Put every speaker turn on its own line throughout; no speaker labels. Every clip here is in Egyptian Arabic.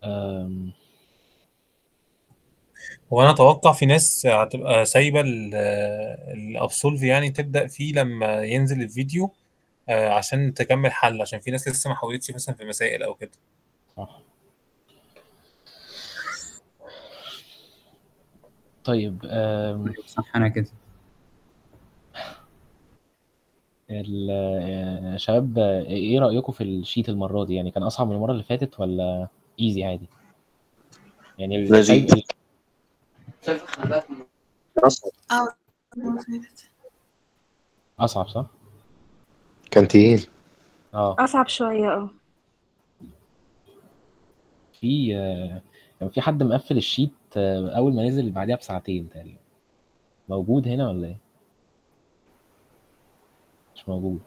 آمم
هو أنا أتوقع في ناس هتبقى سايبة ال الأبسولف يعني تبدأ فيه لمّا ينزل الفيديو آآ عشان تكمّل حل، عشان في ناس لسه ما حاولتش مثلًا في مسائل أو كده.
صح. طيب آمم
أيوه صح أنا كده.
ال يا شباب إيه رأيكم في الsheet المرّة دي؟ يعني كان أصعب من المرّة اللي فاتت والّا easy عادي؟ يعني ال شايف
لذيذ.
ال
أصعب.
آه
أصعب صح؟
كان تقيل.
آه.
أصعب شوية آه.
في كان في حد مقفّل الsheet أول ما نزل بعديها بساعتين تقريبًا. موجود هنا والّا إيه؟ مش موجود.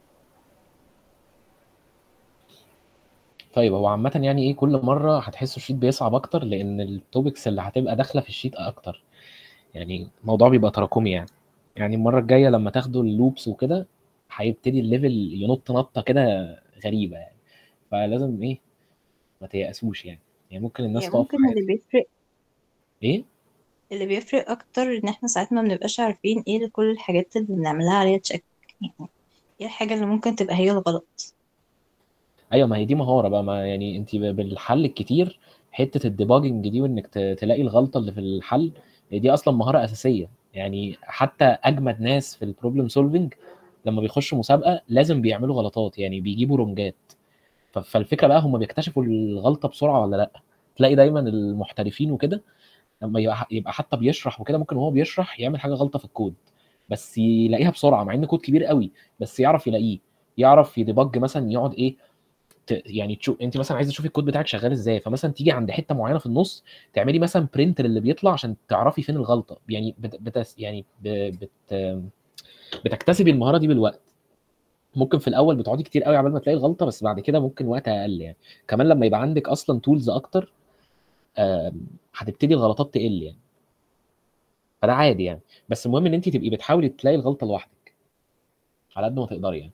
طيب هو عامةً يعني إيه كل مرّة هتحسّوا الsheet بيصعب أكتر لإن الtopics اللي هتبقى داخلة في الsheet أكتر. يعني الموضوع بيبقى تراكمي يعني. يعني المرّة الجاية لمّا تاخدوا الloops وكده هيبتدي الlevel ينُط نَطّة كده غريبة يعني. فلازم إيه، ما تيأسوش يعني. يعني ممكن الناس
هي
تقف
ممكن
معاكم.
اللي بيفرق
إيه؟
اللي بيفرق أكتر إن إحنا ساعات ما بنبقاش عارفين إيه كل الحاجات اللي بنعملها عليها check يعني إيه الحاجة اللي ممكن تبقى هي الغلط.
أيوه ما هي دي مهارة بقى، ما يعني أنتِ ب بالحل الكتير حتّة الdebugging دي وإنِّك ت تلاقي الغلطة اللي في الحل، دي أصلًا مهارة أساسية. يعني حتى أجمد ناس في الproblem solving لمّا بيخشوا مسابقة لازم بيعملوا غلطات، يعني بيجيبوا رونجات. ف فالفكرة بقى هم بيكتشفوا الغلطة بسرعة والّا لأ. تلاقي دايمًا المحترفين وكده لمّا يبقى ح يبقى حتى بيشرح وكده ممكن وهو بيشرح يعمل حاجة غلطة في الكود، بس يلاقيها بسرعة مع إن كود كبير أوي، بس يعرف يلاقيه. يعرف يdebug مثلًا يقعد إيه، ت يعني تشو أنتِ مثلًا عايزة تشوفي الكود بتاعِك شغّال إزاي، فمثلًا تيجي عند حتّة معيّنة في النُص تعملي مثلًا print للي بيطلع عشان تعرفي فين الغلطة. يعني بت بتس يعني ب بت بتكتسبي المهارة دي بالوقت. ممكن في الأول بتقعدي كتير أوي عقبال ما تلاقي الغلطة، بس بعد كده ممكن وقت أقل يعني. كمان لمّا يبقى عندِك أصلًا tools أكتر آمم هتبتدي الغلطات تقِل يعني. فده عادي يعني. بس المهم إن أنتِ تبقي بتحاولي تلاقي الغلطة لوحدِك. على قد ما تقدري يعني.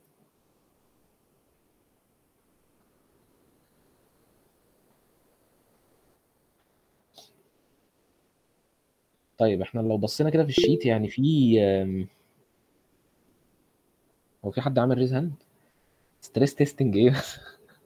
طيب إحنا لو بصّينا كده في الsheet يعني في آمم هو في حد عمل raise hand؟ stress testing إيه بس؟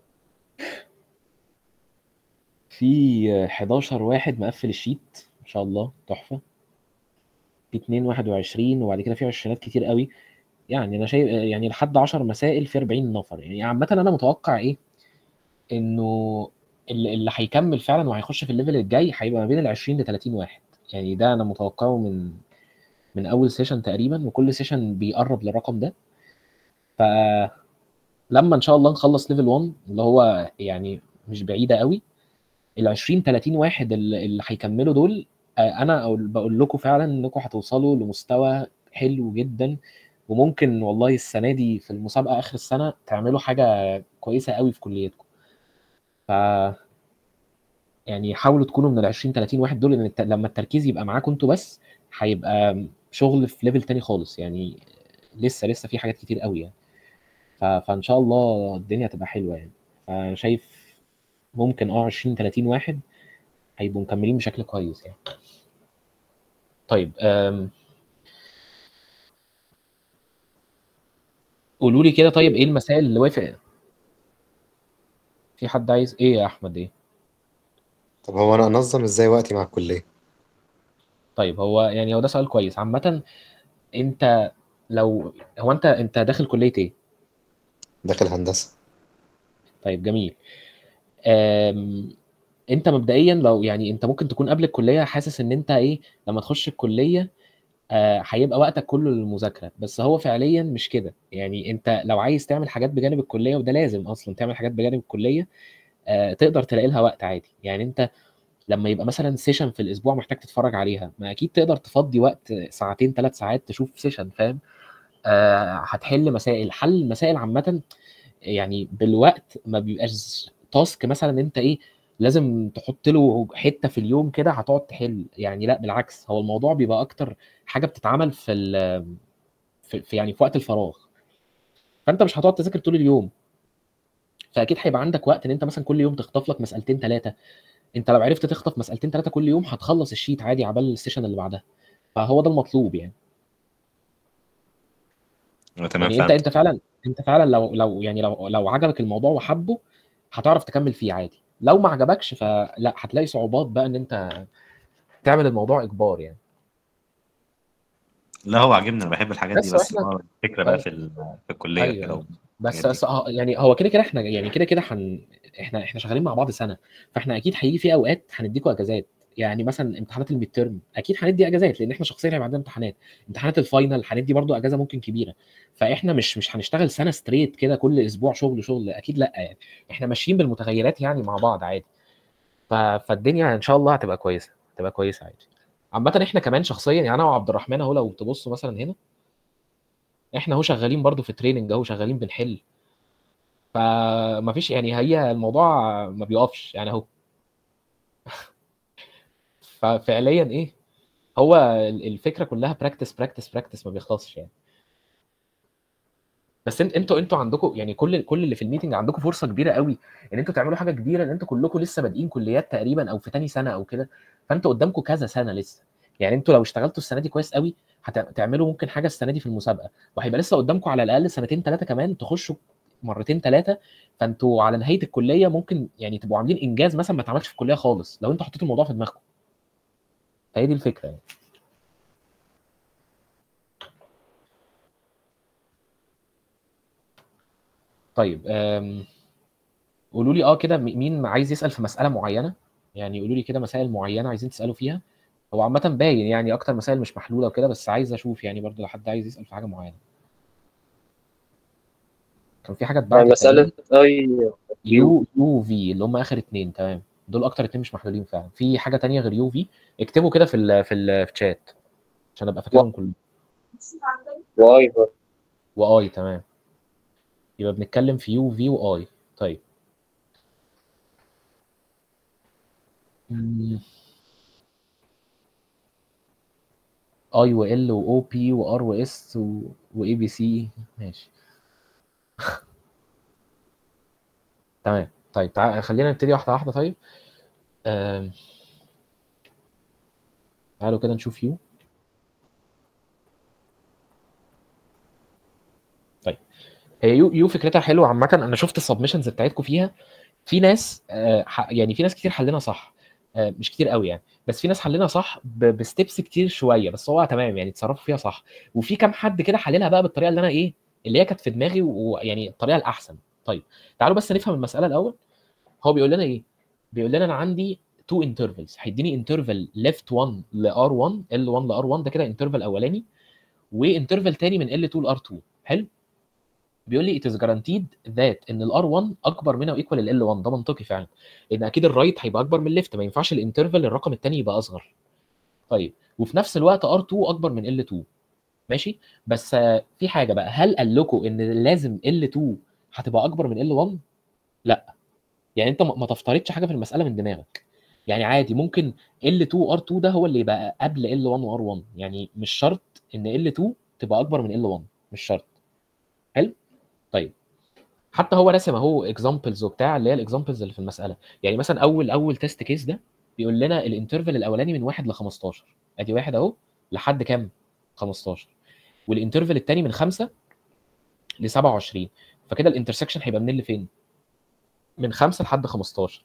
في 11 واحد مقفّل الsheet ما شاء الله تحفة. في 2 21 وبعد كده في عشرينات كتير أوي. يعني أنا شايف يعني لحد 10 مسائل في 40 نفر. يعني عامةً أنا متوقع إيه، إنه ال اللي هيكمّل فعلًا وهيخش في الlevel الجاي هيبقى ما بين ال20 ل30 واحد. يعني ده أنا متوقعه من من أول session تقريبًا وكل session بيقرّب للرقم ده. ف لمّا إن شاء الله نخلّص level 1 اللي هو يعني مش بعيدة أوي، ال20، 30 واحد ال اللي هيكمّلوا دول أ أنا أقول باقول لكم فعلًا إنكم هتوصلوا لمستوى حلو جدًا، وممكن والله السنة دي في المسابقة آخر السنة تعملوا حاجة كويسة أوي في كليتكم. ف يعني حاولوا تكونوا من ال20، 30 واحد دول لإن الت لمّا التركيز يبقى معاكم أنتم بس، هيبقى شغل في level تاني خالص. يعني لسه، لسه في حاجات كتير أوي يعني. ف فإن شاء الله الدنيا هتبقى حلوة يعني. فأنا شايف ممكن آه 20، 30 واحد هيبقوا مكمّلين بشكل كويس يعني. طيب آمم قولوا لي كده طيب إيه المسائل اللي وافق في حد عايز إيه يا أحمد إيه؟
طب هو أنا أنظّم إزاي وقتي مع الكلية؟
طيب هو يعني هو ده سؤال كويس. عامةً أنت لو هو أنت أنت داخل كلية إيه؟
داخل هندسة.
طيب جميل. آمم أنت مبدئيًا لو يعني أنت ممكن تكون قبل الكلية حاسس إن أنت إيه، لمّا تخش الكلية آآ هيبقى وقتك كُلّه للمذاكرة، بس هو فعليًا مش كده. يعني أنت لو عايز تعمل حاجات بجانب الكلية وده لازم أصلًا تعمل حاجات بجانب الكلية، آآ تقدر تلاقي لها وقت عادي. يعني أنت لمّا يبقى مثلًا session في الأسبوع محتاج تتفرّج عليها، ما أكيد تقدر تفضّي وقت ساعتين، 3 ساعات تشوف session فاهم؟ آآ هتحل مسائل. حل المسائل عامةً يعني بالوقت ما بيبقاش task مثلًا أنت إيه، لازم تحُط له حتّة في اليوم كده هتقعد تحل. يعني لأ بالعكس، هو الموضوع بيبقى أكتر حاجة بتتعمل في ال في في يعني في وقت الفراغ. فأنت مش هتقعد تذاكر طول اليوم. فأكيد هيبقى عندك وقت إن أنت مثلًا كل يوم تخطف لك مسألتين، 3 انت لو عرفت تخطف مسالتين ثلاثه كل يوم هتخلص الشيت عادي عبال السيشن اللي بعدها فهو ده المطلوب يعني
آه، تمام
يعني انت
فهمت
انت فعلا انت فعلا لو لو يعني لو لو عجبك الموضوع وحبه هتعرف تكمل فيه عادي لو ما عجبكش فلا هتلاقي صعوبات بقى ان انت تعمل الموضوع اجبار يعني
لا هو عاجبني انا بحب الحاجات دي
بس
بس
واحنا-
هو الفكره بقى
أيوة.
في ال- في الكليه
أيوة.
كده
بس
الحاجات
بس اه يعني هو كده كده احنا يعني كده كده حن احنا احنا شغالين مع بعض سنه فاحنا اكيد هيجي في اوقات هنديكوا اجازات يعني مثلا امتحانات الميد تيرم اكيد هندي اجازات لان احنا شخصيا هيبقى عندنا امتحانات امتحانات الفاينل هندي برضو اجازه ممكن كبيره فاحنا مش مش هنشتغل سنه ستريت كده كل اسبوع شغل شغل اكيد لا يعني احنا ماشيين بالمتغيرات يعني مع بعض عادي ف... فالدنيا ان شاء الله هتبقى كويسه هتبقى كويسه عادي عامه احنا كمان شخصيا يعني انا وعبد الرحمن اهو لو تبصوا مثلا هنا احنا اهو شغالين برضو في تريننج اهو شغالين بنحل فما فيش يعني هي الموضوع ما بيقفش يعني اهو ففعليا ايه هو ال- الفكره كلها براكتس براكتس براكتس ما بيخلصش يعني بس انت انتوا انتوا عندكم يعني كل كل اللي في الميتنج عندكم فرصه كبيره قوي ان انتوا تعملوا حاجه كبيره ان انتوا كلكم لسه بادئين كليات تقريبا او في تاني سنه او كده فانتوا قدامكم كذا سنه لسه يعني انتوا لو اشتغلتوا السنه دي كويس قوي هتعملوا ممكن حاجه السنه دي في المسابقه وهيبقى لسه قدامكم على الاقل سنتين ثلاثه كمان تخشوا مرتين ثلاثه فانتوا على نهايه الكليه ممكن يعني تبقوا عاملين انجاز مثلا ما اتعملش في الكليه خالص لو انتوا حطيتوا الموضوع في دماغكم فهي دي الفكره يعني طيب أم... قولوا لي اه كده م- مين عايز يسال في مساله معينه يعني قولوا لي كده مسائل معينه عايزين تسالوا فيها هو عامه باين يعني اكتر مسائل مش محلوله وكده بس عايز اشوف يعني برضو لو حد عايز يسال في حاجه معينه كان في حاجه
يعني
اتبعتت
مسألة اي
يو يو في اللي هم اخر اتنين تمام دول اكتر اتنين مش محلولين فعلا في حاجه تانية غير يو في اكتبوا كده في ال في ال في الشات عشان ابقى فاكرهم كلهم
واي برضه.
واي تمام يبقى بنتكلم في يو في واي طيب اي وال واو بي وار واس واي بي سي ماشي تمام طيب تعال خلينا نبتدي واحده واحده طيب آم، تعالوا كده نشوف يو طيب هي يو يو فكرتها حلوه عامه انا شفت السبمشنز بتاعتكم فيها في ناس آه، ح- يعني في ناس كتير حلنا صح آه، مش كتير قوي يعني بس في ناس حلنا صح ب- بستبس كتير شويه بس هو تمام يعني اتصرفوا فيها صح وفي كام حد كده حللها بقى بالطريقه اللي انا ايه اللي هي كانت في دماغي ويعني الطريقه الاحسن طيب تعالوا بس نفهم المساله الاول هو بيقول لنا ايه بيقول لنا انا عندي تو انترفلز هيديني انترفل ليفت 1 ل R1 L1 ل R1 ده كده انترفل اولاني وانترفل تاني من L2 ل R2 حلو بيقول لي it is guaranteed that ان ال R1 اكبر منها وايكوال ال L1 ده منطقي فعلا لان اكيد الرايت هيبقى اكبر من الليفت ما ينفعش الانترفل الرقم الثاني يبقى اصغر طيب وفي نفس الوقت R2 اكبر من L2 ماشي بس آه، في حاجه بقى هل قال لكم ان لازم L2 هتبقى اكبر من L1 لا يعني انت ما ما تفترضش حاجه في المساله من دماغك يعني عادي ممكن L2 R2 ده هو اللي يبقى قبل L1 و R1 يعني مش شرط ان L2 تبقى اكبر من L1 مش شرط حلو طيب حتى هو راسم اهو اكزامبلز وبتاع اللي هي الاكزامبلز اللي في المساله يعني مثلا اول اول تيست كيس ده بيقول لنا الانترفال الاولاني من 1 ل 15 ادي واحد اهو لحد كام 15 والانترفال الثاني من 5 ل 27 فكده الانترسكشن هيبقى منين لفين من 5 لحد 15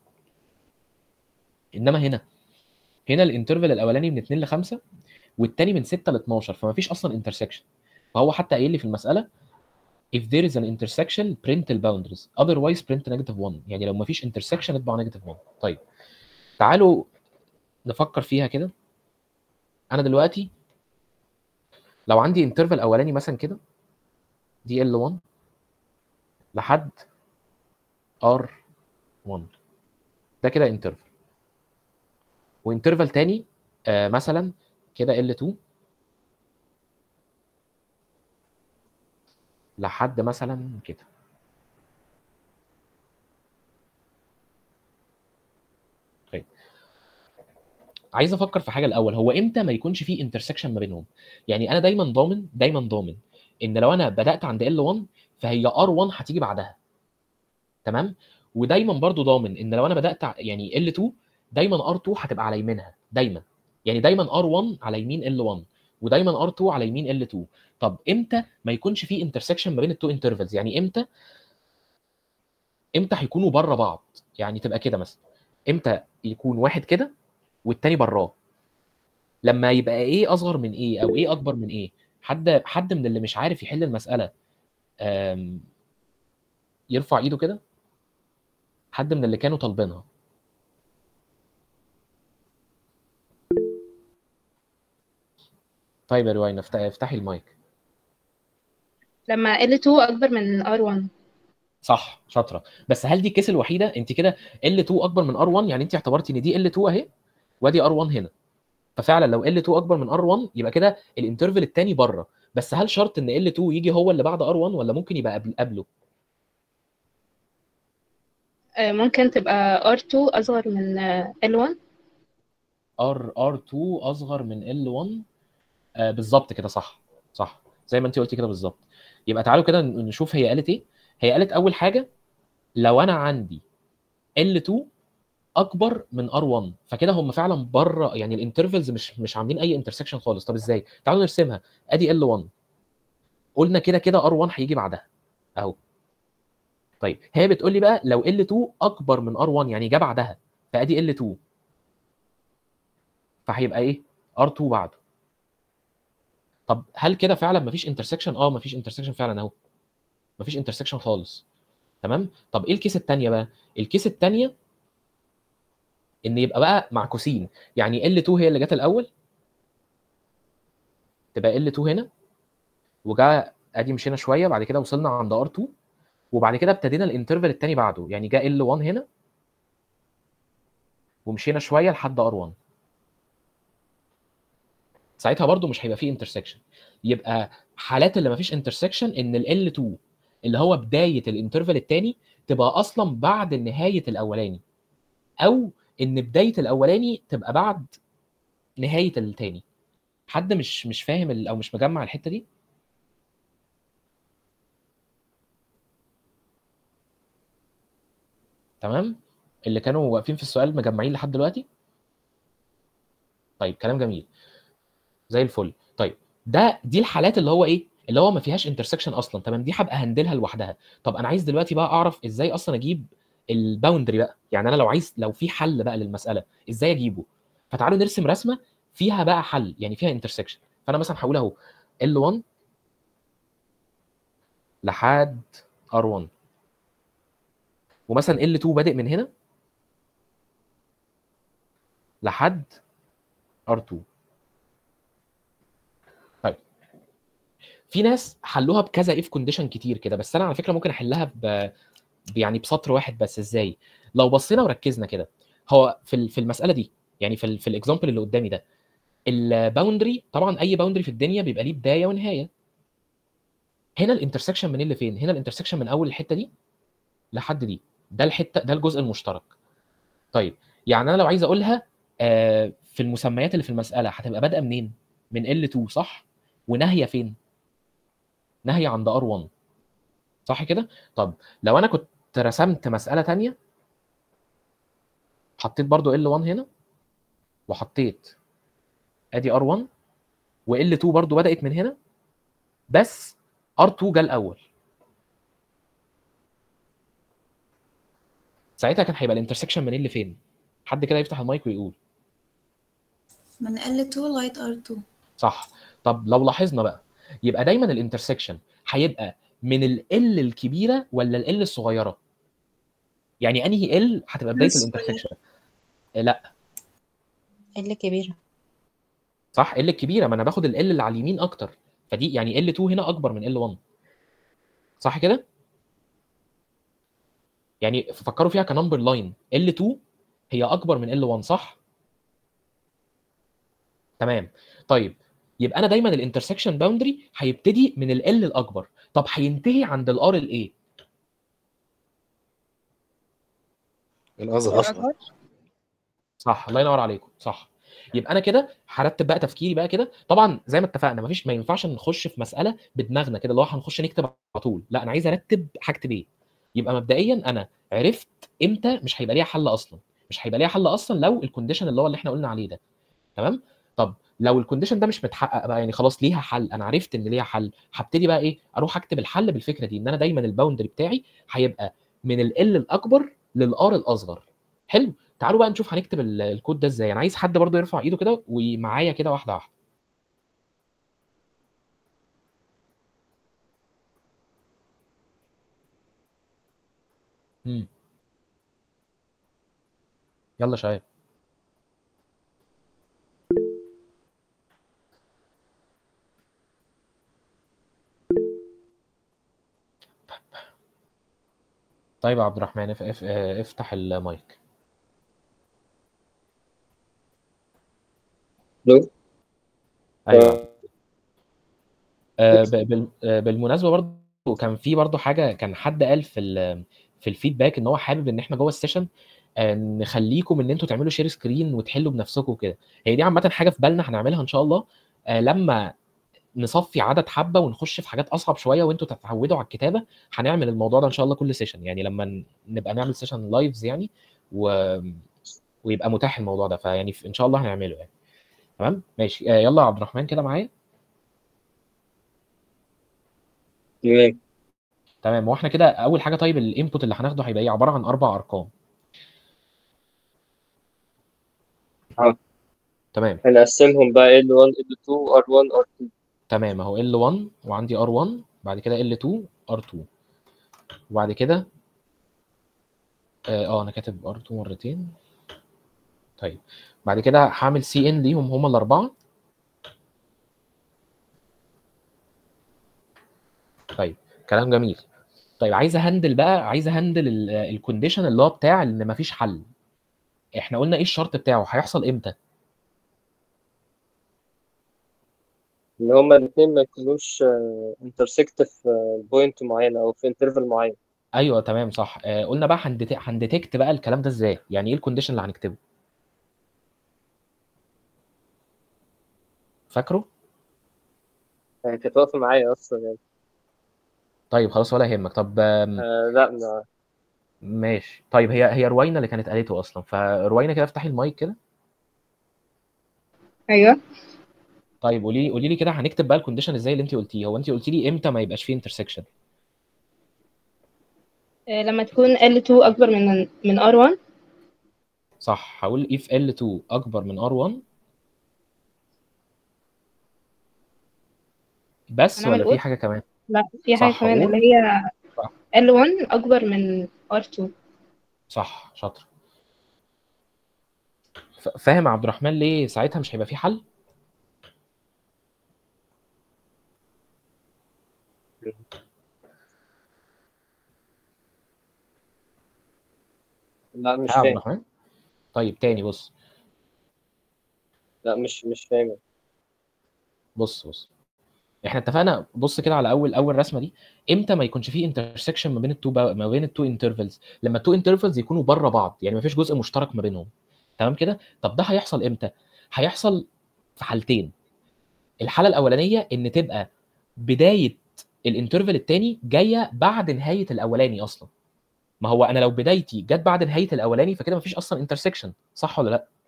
انما هنا هنا الانترفال الاولاني من 2 ل 5 والثاني من 6 ل 12 فما فيش اصلا انترسكشن فهو حتى قايل لي في المساله if there is an intersection print the boundaries otherwise print negative 1 يعني لو ما فيش intersection اطبع negative 1 طيب تعالوا نفكر فيها كده انا دلوقتي لو عندي انترفال اولاني مثلا كده دي ال 1 لحد ار 1 ده كده انترفال وانترفال تاني آه مثلا كده ال 2 لحد مثلا كده طيب عايز افكر في حاجه الاول هو امتى ما يكونش في انترسكشن ما بينهم يعني انا دايما ضامن دايما ضامن ان لو انا بدات عند L1 فهي R1 هتيجي بعدها تمام ودايما برضو ضامن ان لو انا بدات ع- يعني L2 دايما ار2 هتبقى على يمينها دايما يعني دايما ار1 على يمين ال1 ودايما ار2 على يمين ال2 طب امتى ما يكونش في انترسكشن ما بين التو انترفلز يعني امتى امتى هيكونوا بره بعض يعني تبقى كده مثلا امتى يكون واحد كده والتاني براه لما يبقى ايه اصغر من ايه او ايه اكبر من ايه حد حد من اللي مش عارف يحل المساله آم، يرفع ايده كده حد من اللي كانوا طالبينها طيب يا روينا افت- افتحي المايك
لما L2 أكبر من R1
صح شاطره بس هل دي الكيس الوحيده انت كده L2 اكبر من R1 يعني انت اعتبرتي ان دي L2 اهي وادي R1 هنا ففعلا لو L2 اكبر من R1 يبقى كده الانترفل الثاني بره بس هل شرط ان L2 يجي هو اللي بعد R1 ولا ممكن يبقى قبل قبله
آه، ممكن تبقى R2 أصغر من آه، L1
R R2 اصغر من L1 آه بالظبط كده صح صح زي ما انت قلتي كده بالظبط يبقى تعالوا كده نشوف هي قالت ايه هي قالت اول حاجه لو انا عندي L2 اكبر من R1 فكده هم فعلا بره يعني الانترفلز مش مش عاملين اي انترسكشن خالص طب ازاي تعالوا نرسمها ادي L1 قلنا كده كده R1 هيجي بعدها اهو طيب هي بتقول لي بقى لو L2 اكبر من R1 يعني جه بعدها فادي L2 فهيبقى ايه R2 بعده طب هل كده فعلا مفيش انترسكشن اه مفيش انترسكشن فعلا اهو مفيش انترسكشن خالص تمام طب ايه الكيس الثانيه بقى الكيس الثانيه ان يبقى بقى معكوسين يعني L2 هي اللي جت الاول تبقى L2 هنا وجا ادي مشينا شويه بعد كده وصلنا عند R2 وبعد كده ابتدينا الانترفال الثاني بعده يعني جا L1 هنا ومشينا شويه لحد R1 ساعتها برضو مش هيبقى فيه انترسكشن يبقى حالات اللي ما فيش انترسكشن ان ال L2 اللي هو بدايه الانترفال الثاني تبقى اصلا بعد نهايه الاولاني او ان بدايه الاولاني تبقى بعد نهايه الثاني حد مش مش فاهم ال- او مش مجمع الحته دي تمام اللي كانوا واقفين في السؤال مجمعين لحد دلوقتي طيب كلام جميل زي الفل طيب ده دي الحالات اللي هو ايه اللي هو ما فيهاش انترسكشن اصلا تمام دي هبقى هندلها لوحدها طب انا عايز دلوقتي بقى اعرف ازاي اصلا اجيب الباوندري بقى يعني انا لو عايز لو في حل بقى للمساله ازاي اجيبه فتعالوا نرسم رسمه فيها بقى حل يعني فيها انترسكشن فانا مثلا هقول اهو L1 لحد R1 ومثلا L2 بادئ من هنا لحد R2 طيب في ناس حلوها بكذا اف كونديشن كتير كده بس انا على فكره ممكن احلها ب... ب- يعني بسطر واحد بس ازاي لو بصينا وركزنا كده هو في ال- في المساله دي يعني في ال في الاكزامبل اللي قدامي ده الباوندري طبعا اي باوندري في الدنيا بيبقى ليه بدايه ونهايه هنا الانترسكشن من اللي فين هنا الانترسكشن من اول الحته دي لحد دي ده الحته ده الجزء المشترك طيب يعني انا لو عايز اقولها آه، في المسميات اللي في المساله هتبقى بادئه منين من L2 صح وناهيه فين ناهيه عند R1 صح كده طب لو انا كنت رسمت مساله تانية حطيت برضو L1 هنا وحطيت ادي R1 وL2 برضو بدأت من هنا بس R2 جه الاول ساعتها كان هيبقى الانترسكشن من اللي فين حد كده يفتح المايك ويقول
من L2 لغاية R2
صح طب لو لاحظنا بقى يبقى دايما الانترسكشن هيبقى من ال L الكبيره ولا ال L الصغيره يعني انهي L هتبقى بدايه
الصغيرة.
الانترسكشن لا
اللي كبيرة
صح L الكبيره ما انا باخد ال L اللي على اليمين اكتر فدي يعني L2 هنا اكبر من L1 صح كده يعني فكروا فيها كنمبر لاين L2 هي اكبر من L1 صح تمام طيب يبقى انا دايما الانترسكشن باوندري هيبتدي من ال L الاكبر طب هينتهي عند ال R الايه
الأصغر
الأصغر
صح الله ينور عليكم صح يبقى انا كده هرتب بقى تفكيري بقى كده طبعا زي ما اتفقنا مفيش ما ينفعش نخش في مساله بدماغنا كده اللي هو هنخش نكتب على طول لا انا عايز ارتب هكتب ايه يبقى مبدئيا انا عرفت امتى مش هيبقى ليها حل اصلا مش هيبقى ليها حل اصلا لو الكونديشن اللي هو اللي احنا قلنا عليه ده تمام طب لو الكونديشن ده مش متحقق بقى يعني خلاص ليها حل انا عرفت ان ليها حل هبتدي بقى ايه اروح اكتب الحل بالفكره دي ان انا دايما الباوندري بتاعي هيبقى من ال الاكبر للار الاصغر حلو تعالوا بقى نشوف هنكتب ال- الكود ده ازاي انا عايز حد برضو يرفع ايده كده ومعايا كده واحده واحده مم. يلا شباب طيب يا عبد الرحمن اف اف اه، افتح المايك
لو
ايوه آه، ب- بال- آه، بالمناسبه برضو كان في برضو حاجه كان حد قال في ال في الفيدباك ان هو حابب ان احنا جوه السيشن آه، نخليكم ان انتوا تعملوا شير سكرين وتحلوا بنفسكم وكده هي دي عامه حاجه في بالنا هنعملها ان شاء الله آه، لما نصفي عدد حبه ونخش في حاجات اصعب شويه وانتوا تتعودوا على الكتابه هنعمل الموضوع ده ان شاء الله كل سيشن يعني لما ن- نبقى نعمل سيشن لايفز يعني و... ويبقى متاح الموضوع ده فيعني في- ان شاء الله هنعمله يعني تمام ماشي آه، يلا يا عبد الرحمن كده معايا
تمام
تمام واحنا كده اول حاجه طيب الانبوت اللي هناخده هيبقى ايه عباره عن اربع ارقام
اه.
تمام
هنقسمهم بقى L1 L2 R1 R2
تمام اهو L1 وعندي R1 بعد كده L2 R2 وبعد كده اه آه، انا كاتب R2 مرتين طيب بعد كده هعمل سي ان ليهم هما الاربعه طيب كلام جميل طيب عايز اهندل بقى عايز اهندل الكونديشن اللي هو بتاع ان مفيش حل احنا قلنا ايه الشرط بتاعه هيحصل امتى
ان هما الاثنين ما يكونوش انترسكت في بوينت معين او في انترفال معين
ايوه تمام صح آه قلنا بقى هندت- هنديتكت بقى الكلام ده ازاي يعني ايه الكونديشن اللي هنكتبه فاكره
يعني كانت واقفه معايا اصلا يعني
طيب خلاص ولا يهمك طب آم،
آه لا ما
ماشي طيب هي هي روينا اللي كانت قالته اصلا فروينا كده افتحي المايك كده
ايوه
طيب قولي لي قولي لي كده هنكتب بقى الكونديشن ازاي اللي انت قلتيه هو انت قلتي لي امتى ما يبقاش فيه انترسكشن
آه، لما تكون L2 اكبر من من R1
صح هقول if L2 اكبر من R1 بس
هنعمل
ولا في
قول؟
حاجه كمان
لا في حاجة
صح
كمان
هقول؟
اللي هي
صح.
L1 اكبر من R2
صح شاطر ف- فاهم يا عبد الرحمن ليه ساعتها مش هيبقى في حل
لا مش
ها يا عبد
فاهم
الرحمن طيب تاني بص
لا مش مش فاهم
بص بص احنا اتفقنا بص كده على اول اول رسمه دي امتى ما يكونش فيه انترسكشن ما بين التو ما بين التو انترفلز لما التو انترفلز يكونوا بره بعض يعني ما فيش جزء مشترك ما بينهم تمام كده طب ده هيحصل امتى هيحصل في حالتين الحاله الاولانيه ان تبقى بدايه الانترفل الثاني جايه بعد نهايه الاولاني اصلا ما هو انا لو بدايتي جت بعد نهايه الاولاني فكده ما فيش اصلا انترسكشن صح ولا لا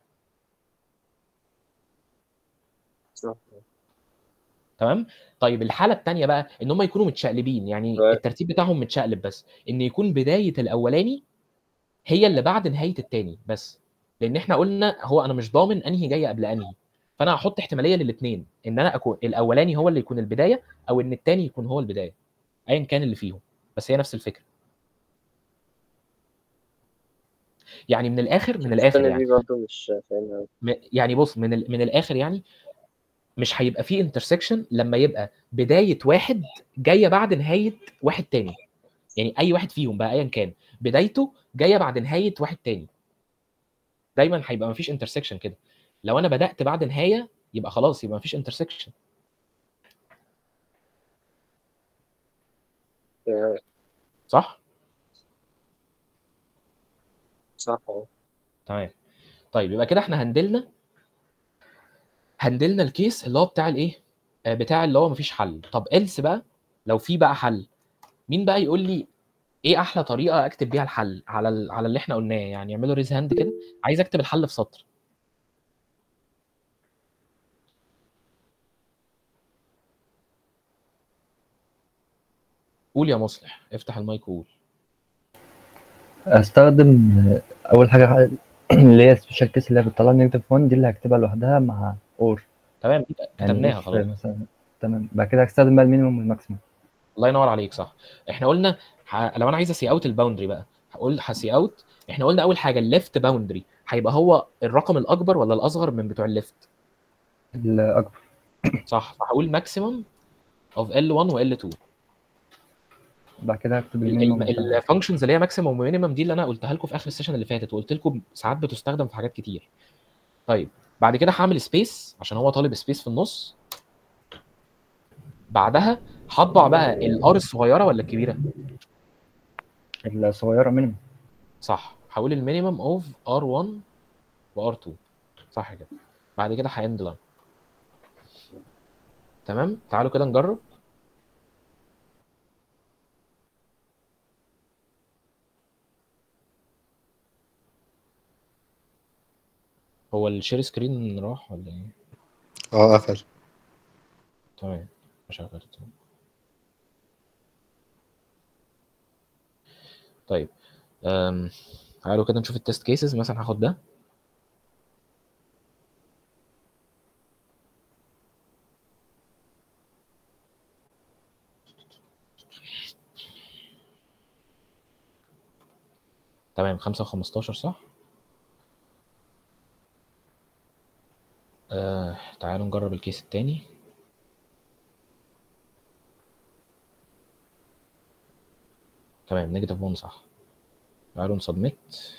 صح
تمام طيب الحاله الثانيه بقى ان هم يكونوا متشقلبين يعني
تمام.
الترتيب بتاعهم متشقلب بس ان يكون بدايه الاولاني هي اللي بعد نهايه الثاني بس لان احنا قلنا هو انا مش ضامن انهي جايه قبل انهي فانا هحط احتماليه للاثنين ان انا اكون الاولاني هو اللي يكون البدايه او ان الثاني يكون هو البدايه ايا كان اللي فيهم بس هي نفس الفكره يعني من الاخر من الاخر
الثانية
يعني
دي برضه مش فاهمها
م- يعني بص من ال- من الاخر يعني مش هيبقى فيه انترسكشن لما يبقى بدايه واحد جايه بعد نهايه واحد تاني يعني اي واحد فيهم بقى ايا كان بدايته جايه بعد نهايه واحد تاني دايما هيبقى مفيش انترسكشن كده لو انا بدات بعد نهايه يبقى خلاص يبقى مفيش انترسكشن
تمام.
صح
صح اه
تمام طيب يبقى كده احنا هندلنا هندلنا الكيس اللي هو بتاع الايه آه، بتاع اللي هو مفيش حل طب إلس بقى لو في بقى حل مين بقى يقول لي ايه احلى طريقه اكتب بيها الحل على ال... على اللي احنا قلناه يعني اعملوا ريز هاند كده عايز اكتب الحل في سطر قول يا مصلح افتح المايك وقول
استخدم آه، اول حاجه اللي هي سبيشال كيس اللي هي بتطلع نيجاتيف 1 دي اللي هكتبها لوحدها مع اور
تمام دي
يعني
كتبناها
if
خلاص
مثلا تمام بعد كده هستخدم بقى المينيموم والماكسيموم
الله ينور عليك صح احنا قلنا ح... لو انا عايز اسي اوت الباوندري بقى هقول هسي اوت احنا قلنا اول حاجه الليفت باوندري هيبقى هو الرقم الاكبر ولا الاصغر من بتوع الليفت
الاكبر
صح فهقول ماكسيمم اوف ال1 وال2
بعد كده هكتب المينيموم
الفانكشنز اللي هي ماكسيمم ومينيمم دي اللي انا قلتها لكم في اخر السيشن اللي فاتت وقلت لكم ساعات بتستخدم في حاجات كتير طيب بعد كده هعمل سبيس عشان هو طالب سبيس في النص بعدها هطبع بقى الار الصغيره ولا الكبيره
الصغيره مينيموم
صح هقول المينيمم اوف ار1 وار2 صح كده بعد كده هاند لاين تمام تعالوا كده نجرب هو الشير سكرين راح ولا ايه
اه قفل
تمام شغلت طيب أم... تعالوا كده نشوف التست كيسز مثلا هاخد ده تمام خمسة وخمستاشر صح آه تعالوا نجرب الكيس التاني تمام نيجاتيف 1 صح تعالوا نسبميت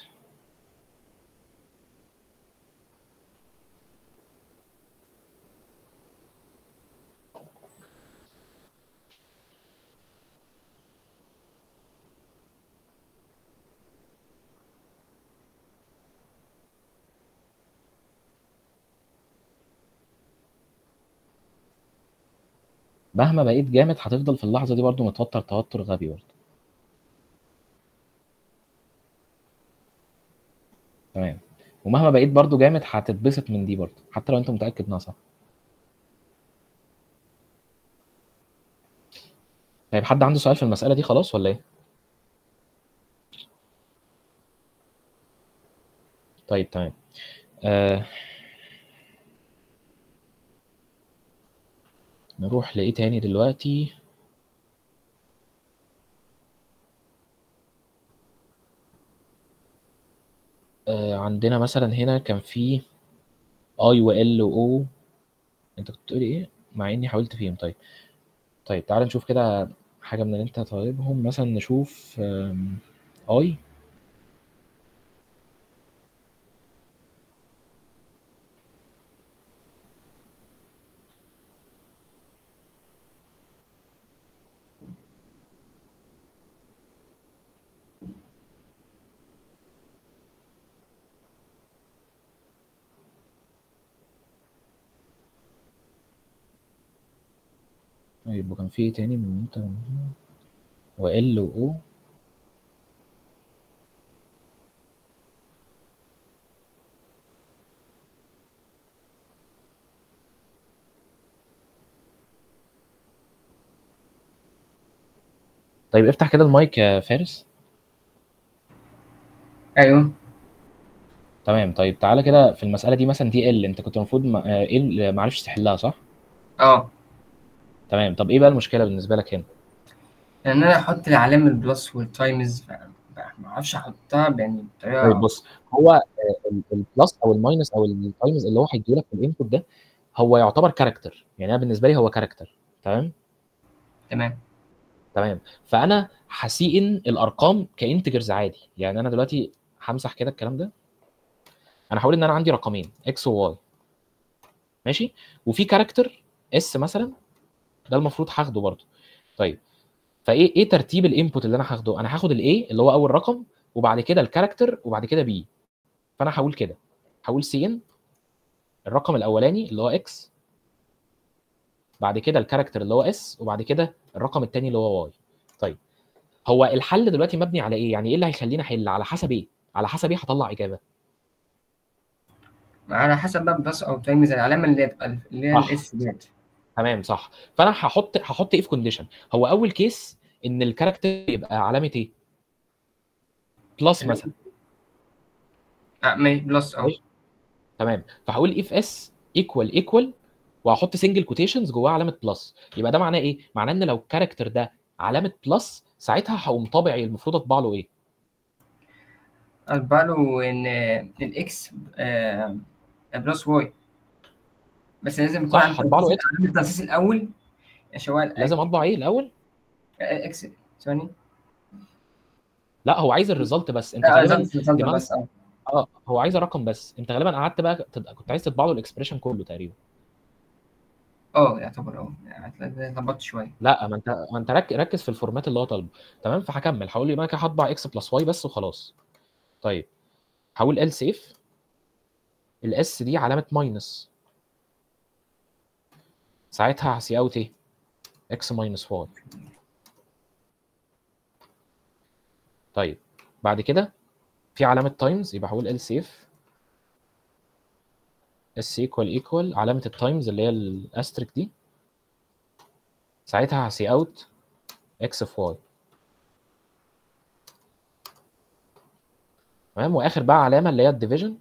مهما بقيت جامد هتفضل في اللحظة دي برضو متوتر توتر غبي برضو تمام ومهما بقيت برضو جامد هتتبسط من دي برضو حتى لو انت متأكد انها صح طيب حد عنده سؤال في المسألة دي خلاص ولا ايه؟ طيب تمام آه نروح لإيه تاني دلوقتي آه عندنا مثلا هنا كان في اي وال و انت كنت بتقولي ايه مع اني حاولت فيهم طيب طيب تعال نشوف كده حاجه من اللي انت طالبهم مثلا نشوف اي طيب وكان في ايه تاني من انت وال و طيب افتح كده المايك يا فارس
ايوه
تمام طيب تعالى كده في المسألة دي مثلا دي ال انت كنت المفروض ما... آه، ايه اللي ما عرفتش تحلها صح؟
اه
تمام طب ايه بقى المشكلة بالنسبة لك هنا؟
ان انا احط العلامه البلس والتايمز ف- ما اعرفش احطها يعني
طيب
بطريقه
بص هو آه، ال- البلس او الماينس او التايمز اللي هو هيديهولك في الانبوت ده هو يعتبر كاركتر يعني انا بالنسبة لي هو كاركتر تمام؟
تمام
تمام فانا هسيئن الارقام كانتجرز عادي يعني انا دلوقتي همسح كده الكلام ده انا هقول ان انا عندي رقمين اكس وواي ماشي وفي كاركتر اس مثلا ده المفروض هاخده برضه طيب فايه ايه ترتيب الانبوت اللي انا هاخده انا هاخد الاي اللي هو اول رقم وبعد كده الكاركتر وبعد كده بي فانا هقول كده هقول سي ان الرقم الاولاني اللي هو اكس بعد كده الكاركتر اللي هو اس وبعد كده الرقم الثاني اللي هو واي طيب هو الحل دلوقتي مبني على ايه يعني ايه اللي هيخليني احل على حسب ايه على حسب ايه هطلع اجابه
على حسب بقى بلس او تايمز العلامه اللي هتبقى اللي هي
صح.
الاس ديت
تمام صح فانا هحط هحط ايه في كونديشن هو اول كيس ان الكاركتر يبقى علامه ايه بلس مثلا
اه ما بلس اه
ماشي. تمام فهقول اف اس ايكوال ايكوال وهحط سنجل كوتيشنز جواه علامه بلس يبقى ده معناه ايه معناه ان لو الكاركتر ده علامه بلس ساعتها هقوم طابع المفروض اطبع له ايه
اطبع له ان الاكس آه، بلس واي بس لازم يكون
صح،
عند
هطبع له
تنسيق-
إكس.
عند التنسيق الاول عشان هو
لازم اطبع ايه الاول
اكس ثواني
لا هو عايز الريزلت بس انت
لا
غالبا
result- result
دماغك-
بس اه
اه هو عايز الرقم بس انت غالبا قعدت بقى تد- كنت عايز تطبع له الاكسبريشن كله تقريبا
اه يعتبر اه يعني ظبطت شويه
لا ما انت ما انت رك- ركز في الفورمات اللي هو طالبه تمام فهكمل هقول لي بقى كده هطبع اكس بلس واي بس وخلاص طيب هقول ال سيف الاس دي علامه ماينس ساعتها هسي اوت ايه اكس ماينس واي طيب بعد كده في علامه تايمز يبقى هقول ال سيف اس ايكوال ايكوال علامه التايمز اللي هي الاستريك دي ساعتها هسي اوت اكس في واي تمام واخر بقى علامه اللي هي الديفيجن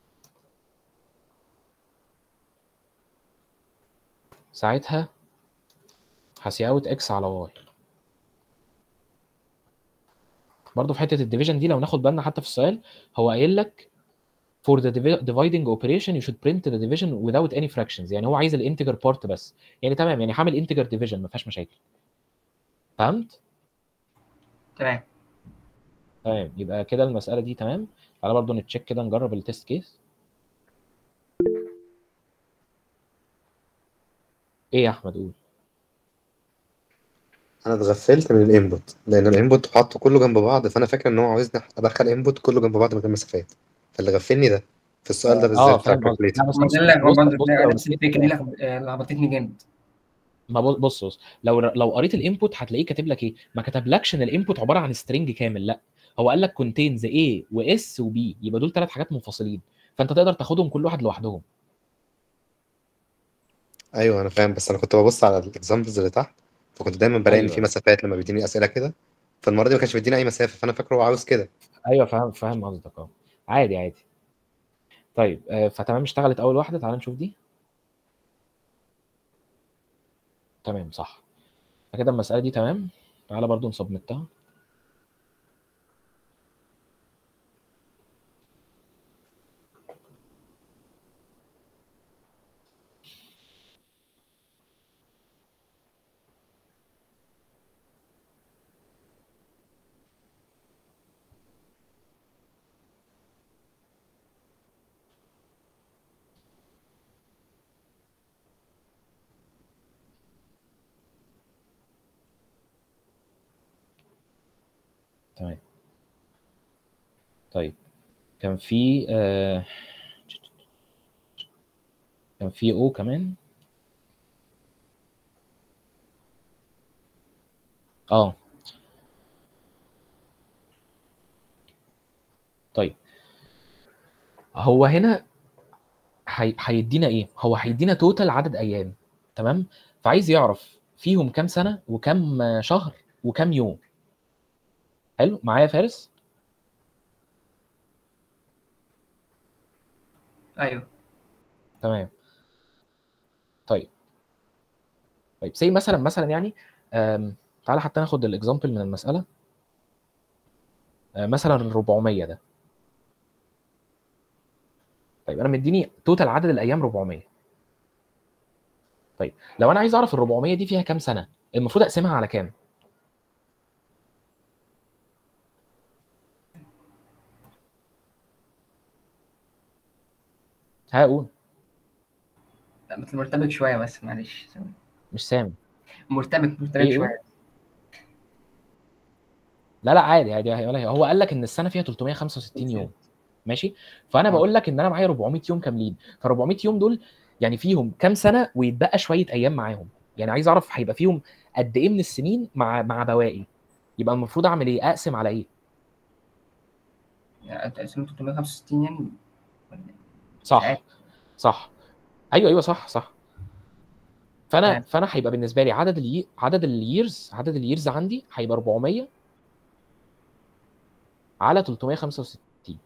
ساعتها هسي اوت اكس على واي برضه في حته الديفيجن دي لو ناخد بالنا حتى في السؤال هو قايل لك for the divi- dividing operation you should print the division without any fractions يعني هو عايز الانتجر بارت بس يعني تمام يعني هعمل انتجر ديفيجن ما فيهاش مشاكل فهمت
تمام
تمام يبقى كده المساله دي تمام تعالى برضه نتشيك كده نجرب التست كيس ايه يا احمد قول
انا اتغفلت من الانبوت لان الانبوت حاطه كله جنب بعض فانا فاكر ان هو عاوزني ادخل انبوت كله جنب بعض من غير مسافات فاللي غفلني ده في السؤال ده
اه
بالذات بتاع
فاهم قصدك
الكالكوليتر
لا بس
ما
بص
ده اللي هو
بص
برضه
بص
تلاقي
لو
نفس الفكره دي لخب- آه، لخبطتني جامد
ما بص بص بص لو لو قريت الانبوت هتلاقيه كاتب لك ايه ما كتبلكش ان الانبوت عباره عن سترينج كامل لا هو قال لك كونتينز A واس وبي يبقى دول ثلاث حاجات منفصلين فانت تقدر تاخدهم كل واحد لوحدهم
ايوه انا فاهم بس انا كنت ببص على الاكزامبلز اللي تحت فكنت دايما بلاقي ان
ايوه
في مسافات لما بيديني اسئله كده فالمره دي ما كانش بيديني اي مسافه فانا فاكره هو عاوز كده
ايوه فاهم فاهم قصدك اه عادي عادي طيب آه، فتمام اشتغلت اول واحده تعال نشوف دي تمام صح فكده المساله دي تمام تعالى برضو نسبمتها تمام طيب كان في آه... كان في او كمان اه طيب هو هنا هي... هيدينا ايه هو هيدينا توتال عدد ايام تمام فعايز يعرف فيهم كام سنه وكام شهر وكام يوم حلو معايا يا فارس
ايوه
تمام طيب طيب زي مثلا مثلا يعني آم، تعالى حتى ناخد الاكزامبل من المساله آه، مثلا 400 ده طيب انا مديني توتال عدد الايام 400 طيب لو انا عايز اعرف ال 400 دي فيها كام سنه المفروض اقسمها على كام هقول
لا بس مرتبك شويه بس معلش ثواني.
مش سامع
مرتبك مرتبك
ايه ايه
شويه
لا لا عادي عادي ولا هو قال لك ان السنه فيها 365 يوم ماشي فانا
اه
بقول لك ان انا معايا 400 يوم كاملين ف 400 يوم دول يعني فيهم كام سنه ويتبقى شويه ايام معاهم يعني عايز اعرف هيبقى فيهم قد ايه من السنين مع مع بواقي يبقى المفروض اعمل ايه اقسم على ايه
يعني تقسيم 365 يعني ولا إيه؟
صح
عارف.
صح ايوه ايوه صح صح فانا
تمام.
فانا هيبقى بالنسبه لي عدد الي... عدد الييرز عدد الييرز عندي هيبقى 400 على 365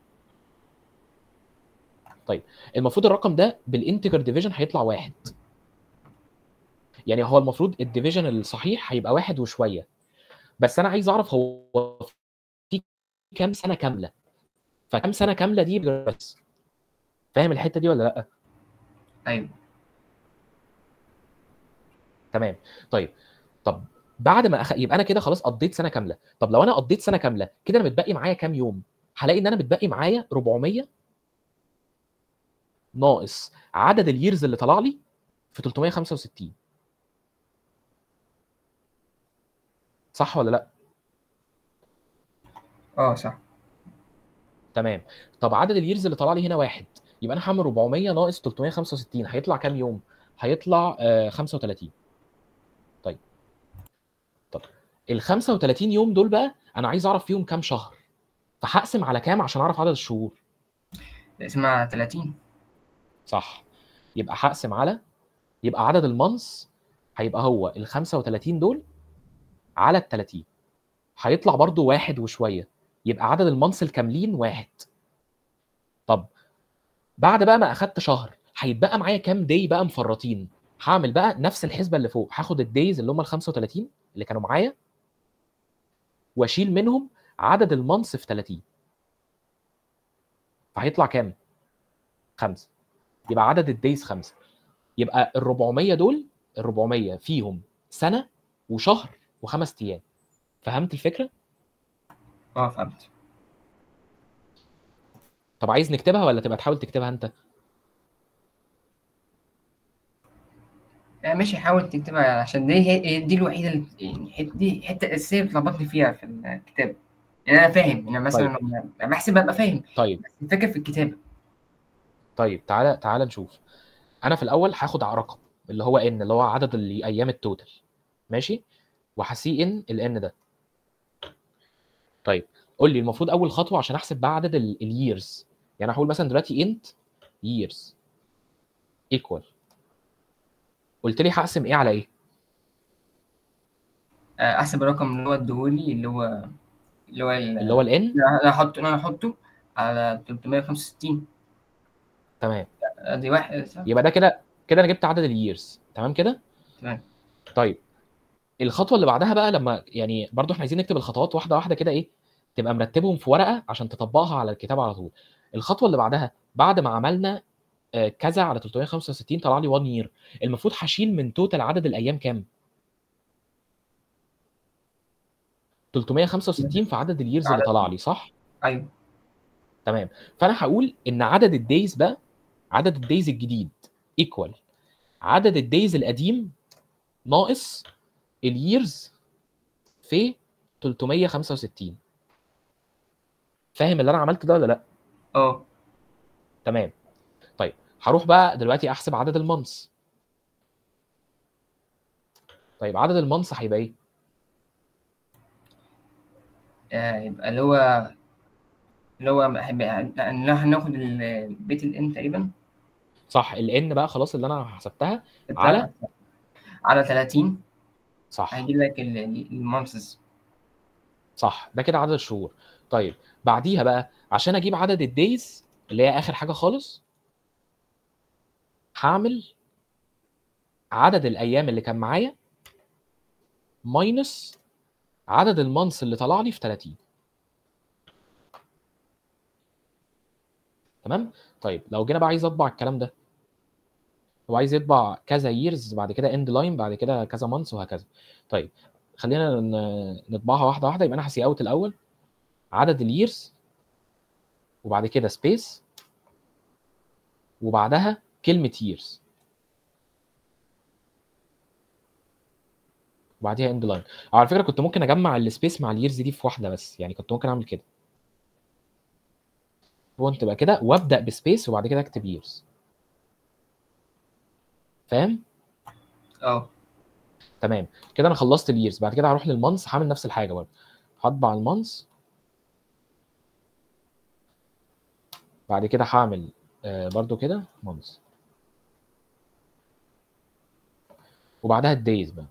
طيب المفروض الرقم ده بالانتجر ديفيجن هيطلع واحد يعني هو المفروض الديفيجن الصحيح هيبقى واحد وشويه بس انا عايز اعرف هو في كام سنه كامله فكام سنه كامله دي بس فاهم الحته دي ولا لا
ايوه
تمام طيب طب بعد ما أخ... يبقى انا كده خلاص قضيت سنه كامله طب لو انا قضيت سنه كامله كده انا متبقي معايا كام يوم هلاقي ان انا متبقي معايا 400 ناقص عدد الييرز اللي طلع لي في 365 صح ولا لا
اه صح
تمام طب عدد الييرز اللي طلع لي هنا واحد يبقى انا هعمل 400 ناقص 365 هيطلع كام يوم هيطلع آه 35 طيب طب ال 35 يوم دول بقى انا عايز اعرف فيهم كام شهر فهقسم على كام عشان اعرف عدد الشهور
اسمها 30
صح يبقى هقسم على يبقى عدد المانس هيبقى هو ال 35 دول على ال 30 هيطلع برضو واحد وشويه يبقى عدد المانس الكاملين واحد طب بعد بقى ما اخدت شهر هيتبقى معايا كام داي بقى مفرطين هعمل بقى نفس الحسبه اللي فوق هاخد الدايز اللي هم ال 35 اللي كانوا معايا واشيل منهم عدد المانس في 30 فهيطلع كام؟ خمسه يبقى عدد الدايز خمسه يبقى ال 400 دول ال 400 فيهم سنه وشهر وخمس ايام فهمت الفكره؟
اه فهمت
طب عايز نكتبها ولا تبقى تحاول تكتبها انت؟
يعني ماشي حاول تكتبها عشان دي هي دي الوحيده اللي يعني حت- دي حته اساسيه بتلخبطني فيها في الكتاب يعني انا فاهم انا مثلا لما بحسب ابقى فاهم
طيب
بس الفكره في الكتابه
طيب تعالى تعالى نشوف انا في الاول هاخد رقم اللي هو ان اللي هو عدد الايام التوتال ماشي وهسي ان الان ده طيب قول لي المفروض اول خطوه عشان احسب بقى عدد الييرز يعني هقول مثلا دلوقتي انت years equal قلت لي هقسم ايه على ايه
آه، احسب الرقم اللي هو اديهولي اللي هو اللي هو ال-
اللي هو الان
انا احط انا احطه على 365
تمام
ادي واحد صح؟
يبقى ده كده كده انا جبت عدد الييرز تمام كده
تمام
طيب الخطوه اللي بعدها بقى لما يعني برضو احنا عايزين نكتب الخطوات واحده واحده كده ايه تبقى مرتبهم في ورقه عشان تطبقها على الكتاب على طول الخطوه اللي بعدها بعد ما عملنا آه، كذا على 365 طلع لي 1 يير المفروض هشيل من توتال عدد الايام كام 365 في عدد الييرز اللي
عدد-
طلع لي صح
ايوه
تمام فانا هقول ان عدد الدايز بقى عدد الدايز الجديد ايكوال عدد الدايز القديم ناقص الييرز في 365 فاهم اللي انا عملته ده ولا لا
اه
تمام طيب هروح بقى دلوقتي احسب عدد المانس طيب عدد المانس هيبقى ايه
آه، يبقى اللي هو اللي هو هيبقى- هناخد ال- بيت الان تقريبا
صح الان بقى خلاص اللي انا حسبتها على
على 30
صح
هيجيب لك المانسز
صح ده كده عدد الشهور طيب بعديها بقى عشان اجيب عدد الدايز اللي هي اخر حاجه خالص هعمل عدد الايام اللي كان معايا ماينس عدد المانس اللي طلع لي في 30 تمام طيب لو جينا بقى عايز اطبع الكلام ده هو عايز يطبع كذا ييرز بعد كده اند لاين بعد كده كذا مانس وهكذا طيب خلينا ن- نطبعها واحده واحده يبقى انا هسي اوت الاول عدد الييرز وبعد كده سبيس وبعدها كلمه ييرز وبعديها اند لاين على فكره كنت ممكن اجمع السبيس مع الييرز دي في واحده بس يعني كنت ممكن اعمل كده فونت تبقى كده وابدا بسبيس وبعد كده اكتب ييرز فاهم
اه
تمام كده انا خلصت الييرز بعد كده هروح للمانث هعمل نفس الحاجه برضه هطبع المانس بعد كده هعمل آه، برضو كده مانس وبعدها الدايز بقى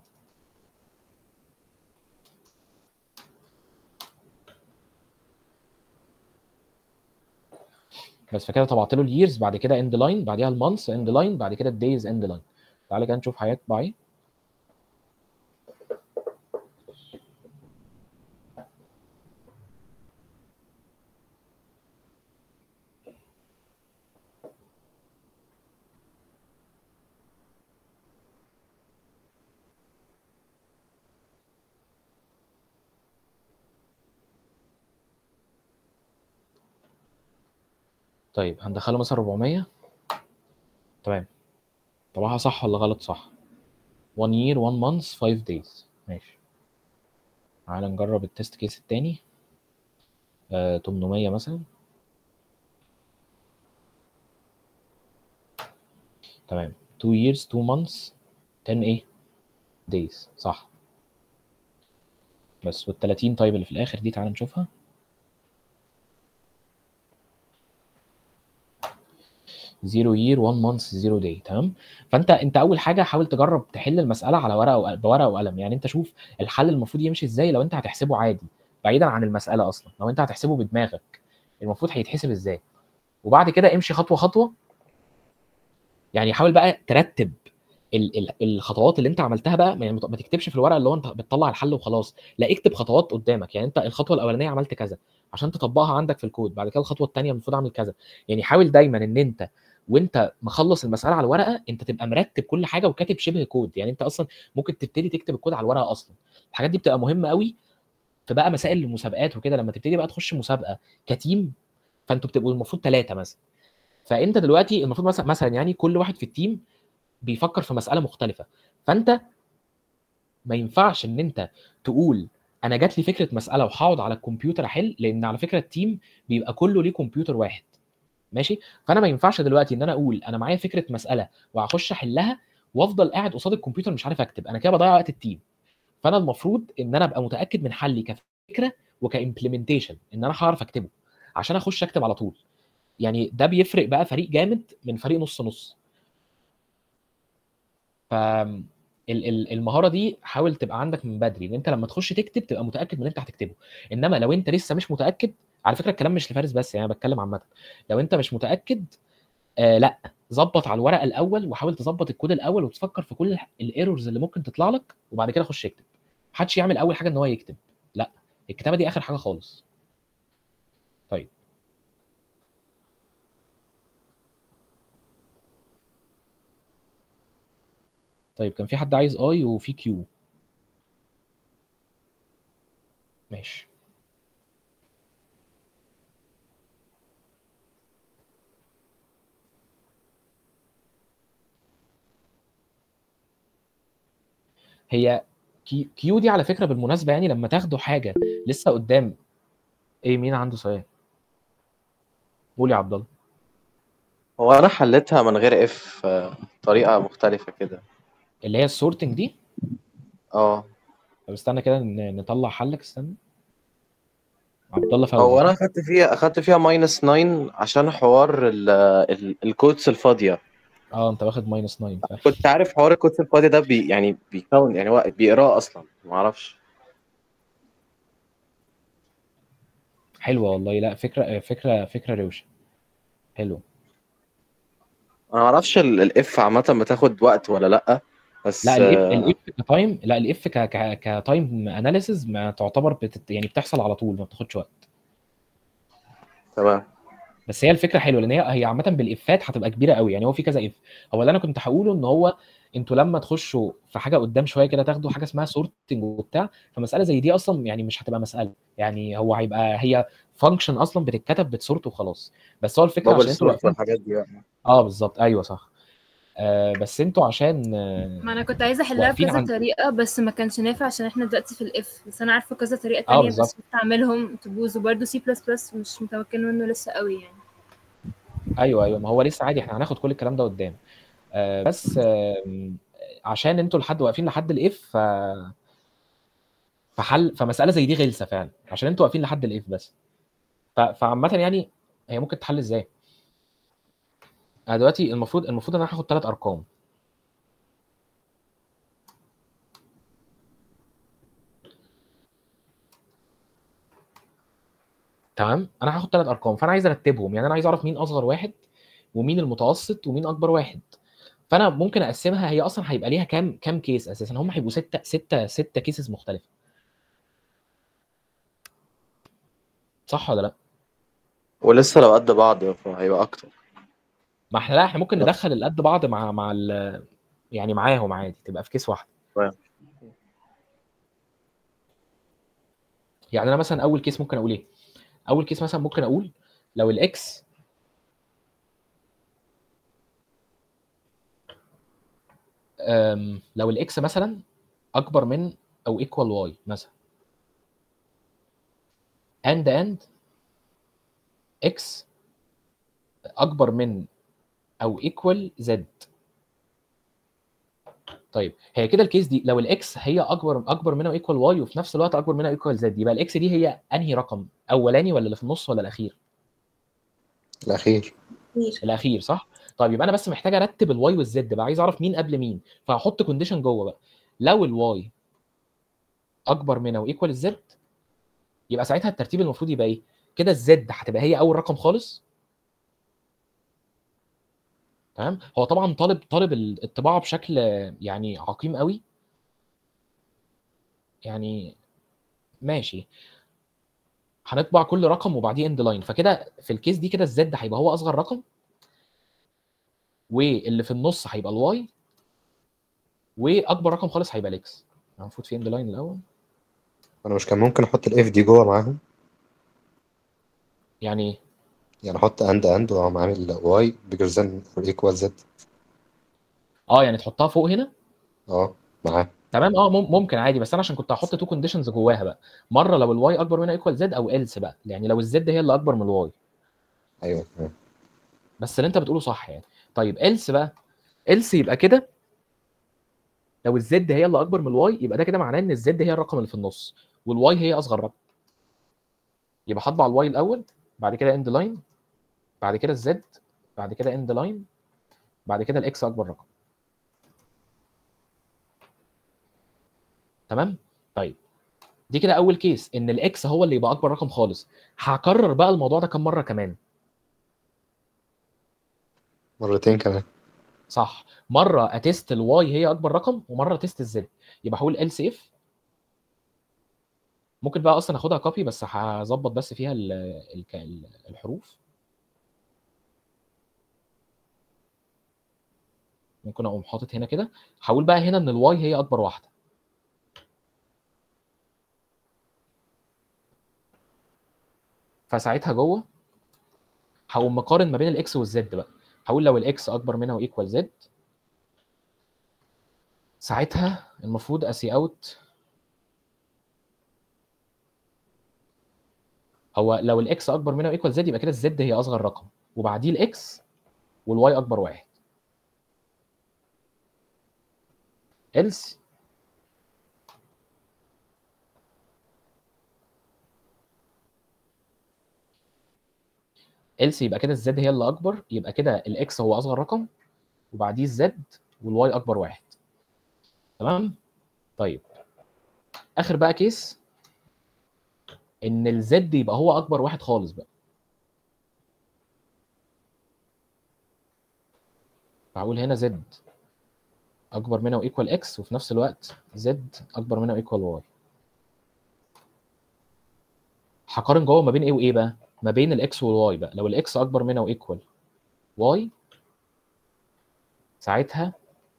بس فكده طبعت له اليرز بعد كده اند لاين بعديها المانثs اند لاين بعد كده الدايز اند لاين تعالى كده نشوف هيطبع ايه طيب هندخله مثلا 400 تمام طبعها صح ولا غلط صح 1 year 1 month 5 days ماشي تعالى نجرب التست كيس التاني آه 800 مثلا تمام 2 years 2 months 10 ايه days صح بس وال 30 طيب اللي في الاخر دي تعالى نشوفها زيرو يير 1 مانث زيرو داي تمام فانت انت اول حاجه حاول تجرب تحل المساله على ورقه وق- بورقه وقلم يعني انت شوف الحل المفروض يمشي ازاي لو انت هتحسبه عادي بعيدا عن المساله اصلا لو انت هتحسبه بدماغك المفروض هيتحسب ازاي وبعد كده امشي خطوه خطوه يعني حاول بقى ترتب ال- ال- الخطوات اللي انت عملتها بقى يعني ما تكتبش في الورقه اللي هو انت بتطلع الحل وخلاص لا اكتب خطوات قدامك يعني انت الخطوه الاولانيه عملت كذا عشان تطبقها عندك في الكود بعد كده الخطوه الثانيه المفروض اعمل كذا يعني حاول دايما ان انت وانت مخلص المساله على الورقه انت تبقى مرتب كل حاجه وكاتب شبه كود يعني انت اصلا ممكن تبتدي تكتب الكود على الورقه اصلا الحاجات دي بتبقى مهمه قوي في بقى مسائل المسابقات وكده لما تبتدي بقى تخش مسابقه كتيم فانتوا بتبقوا المفروض ثلاثه مثلا فانت دلوقتي المفروض مثلا مثلا يعني كل واحد في التيم بيفكر في مساله مختلفه فانت ما ينفعش ان انت تقول انا جات لي فكره مساله وهقعد على الكمبيوتر احل لان على فكره التيم بيبقى كله ليه كمبيوتر واحد ماشي فانا ما ينفعش دلوقتي ان انا اقول انا معايا فكره مساله وهخش احلها وافضل قاعد قصاد الكمبيوتر مش عارف اكتب انا كده بضيع وقت التيم فانا المفروض ان انا ابقى متاكد من حلي كفكره وكامبلمنتيشن ان انا هعرف اكتبه عشان اخش اكتب على طول يعني ده بيفرق بقى فريق جامد من فريق نص نص ف ال- ال- المهاره دي حاول تبقى عندك من بدري ان انت لما تخش تكتب تبقى متاكد من اللي انت هتكتبه انما لو انت لسه مش متاكد على فكره الكلام مش لفارس بس يعني انا بتكلم عامه لو انت مش متاكد آه لا ظبط على الورقه الاول وحاول تظبط الكود الاول وتفكر في كل الايرورز اللي ممكن تطلع لك وبعد كده خش اكتب محدش يعمل اول حاجه ان هو يكتب لا الكتابه دي اخر حاجه خالص طيب طيب كان في حد عايز اي وفي كيو ماشي هي كي- كيو دي على فكره بالمناسبه يعني لما تاخدوا حاجه لسه قدام ايه مين عنده سؤال قول يا عبد الله
هو انا حليتها من غير اف طريقه مختلفه كده
اللي هي السورتنج دي
اه
طب استنى كده ن- نطلع حلك استنى عبد الله
هو
فوزي
انا اخدت فيها اخدت فيها ماينس 9 عشان حوار ال- ال- الكوتس الفاضيه
اه انت واخد ماينس 9 فعلا.
كنت عارف حوار الكوتس الفاضيه ده بي يعني بيكون يعني هو بيقراه اصلا ما اعرفش
حلوه والله لا فكره فكره فكره روشه حلو
انا ما اعرفش الاف عامه بتاخد وقت ولا لا بس
لا الاف
آه،
الاف كتايم لا الاف ك ك كتايم اناليسز ما تعتبر بتت يعني بتحصل على طول ما بتاخدش وقت
تمام
بس هي الفكره حلوه لان هي هي عامه بالافات هتبقى كبيره قوي يعني هو في كذا اف هو اللي انا كنت هقوله ان هو انتوا لما تخشوا في حاجه قدام شويه كده تاخدوا حاجه اسمها سورتنج وبتاع فمساله زي دي اصلا يعني مش هتبقى مساله يعني هو هيبقى هي فانكشن اصلا بتتكتب بتسورت وخلاص بس هو الفكره
بابل
عشان انتوا
سورت
واقفين
والحاجات دي بقى.
اه بالظبط ايوه صح آه بس انتوا عشان آه
ما انا كنت عايزه احلها
واقفين
بكذا
عند
طريقه بس ما كانش نافع عشان احنا دلوقتي في الاف بس انا عارفه كذا طريقه
اه
تانية
بالظبط
بس بستعملهم تبوظ وبرده سي بلس بلس مش متمكن منه لسه قوي يعني
ايوه ايوه ما هو لسه عادي احنا هناخد كل الكلام ده قدام آه بس آه عشان انتوا لحد واقفين لحد الاف ف فحل فمساله زي دي غلسه فعلا عشان انتوا واقفين لحد الاف بس ف- فعامه يعني هي ممكن تحل ازاي انا دلوقتي المفروض المفروض ان انا هاخد ثلاث ارقام تمام انا هاخد ثلاث ارقام فانا عايز ارتبهم يعني انا عايز اعرف مين اصغر واحد ومين المتوسط ومين اكبر واحد فانا ممكن اقسمها هي اصلا هيبقى ليها كام كام كيس اساسا هم هيبقوا ستة ستة ستة كيسز مختلفه صح ولا لا
ولسه لو قد بعض فهيبقى اكتر
ما احنا لا احنا ممكن ندخل القد بعض مع مع ال- يعني معاهم عادي تبقى في كيس واحده
تمام.
يعني انا مثلا اول كيس ممكن اقول ايه اول كيس مثلا ممكن اقول لو الاكس أم، لو الاكس مثلا اكبر من او ايكوال واي مثلا اند اند اكس اكبر من او ايكوال زد طيب هي كده الكيس دي لو الاكس هي اكبر اكبر منها ايكوال واي وفي نفس الوقت اكبر منها ايكوال زد يبقى الاكس دي هي انهي رقم اولاني ولا اللي في النص ولا الاخير
الاخير
الاخير صح طيب يبقى انا بس محتاج ارتب الواي والزد بقى عايز اعرف مين قبل مين فهحط كونديشن جوه بقى لو الواي اكبر من او ايكوال الزد يبقى ساعتها الترتيب المفروض يبقى ايه كده الزد هتبقى هي اول رقم خالص تمام هو طبعا طالب طالب الطباعه بشكل يعني عقيم قوي يعني ماشي هنطبع كل رقم وبعديه اند لاين فكده في الكيس دي كده الزد هيبقى هو اصغر رقم واللي في النص هيبقى الواي واكبر رقم خالص هيبقى الاكس المفروض في اند لاين الاول
انا مش كان ممكن احط الاف دي جوه معاهم
يعني ايه
يعني احط اند اند واقوم عامل واي بيجر ذان اور ايكوال زد
اه يعني تحطها فوق هنا
اه معاه
تمام اه مم- ممكن عادي بس انا عشان كنت هحط تو كونديشنز جواها بقى مره لو الواي اكبر منها ايكوال زد او ايلس بقى يعني لو الزد هي اللي اكبر من الواي
ايوه تمام.
بس اللي انت بتقوله صح يعني طيب ايلس بقى ايلس يبقى كده لو الزد هي اللي اكبر من الواي يبقى ده كده معناه ان الزد هي الرقم اللي في النص والواي هي اصغر رقم يبقى هطبع الواي الاول بعد كده اند لاين بعد كده الزد بعد كده اند لاين بعد كده الاكس اكبر رقم تمام طيب دي كده اول كيس ان الاكس هو اللي يبقى اكبر رقم خالص هكرر بقى الموضوع ده كم مره كمان
مرتين كمان
صح مره اتست الواي هي اكبر رقم ومره تيست الزد يبقى هقول ال اف ممكن بقى اصلا اخدها كوبي بس هظبط بس فيها ال ال ال الحروف ممكن اقوم حاطط هنا كده هقول بقى هنا ان الواي هي اكبر واحده فساعتها جوه هقوم مقارن ما بين الاكس والزد بقى هقول لو الاكس اكبر منها وايكوال زد ساعتها المفروض اسي اوت هو لو الاكس اكبر منها وايكوال زد يبقى كده الزد هي اصغر رقم وبعديه الاكس والواي اكبر واحد else else يبقى كده الزد هي اللي اكبر يبقى كده الاكس هو اصغر رقم وبعديه الزد والواي اكبر واحد تمام طيب اخر بقى كيس ان الزد يبقى هو اكبر واحد خالص بقى هقول هنا زد اكبر منها وايكوال اكس وفي نفس الوقت زد اكبر منها وايكوال واي هقارن جوه ما بين ايه وايه بقى ما بين الاكس والواي بقى لو الاكس اكبر منها وايكوال واي ساعتها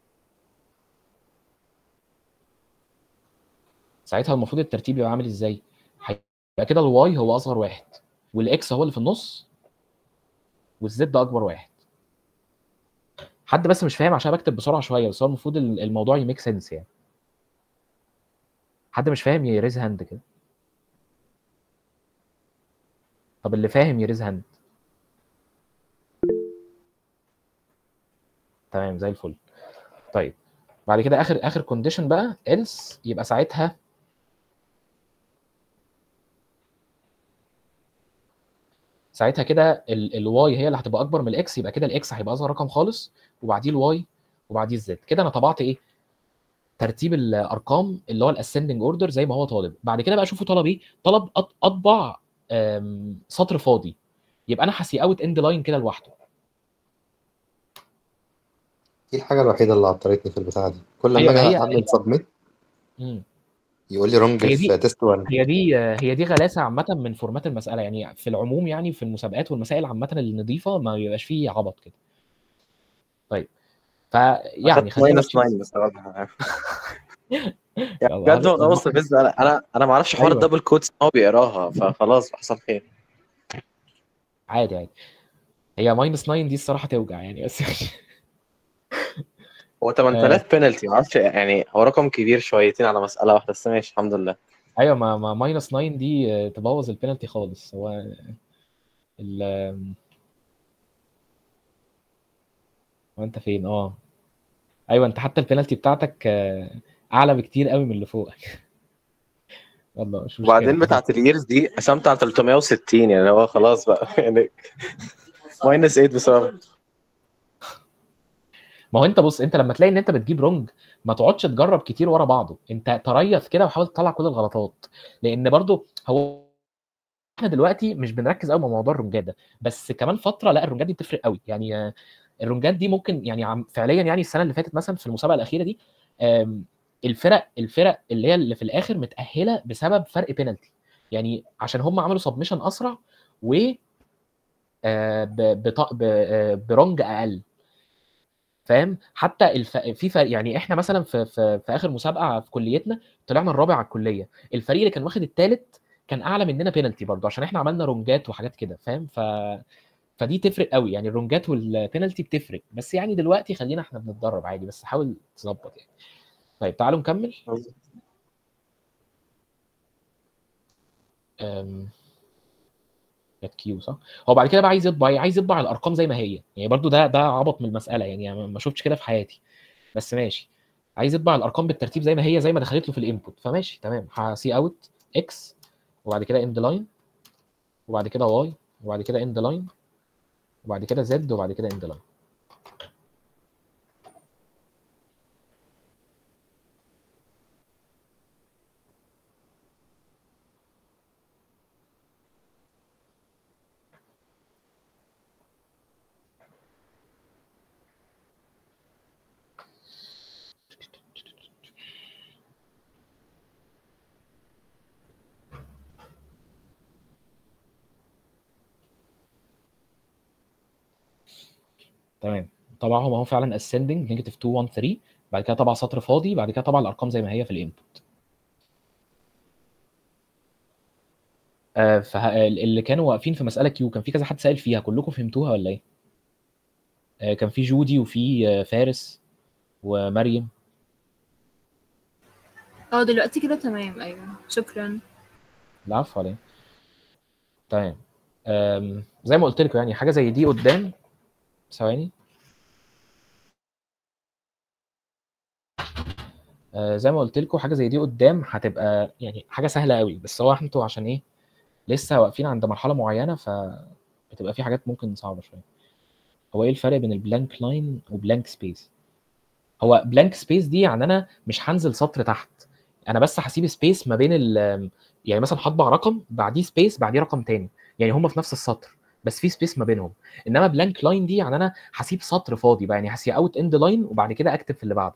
ساعتها المفروض الترتيب يبقى عامل ازاي هيبقى كده الواي هو اصغر واحد والاكس هو اللي في النص والزد اكبر واحد حد بس مش فاهم عشان بكتب بسرعه شويه بس هو المفروض الموضوع يميك سنس يعني حد مش فاهم يريز هاند كده طب اللي فاهم يريز هاند تمام زي الفل طيب بعد كده اخر اخر كونديشن بقى else يبقى ساعتها ساعتها كده الواي هي اللي هتبقى اكبر من الاكس يبقى كده الاكس هيبقى اصغر رقم خالص وبعديه الواي وبعديه الزد كده انا طبعت ايه ترتيب الارقام اللي هو الاسندنج اوردر زي ما هو طالب بعد كده بقى شوفوا طلب ايه طلب أط- اطبع آم، سطر فاضي يبقى انا هسي اوت اند لاين كده لوحده
دي الحاجة الوحيدة اللي عطلتني في البتاعة دي كل
ايوه
ما
ما
اجي
هي
اعمل سبميت
مم.
يقول لي رونج
هي
في
دي
تيست 1
هي دي هي دي غلاسه عامه من فورمات المساله يعني في العموم يعني في المسابقات والمسائل عامه النظيفه ما بيبقاش فيه عبط كده طيب فيعني
اخدت
خلينا
ماينس
ماشيين
9 بصراحه يعني
يلا
بجد والله
هن-
مستفز انا انا انا ما اعرفش حوار
ايوه
الدبل كوتس ان هو بيقراها فخلاص حصل خير
عادي عادي هي ماينس 9 دي الصراحه توجع يعني بس
هو
آه
8000 بينالتي ما اعرفش يعني هو رقم كبير شويتين على مساله واحده بس ماشي الحمد لله
ايوه ما ما ماينس 9 دي آه، تبوظ البينالتي خالص هو ال هو انت فين اه ايوه انت حتى البينالتي بتاعتك آه، اعلى بكتير قوي من اللي فوق والله مش
وبعدين
مشكله
بتاعت اليرز دي قسمت على 360 يعني هو خلاص بقى يعني ماينس 8 بسبب
ما هو انت بص انت لما تلاقي ان انت بتجيب رونج ما تقعدش تجرب كتير ورا بعضه انت تريث كده وحاول تطلع كل الغلطات لان برضو هو احنا دلوقتي مش بنركز قوي مع موضوع الرونجات ده بس كمان فتره لا الرونجات دي بتفرق قوي يعني آه، الرونجات دي ممكن يعني عم فعليا يعني السنه اللي فاتت مثلا في المسابقه الاخيره دي آم، الفرق الفرق اللي هي اللي في الاخر متاهله بسبب فرق بينالتي يعني عشان هم عملوا سبمشن اسرع و آه، ب- بط- ب- آه، برونج اقل فاهم حتى الف... في فرق يعني احنا مثلا في, في في اخر مسابقه في كليتنا طلعنا الرابع على الكليه الفريق اللي كان واخد الثالث كان اعلى مننا بينالتي برضه عشان احنا عملنا رونجات وحاجات كده فاهم ف فدي تفرق قوي يعني الرونجات والبينالتي بتفرق بس يعني دلوقتي خلينا احنا بنتدرب عادي بس حاول تظبط يعني طيب تعالوا نكمل أم... كانت كيو صح هو بعد كده بقى عايز يطبع إيه؟ عايز يطبع الارقام زي ما هي يعني برضو ده ده عبط من المساله يعني ما ما شفتش كده في حياتي بس ماشي عايز يطبع الارقام بالترتيب زي ما هي زي ما دخلت له في الانبوت فماشي تمام هسي اوت اكس وبعد كده اند لاين وبعد كده واي وبعد كده اند لاين وبعد كده زد وبعد كده اند لاين تمام طبعهم اهو فعلا ascending نيجاتيف 2 1 3 بعد كده طبع سطر فاضي بعد كده طبع الارقام زي ما هي في الانبوت آه فاللي كانوا واقفين في مساله كيو كان في كذا حد سائل فيها كلكم فهمتوها ولا ايه؟ آه كان في جودي وفي آه فارس ومريم
اه دلوقتي كده تمام ايوه شكرا
العفو عليه تمام آم، زي ما قلت لكم يعني حاجه زي دي قدام ثواني آه، زي ما قلت لكم حاجه زي دي قدام هتبقى يعني حاجه سهله قوي بس هو انتوا عشان ايه لسه واقفين عند مرحله معينه فبتبقى في حاجات ممكن صعبه شويه هو ايه الفرق بين البلانك لاين وبلانك سبيس هو بلانك سبيس دي يعني انا مش هنزل سطر تحت انا بس هسيب سبيس ما بين ال يعني مثلا هطبع رقم بعديه سبيس بعديه رقم تاني يعني هم في نفس السطر بس في سبيس ما بينهم انما بلانك لاين دي يعني انا هسيب سطر فاضي بقى يعني هسي اوت اند لاين وبعد كده اكتب في اللي بعده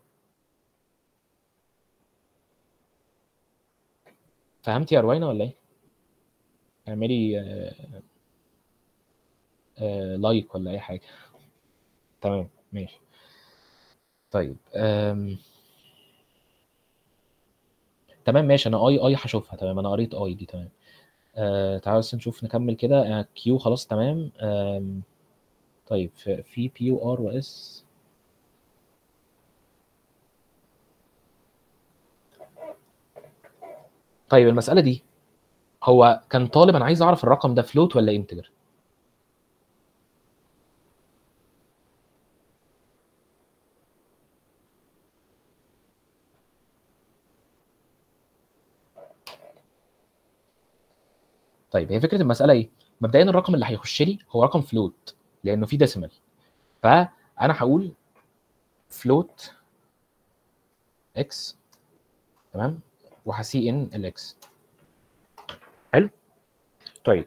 فهمتي يا روينا ولا ايه؟ اعملي آه، آه، لايك ولا اي حاجه تمام ماشي طيب أم... تمام ماشي انا اي اي هشوفها تمام انا قريت اي دي تمام آه تعالوا بس نشوف نكمل كده آه كيو خلاص تمام آم... طيب في في بي يو ار واس طيب المسألة دي هو كان طالب انا عايز اعرف الرقم ده فلوت ولا انتجر طيب هي فكره المساله ايه مبدئيا الرقم اللي هيخش لي هو رقم فلوت لانه فيه ديسيمال فانا هقول فلوت اكس تمام وهسي ان الاكس حلو طيب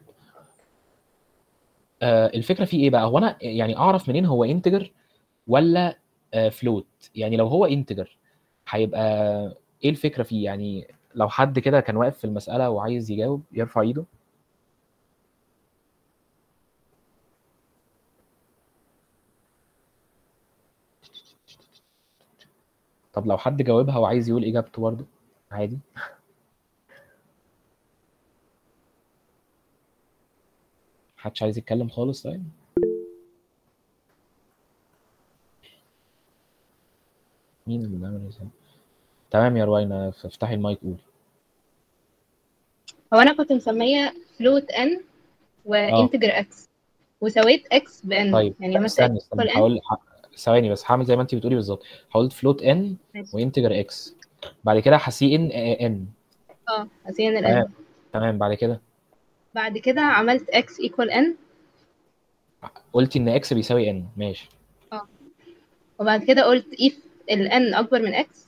آه الفكره في ايه بقى هو انا يعني اعرف منين هو انتجر ولا آه فلوت يعني لو هو انتجر هيبقى ايه الفكره فيه يعني لو حد كده كان واقف في المساله وعايز يجاوب يرفع ايده طب لو حد جاوبها وعايز يقول اجابته برضه عادي محدش عايز يتكلم خالص طيب مين اللي بيعمل ازاي تمام يا روينا افتحي المايك قولي
هو انا كنت مسميه فلوت ان وانتجر اكس وسويت اكس بان
طيب
يعني مثلا
استني
اكس
استني
ان
هقول ه- ثواني بس هعمل زي ما انت بتقولي بالظبط هقول فلوت ان
ماشي.
وانتجر اكس بعد كده هسي ان ان
اه هسين الان
تمام تمام بعد كده
بعد كده عملت اكس ايكوال ان
قلتي ان اكس بيساوي ان ماشي
اه وبعد كده قلت if الان اكبر من اكس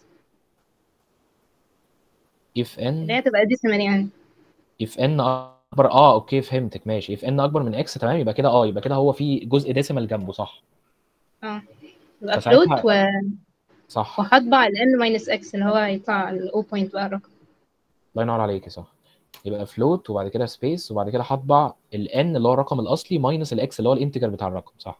if
اللي
n
هي تبقى ديسيمال يعني
if n اكبر اه اوكي فهمتك ماشي if n اكبر من x تمام يبقى كده اه يبقى كده هو في جزء ديسيمال جنبه صح
اه يبقى فلوت
فساعتها
و...
صح
وهطبع ال n minus x اللي هو هيطلع ال O point بقى الرقم
الله ينور عليكي صح يبقى فلوت وبعد كده سبيس وبعد كده هطبع ال n اللي هو الرقم الاصلي ماينس الاكس اللي هو الانتجر بتاع الرقم صح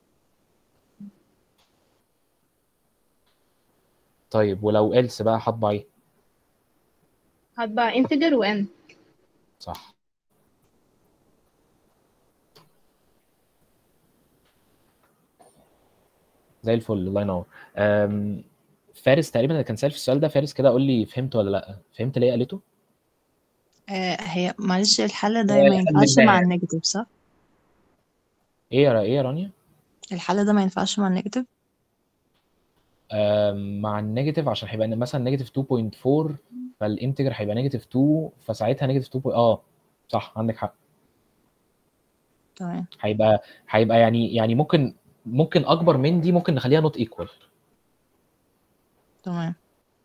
طيب ولو else بقى هطبع ايه
هطبع integer و n
صح زي الفل الله ينور أم، فارس تقريبا اللي كان سأل في السؤال ده فارس كده قول لي فهمت ولا لا فهمت ليه قالته
آه هي معلش الحل ده
هي
ما
لحد
ينفعش
ما
مع
يعني.
النيجاتيف صح؟
ايه يا ايه يا رانيا
الحل ده ما ينفعش مع النيجاتيف
أم، مع النيجاتيف عشان هيبقى مثلا نيجاتيف 2.4 فالانتجر هيبقى نيجاتيف 2 فساعتها نيجاتيف 2 اه صح عندك حق
تمام
هيبقى هيبقى يعني يعني ممكن ممكن اكبر من دي ممكن نخليها نوت ايكوال
تمام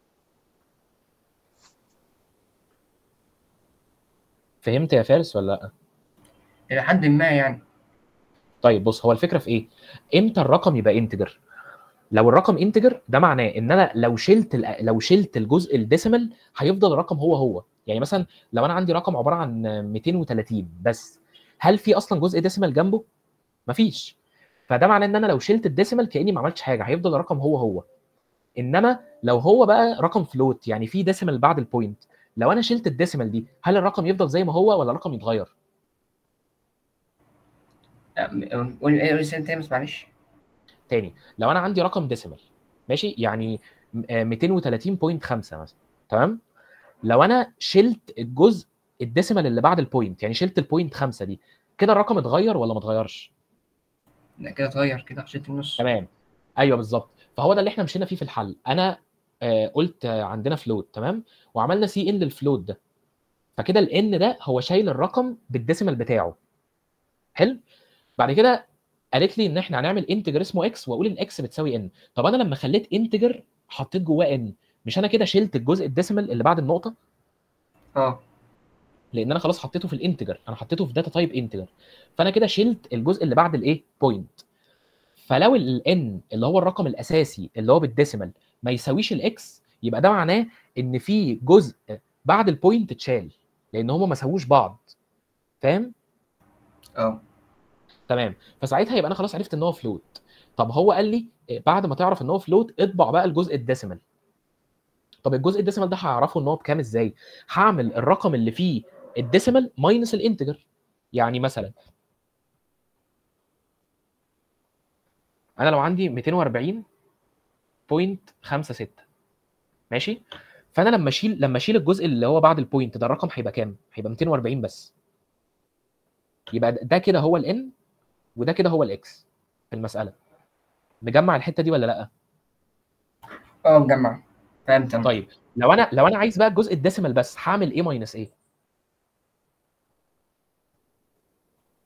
فهمت يا فارس ولا لا
إلى حد ما يعني
طيب بص هو الفكره في ايه امتى الرقم يبقى انتجر لو الرقم انتجر ده معناه ان انا لو شلت ال- لو شلت الجزء الديسيمال هيفضل الرقم هو هو يعني مثلا لو انا عندي رقم عباره عن 230 بس هل في اصلا جزء ديسيمال جنبه مفيش فده معناه ان انا لو شلت الديسيمال كاني ما عملتش حاجه هيفضل الرقم هو هو انما لو هو بقى رقم فلوت يعني في ديسيمال بعد البوينت لو انا شلت الديسيمال دي هل الرقم يفضل زي ما هو ولا الرقم يتغير
قول قول إيه السنة تاني بس معلش
تاني لو انا عندي رقم ديسيمال ماشي يعني م- آه 230.5 مثلا تمام لو انا شلت الجزء الديسيمال اللي بعد البوينت يعني شلت البوينت 5 دي كده الرقم اتغير ولا ما اتغيرش
لا كده اتغير كده شلت النص
تمام ايوه بالظبط فهو ده اللي احنا مشينا فيه في الحل انا آه قلت آه عندنا فلوت تمام وعملنا سي ان للفلوت ده فكده الان ده هو شايل الرقم بالديسيمال بتاعه حلو بعد كده قالت لي ان احنا هنعمل انتجر اسمه اكس واقول ان اكس بتساوي ان طب انا لما خليت انتجر حطيت جواه ان مش انا كده شلت الجزء الديسيمال اللي بعد النقطه
اه
لان انا خلاص حطيته في الانتجر انا حطيته في داتا تايب انتجر فانا كده شلت الجزء اللي بعد الايه بوينت فلو الان اللي هو الرقم الاساسي اللي هو بالديسيمال ما يساويش الاكس يبقى ده معناه ان في جزء بعد البوينت اتشال لان هما ما ساووش بعض فاهم
اه
تمام فساعتها يبقى انا خلاص عرفت ان هو فلوت طب هو قال لي إيه، بعد ما تعرف ان هو فلوت اطبع بقى الجزء الديسيمال طب الجزء الديسيمال ده هعرفه ان هو بكام ازاي هعمل الرقم اللي فيه الديسيمال ماينس الانتجر يعني مثلا انا لو عندي 240.56 ماشي فانا لما اشيل لما اشيل الجزء اللي هو بعد البوينت ده الرقم هيبقى كام هيبقى 240 بس يبقى ده كده هو الان وده كده هو الاكس في المساله نجمع الحته دي ولا لا
اه مجمع فهمت انا
طيب لو انا لو انا عايز بقى الجزء الديسيمال بس هعمل ايه ماينس ايه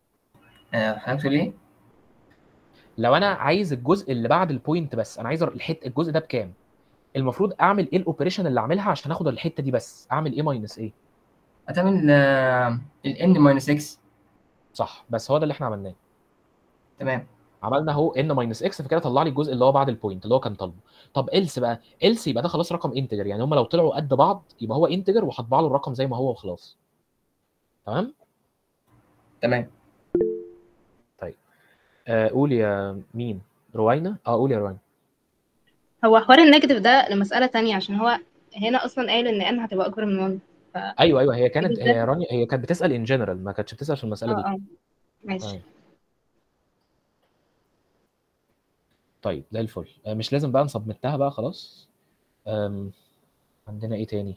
آه، حضرتك بتقول ايه؟
لو انا عايز الجزء اللي بعد البوينت بس انا عايز الحته الجزء ده بكام المفروض اعمل ايه الاوبريشن اللي اعملها عشان اخد الحته دي بس اعمل ايه ماينس ايه
هتعمل ال n ماينس x
صح بس هو ده اللي احنا عملناه
تمام
عملنا اهو ان ماينس اكس فكده طلع لي الجزء اللي هو بعد البوينت اللي هو كان طالبه طب إلس بقى إلس يبقى ده خلاص رقم انتجر يعني هم لو طلعوا قد بعض يبقى هو انتجر وهطبع له الرقم زي ما هو وخلاص تمام
تمام
طيب آه قول يا مين روينا اه قول يا روينا
هو حوار النيجاتيف ده لمسألة تانية عشان هو هنا أصلا قايل إن n هتبقى أكبر من 1 ف
ايوه ايوه هي كانت
بالظبط.
هي رانيا هي كانت بتسال ان جنرال ما كانتش بتسال في المساله
اه
دي
اه ماشي
طيب. طيب زي الفل آه، مش لازم بقى نسبمتها بقى خلاص أم، عندنا ايه تاني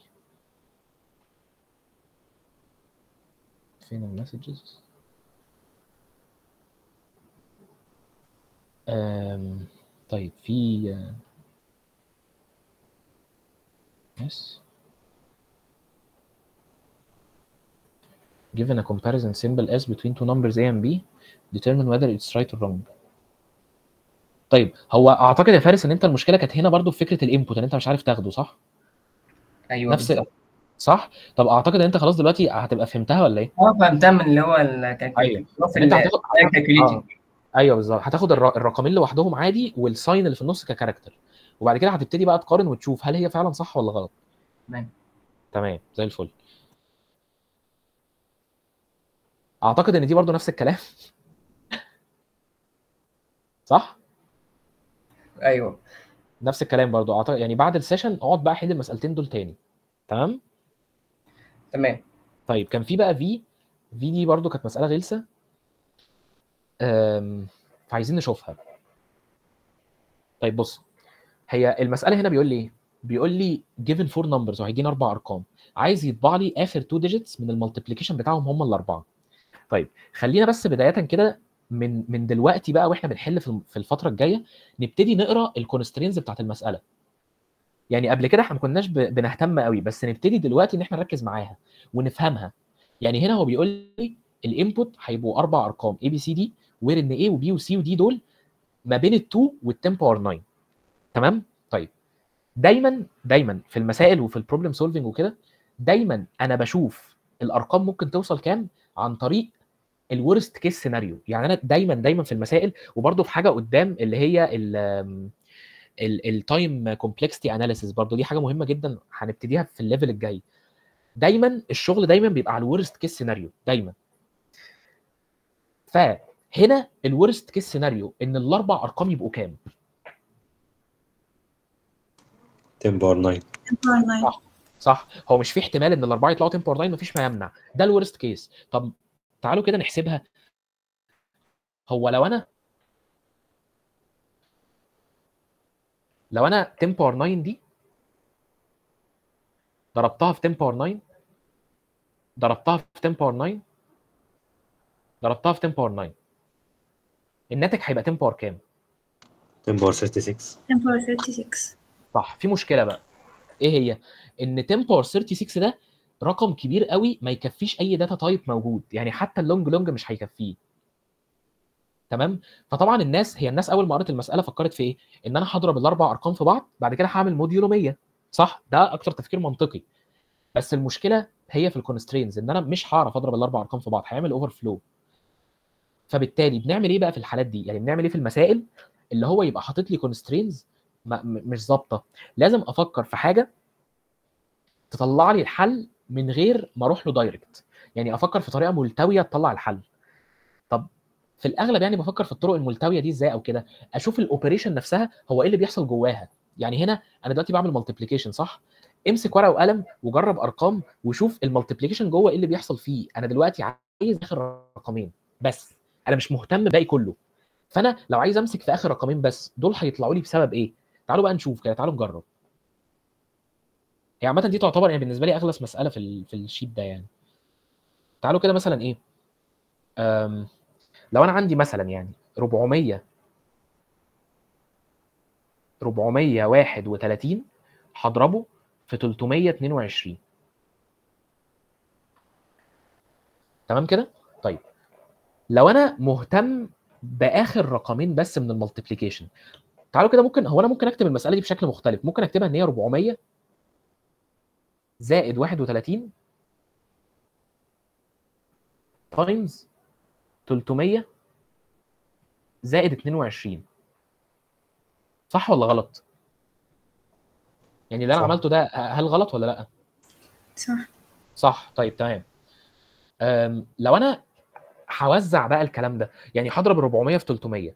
فين المسجز طيب في يس given a comparison symbol s between two numbers a and b determine whether it's right or wrong طيب هو اعتقد يا فارس ان انت المشكله كانت هنا برضو في فكره الانبوت ان انت مش عارف تاخده صح
ايوه
نفس
بالظبط.
صح طب اعتقد ان انت خلاص دلوقتي هتبقى فهمتها ولا ايه
اه فهمتها من اللي هو الكالكوليتر
ايوه
في
ان انت
ال-
هتاخد
الكالكوليتر
آه. ايوه بالظبط هتاخد الر- الرقمين لوحدهم عادي والساين اللي في النص ككاركتر وبعد كده هتبتدي بقى تقارن وتشوف هل هي فعلا صح ولا غلط
تمام
تمام زي الفل اعتقد ان دي برضو نفس الكلام صح
ايوه
نفس الكلام برضو اعتقد يعني بعد السيشن اقعد بقى حل المسألتين دول تاني تمام
تمام
طيب كان في بقى في في دي برضو كانت مسألة غلسة أم، فعايزين نشوفها طيب بص هي المسألة هنا بيقول لي ايه بيقول لي given four numbers وهيديني اربع ارقام عايز يطبع لي اخر two digits من المالتيبليكيشن بتاعهم هم الاربعه طيب خلينا بس بدايه كده من من دلوقتي بقى واحنا بنحل في الم- في الفتره الجايه نبتدي نقرا الكونسترينز بتاعت المساله يعني قبل كده احنا ما كناش ب- بنهتم قوي بس نبتدي دلوقتي ان احنا نركز معاها ونفهمها يعني هنا هو بيقول لي الانبوت هيبقوا اربع ارقام اي بي سي دي وير ان اي وبي وسي ودي دول ما بين ال 2 وال 10 باور 9 تمام طيب دايما دايما في المسائل وفي البروبلم سولفنج وكده دايما انا بشوف الارقام ممكن توصل كام عن طريق الورست كيس سيناريو يعني انا دايما دايما في المسائل وبرده في حاجه قدام اللي هي التايم كومبلكسيتي اناليسيس برضه دي حاجه مهمه جدا هنبتديها في الليفل الجاي دايما الشغل دايما بيبقى على الورست كيس سيناريو دايما فهنا الورست كيس سيناريو ان الاربع ارقام يبقوا كام
10 باور 9
صح صح هو مش في احتمال ان الاربعه يطلعوا 10 باور 9 مفيش ما يمنع ده الورست كيس طب تعالوا كده نحسبها هو لو انا لو انا 10 باور 9 دي ضربتها في 10 باور 9 ضربتها في 10 باور 9 ضربتها في 10 باور 9 الناتج هيبقى 10 باور كام؟
10 باور 36
10 باور 36
صح في مشكله بقى ايه هي ان 10 باور 36 ده رقم كبير قوي ما يكفيش اي داتا تايب موجود يعني حتى اللونج لونج مش هيكفيه تمام فطبعا الناس هي الناس اول ما قرت المساله فكرت في ايه ان انا هضرب الاربع ارقام في بعض بعد كده هعمل موديولو 100 صح ده اكتر تفكير منطقي بس المشكله هي في الكونسترينز ان انا مش هعرف اضرب الاربع ارقام في بعض هيعمل اوفر فلو فبالتالي بنعمل ايه بقى في الحالات دي يعني بنعمل ايه في المسائل اللي هو يبقى حاطط لي كونسترينز مش ظابطه لازم افكر في حاجه تطلع لي الحل من غير ما اروح له دايركت يعني افكر في طريقه ملتويه تطلع الحل طب في الاغلب يعني بفكر في الطرق الملتويه دي ازاي او كده اشوف الاوبريشن نفسها هو ايه اللي بيحصل جواها يعني هنا انا دلوقتي بعمل مالتيبليكيشن صح امسك ورقه وقلم وجرب ارقام وشوف المالتيبليكيشن جوه ايه اللي بيحصل فيه انا دلوقتي عايز اخر رقمين بس انا مش مهتم باقي كله فانا لو عايز امسك في اخر رقمين بس دول هيطلعوا لي بسبب ايه تعالوا بقى نشوف كده تعالوا نجرب هي عامه دي تعتبر يعني بالنسبه لي اغلس مساله في ال... في الشيت ده يعني تعالوا كده مثلا ايه أم... لو انا عندي مثلا يعني 400 431 هضربه في 322 تمام كده طيب لو انا مهتم باخر رقمين بس من المالتيبليكيشن تعالوا كده ممكن هو انا ممكن اكتب المساله دي بشكل مختلف ممكن اكتبها ان هي 400 زائد 31 تايمز 300 زائد 22 صح ولا غلط؟ يعني اللي انا
صح.
عملته ده هل غلط ولا لا؟
صح
صح طيب تمام أم، لو انا هوزع بقى الكلام ده يعني هضرب 400 في 300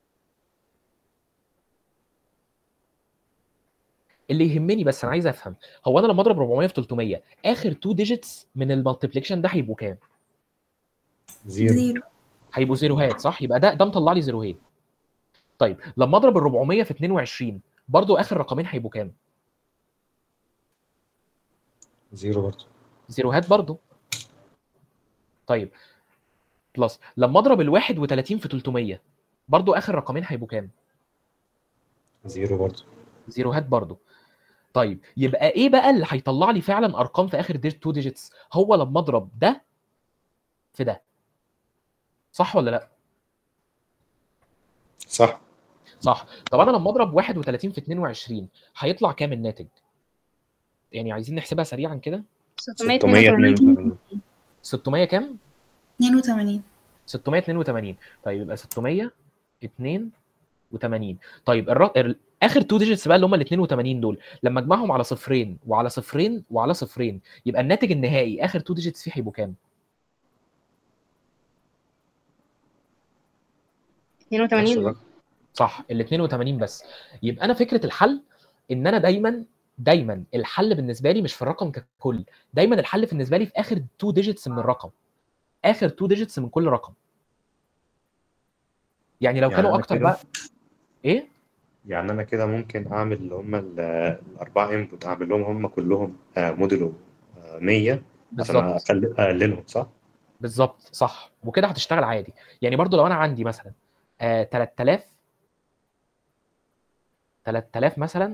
اللي يهمني بس انا عايز افهم هو انا لما اضرب 400 في 300 اخر 2 ديجيتس من المالتيبليكيشن ده هيبقوا كام؟
زيرو
زيرو
هيبقوا زيروهات صح؟ يبقى ده ده مطلع لي زيروهات طيب لما اضرب ال 400 في 22 برضو اخر رقمين هيبقوا كام؟
زيرو برضه
زيروهات برضو طيب بلس لما اضرب ال 31 في 300 برضو اخر رقمين هيبقوا كام؟
زيرو برضه
زيروهات برضو طيب يبقى ايه بقى اللي هيطلع لي فعلا ارقام في اخر 2 ديجيتس هو لما اضرب ده في ده صح ولا لا
صح
صح طب انا لما اضرب 31 في 22 هيطلع كام الناتج يعني عايزين نحسبها سريعا كده
682
600 كام
82
682 طيب يبقى 682 طيب الر... ال... اخر تو ديجيتس بقى اللي هم ال 82 دول لما اجمعهم على صفرين وعلى صفرين وعلى صفرين يبقى الناتج النهائي اخر تو ديجيتس فيه هيبقوا كام
82
صح ال 82 بس يبقى انا فكره الحل ان انا دايما دايما الحل بالنسبه لي مش في الرقم ككل دايما الحل بالنسبه لي في اخر تو ديجيتس من الرقم اخر تو ديجيتس من كل رقم يعني لو
يعني
كانوا
أنا
اكتر
كده-
بقى ايه
يعني انا كده ممكن اعمل اللي هم ال- الاربعه انبوت اعمل لهم هم كلهم آه، موديلو آه، 100 عشان
بالظبط
أقل- اقللهم صح؟
بالظبط صح وكده هتشتغل عادي يعني برضو لو انا عندي مثلا آه 3000 3000 مثلا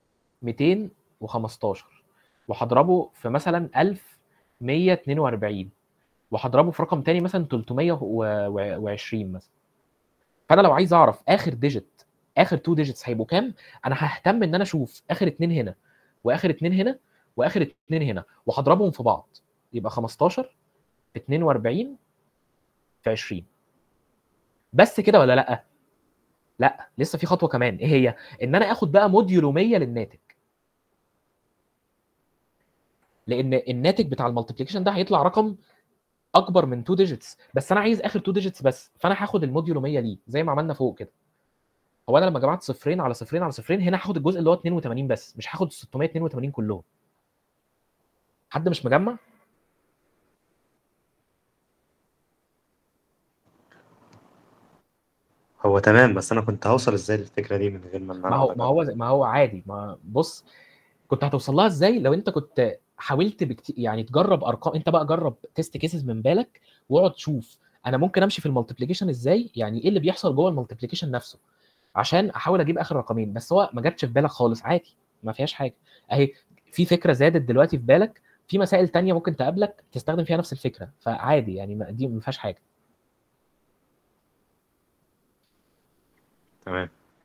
215 وهضربه في مثلا 1142 وهضربه في رقم تاني مثلا 320 مثلا فانا لو عايز اعرف اخر ديجيت اخر تو ديجيتس هيبقوا كام انا ههتم ان انا اشوف اخر اتنين هنا واخر اتنين هنا واخر اتنين هنا وهضربهم في بعض يبقى 15 في 42 في 20 بس كده ولا لا لا لسه في خطوه كمان ايه هي ان انا اخد بقى موديولو 100 للناتج لان الناتج بتاع المالتيبليكيشن ده هيطلع رقم اكبر من 2 ديجيتس بس انا عايز اخر 2 ديجيتس بس فانا هاخد الموديولو 100 ليه زي ما عملنا فوق كده هو انا لما جمعت صفرين على صفرين على صفرين هنا هاخد الجزء اللي هو 82 بس مش هاخد 682 كلهم حد مش مجمع
هو تمام بس انا كنت هوصل ازاي للفكره دي من غير ما
ما هو ما هو ما هو عادي ما بص كنت هتوصل لها ازاي لو انت كنت حاولت بكتير يعني تجرب ارقام انت بقى جرب تيست كيسز من بالك واقعد شوف انا ممكن امشي في المالتيبليكيشن ازاي يعني ايه اللي بيحصل جوه المالتيبليكيشن نفسه عشان احاول اجيب اخر رقمين بس هو ما جاتش في بالك خالص عادي ما فيهاش حاجه اهي في فكره زادت دلوقتي في بالك في مسائل تانية ممكن تقابلك تستخدم فيها نفس الفكره فعادي يعني ما- دي ما فيهاش حاجه
تمام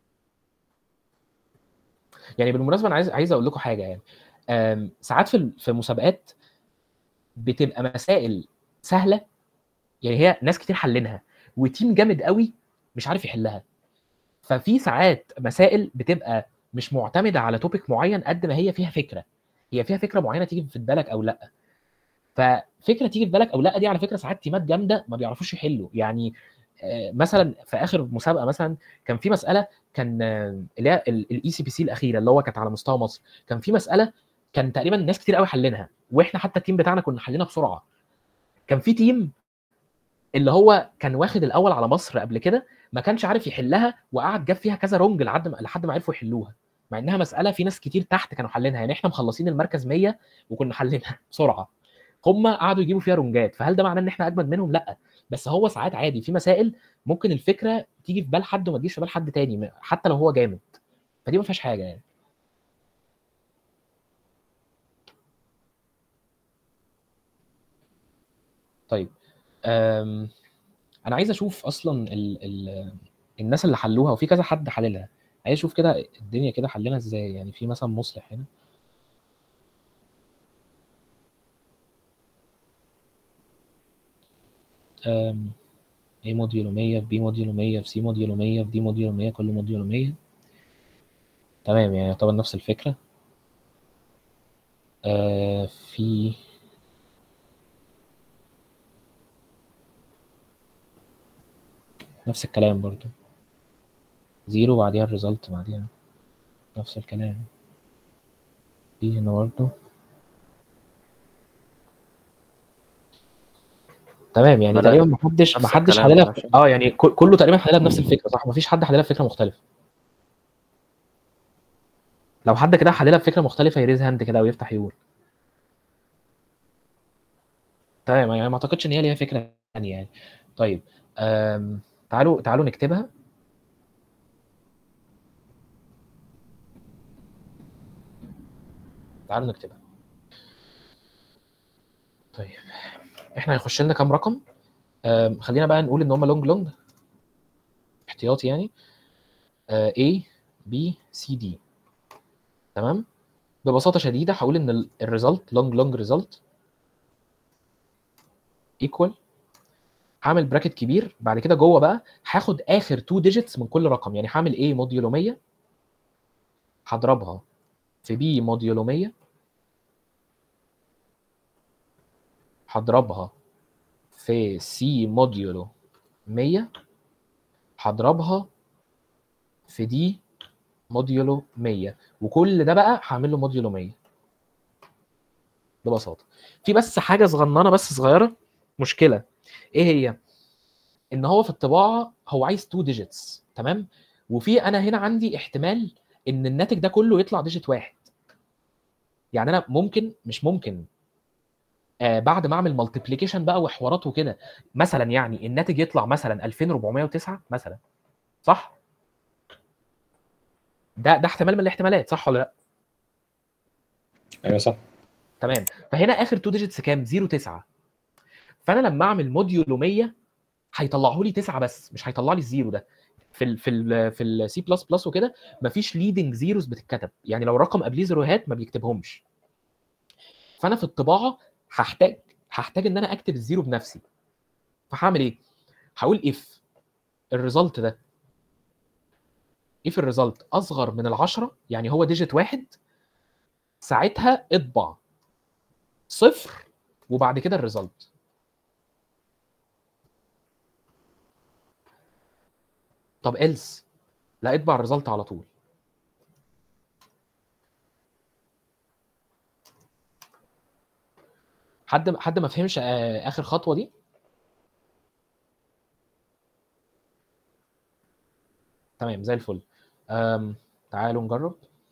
يعني بالمناسبه انا عايز عايز اقول لكم حاجه يعني آم، ساعات في في مسابقات بتبقى مسائل سهله يعني هي ناس كتير حلينها وتيم جامد قوي مش عارف يحلها ففي ساعات مسائل بتبقى مش معتمده على توبيك معين قد ما هي فيها فكره هي فيها فكره معينه تيجي في بالك او لا ففكره تيجي في بالك او لا دي على فكره ساعات تيمات جامده ما بيعرفوش يحلوا يعني آه، مثلا في اخر مسابقه مثلا كان في مساله كان آه، اللي هي الاي سي بي سي الاخيره اللي هو كانت على مستوى مصر كان في مساله كان تقريبا ناس كتير قوي حلينها واحنا حتى التيم بتاعنا كنا حلينها بسرعه كان في تيم اللي هو كان واخد الاول على مصر قبل كده ما كانش عارف يحلها وقعد جاب فيها كذا رونج لحد ما لحد ما عرفوا يحلوها مع انها مساله في ناس كتير تحت كانوا حلينها يعني احنا مخلصين المركز 100 وكنا حلينها بسرعه هم قعدوا يجيبوا فيها رونجات فهل ده معناه ان احنا اجمد منهم لا بس هو ساعات عادي في مسائل ممكن الفكره تيجي في بال حد وما تجيش في بال حد تاني حتى لو هو جامد فدي ما فيهاش حاجه يعني طيب أم... انا عايز اشوف اصلا ال ال الناس اللي حلوها وفي كذا حد حللها عايز اشوف كده الدنيا كده حلنا ازاي يعني في مثلا مصلح هنا أم، A موديولو 100 في B موديولو 100 في C موديولو 100 في D موديولو 100 كل موديولو 100 تمام يعني يعتبر نفس الفكرة آه في نفس الكلام برضو زيرو بعديها الريزلت بعديها نفس الكلام في هنا برضو تمام يعني
بدأ
تقريبا محدش
نفس
محدش
الكلام
حللها
معرفش.
اه يعني كل- كله تقريبا حللها بنفس الفكره صح مفيش حد حللها بفكره مختلفه لو حد كده حللها بفكره مختلفه يريز هاند كده ويفتح يقول تمام يعني ما اعتقدش ان هي ليها فكره ثانيه يعني طيب آم، تعالوا تعالوا نكتبها تعالوا نكتبها طيب احنا هيخش لنا كام رقم آم، خلينا بقى نقول ان هم لونج لونج احتياطي يعني آه، A B C D تمام ببساطه شديده هقول ان الريزلت لونج لونج ريزلت ايكوال هعمل براكت كبير بعد كده جوه بقى هاخد اخر تو ديجيتس من كل رقم يعني هعمل A موديولو 100 هضربها في B موديولو 100 هضربها في C موديولو 100 هضربها في دي موديولو 100 وكل ده بقى هعمل له موديولو 100 ببساطه في بس حاجه صغننه بس صغيره مشكله ايه هي ان هو في الطباعه هو عايز 2 ديجيتس تمام وفي انا هنا عندي احتمال ان الناتج ده كله يطلع ديجيت واحد يعني انا ممكن مش ممكن آه بعد ما اعمل مالتيبليكيشن بقى وحوارات وكده مثلا يعني الناتج يطلع مثلا 2409 مثلا صح ده ده احتمال من الاحتمالات صح ولا لا
ايوه صح
تمام فهنا اخر تو ديجيتس كام 0 9 فانا لما اعمل موديولو 100 هيطلعه لي 9 بس مش هيطلع لي الزيرو ده في ال في ال في السي بلس بلس وكده مفيش ليدنج زيروز بتتكتب يعني لو رقم قبليه زيروهات ما بيكتبهمش فانا في الطباعه هحتاج هحتاج ان انا اكتب الزيرو بنفسي فهعمل ايه هقول اف الريزلت ده اف الريزلت اصغر من العشرة يعني هو ديجيت واحد ساعتها اطبع صفر وبعد كده الريزلت طب إلس لا اطبع الريزلت على طول حد حد ما فهمش آه، اخر خطوه دي تمام زي الفل أم، تعالوا نجرب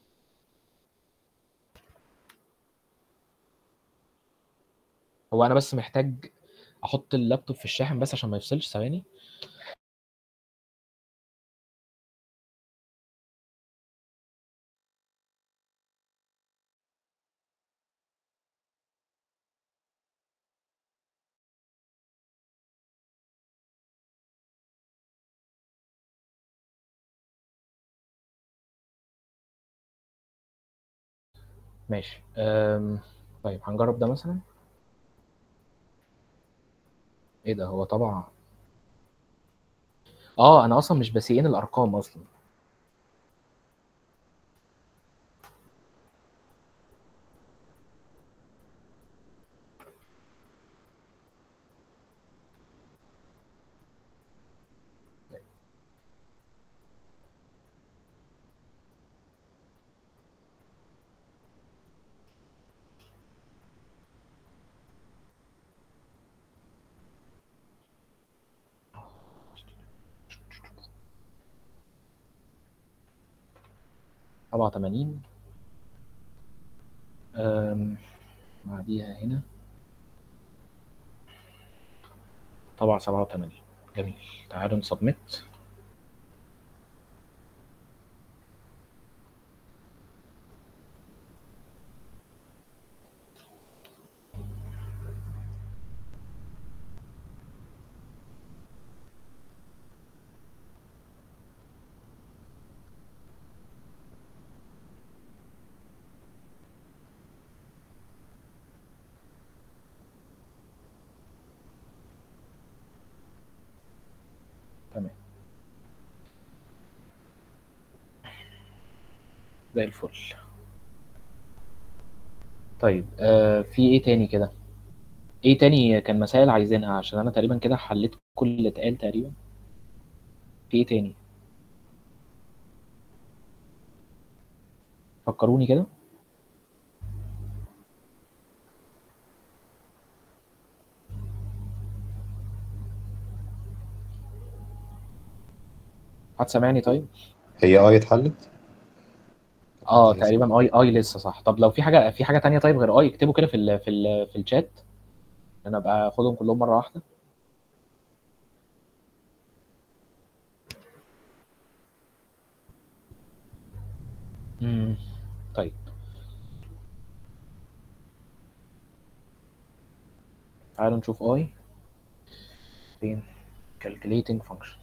هو انا بس محتاج احط اللابتوب في الشاحن بس عشان ما يفصلش ثواني ماشي أم... طيب هنجرب ده مثلا ايه ده هو طبعا اه انا اصلا مش بسيئين الارقام اصلا سبعة وتمانين أم... بعديها هنا طبعا سبعة وتمانين جميل تعالوا نسبمت زي الفل طيب آه في ايه تاني كده ايه تاني كان مسائل عايزينها عشان انا تقريبا كده حليت كل اللي اتقال تقريبا في ايه تاني فكروني كده حد سامعني طيب
هي اه اتحلت
اه تقريبا اي اي لسه صح طب لو في حاجه في حاجه تانية طيب غير اي اكتبوا كده في ال في ال في الشات انا ابقى اخدهم كلهم مره واحده امم طيب تعالوا نشوف اي فين calculating function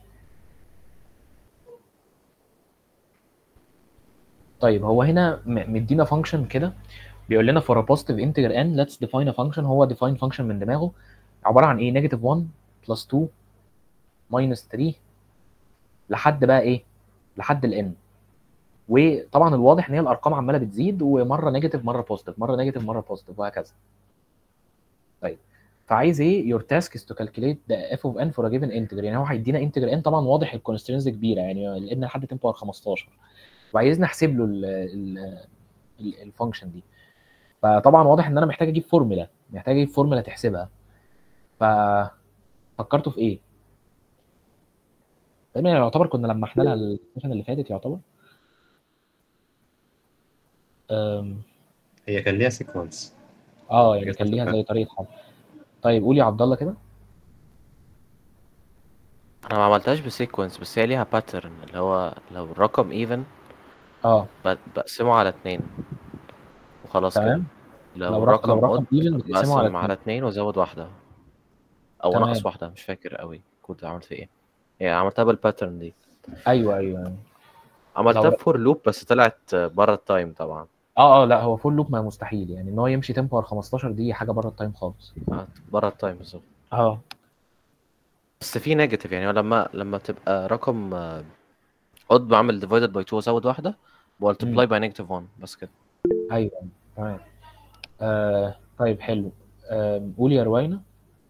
طيب هو هنا م- مدينا فانكشن كده بيقول لنا for a positive integer n let's define a function هو define function من دماغه عباره عن ايه negative 1 plus 2 minus 3 لحد بقى ايه لحد ال n وطبعا الواضح ان هي الارقام عماله بتزيد ومره نيجاتيف مره بوزيتيف مره نيجاتيف مره بوزيتيف وهكذا طيب فعايز ايه your task is to calculate the f of n for a given integer يعني هو هيدينا integer n طبعا واضح الكونسترينز كبيره يعني ال n لحد 10 باور 15 وعايزني احسب له الفانكشن دي فطبعا واضح ان انا محتاج اجيب فورمولا محتاج اجيب فورمولا تحسبها ففكرتوا في ايه؟ تقريبا يعتبر كنا لما احنا لها السيشن اللي فاتت يعتبر أم،
هي كان ليها سيكونس
اه يعني كان ليها زي طريقه حل طيب قول يا عبد الله كده
انا ما عملتهاش بسيكونس بس هي ليها باترن اللي هو لو الرقم ايفن
اه
بقسمه على اتنين وخلاص كده
تمام
لو,
لو رق- لو
الرقم
رقم
اود
even بتقسمه على
بقسم على
اتنين.
اتنين وازود واحدة او
تمام.
انقص واحدة مش فاكر قوي كنت عملت ايه هي عملتها بالباترن دي
ايوه ايوه
عملتها
لو-
بفور لوب بس طلعت بره التايم طبعا
اه اه لا هو فول لوب ما مستحيل يعني ان هو يمشي 10 باور 15 دي حاجه بره التايم خالص
بره التايم بالظبط
اه
بس في نيجاتيف يعني هو لما لما تبقى رقم اود بعمل ديفايدد باي 2 وازود واحده ملتبلاي باي نيجاتيف 1 بس كده
ايوه تمام آه طيب حلو آه قول يا روينا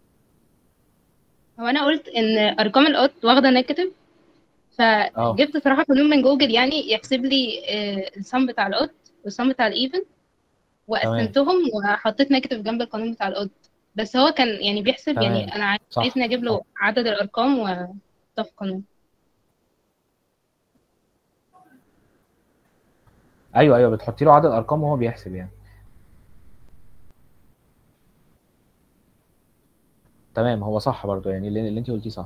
هو انا قلت ان ارقام الاوت واخده نيجاتيف
اه
فجبت صراحه قانون من جوجل يعني يحسب لي آه، السم بتاع الاوت والسم بتاع الايفن وقسمتهم وحطيت نيجاتيف جنب القانون بتاع الاوت بس هو كان يعني بيحسب
تمام.
يعني انا
صح.
عايزني اجيب له عدد الارقام واحطها في قانون
ايوه ايوه بتحطي له عدد ارقام وهو بيحسب يعني تمام هو صح برضو يعني اللي, اللي انت قلتيه صح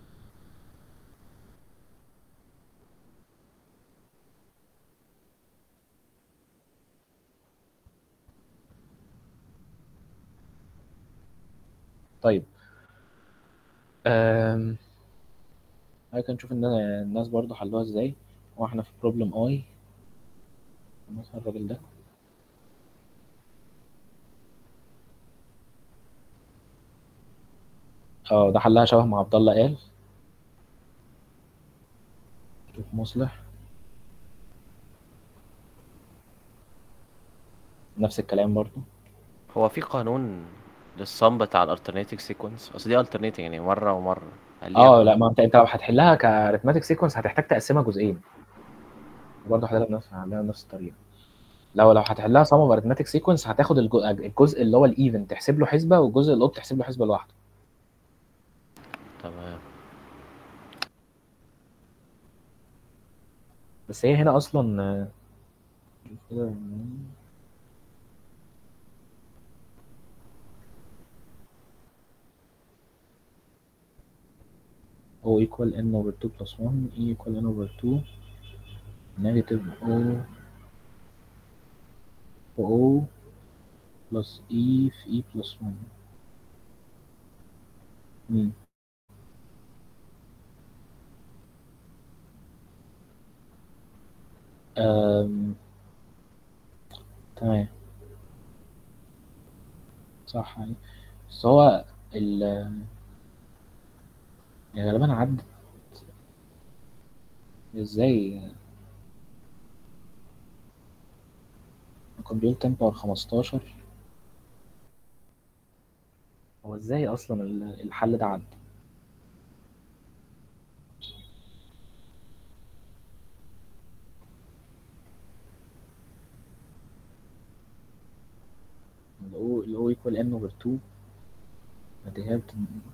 طيب أم... هاي نشوف ان الناس برضو حلوها ازاي واحنا في بروبلم اي مثلا الراجل ده اه ده حلها شبه ما عبد الله قال شوف مصلح نفس الكلام برضو
هو في قانون للصم بتاع الالترناتيف سيكونس اصل دي الترناتيف يعني مره ومره هل ليها
اه لا
قانون؟
ما انت انت لو هتحلها كاريثماتيك سيكونس هتحتاج تقسمها جزئين برضه هتحلها بنفس هتحلها بنفس الطريقه لو لو هتحلها سم اوف اريثماتيك سيكونس هتاخد الجو- الجزء اللي هو الايفن تحسب له حسبه والجزء الاوب تحسب له حسبه لوحده
تمام
بس هي هنا اصلا آه، كده O equal n over 2 plus 1 E equal n over 2 negative O O plus E في E plus 1 مم. أم... تمام صح يعني بس هو ال يعني غالبا عدت ازاي كان بيقول 10 باور 15 هو ازاي اصلا ال- الحل ده عدى الاو الاو ايكوال ان اوفر 2 بعد كده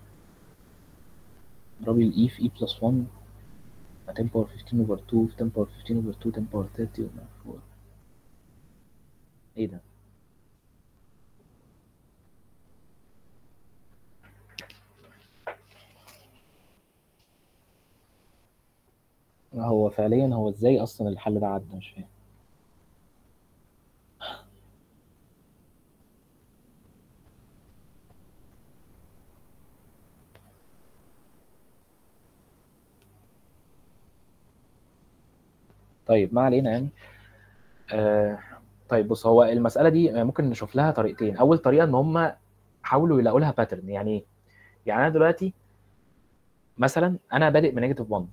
تضربي الاي في اي بلس 1 10 باور 15 اوفر 2 في 10 باور 15 اوفر 2 10 باور 30 over 4 ايه ده؟ هو فعليا هو ازاي اصلا الحل ده عدى مش فاهم طيب ما علينا يعني آه طيب بص هو المسألة دي ممكن نشوف لها طريقتين أول طريقة إن هم حاولوا يلاقوا لها باترن يعني إيه؟ يعني أنا دلوقتي مثلا أنا بادئ بنيجاتيف 1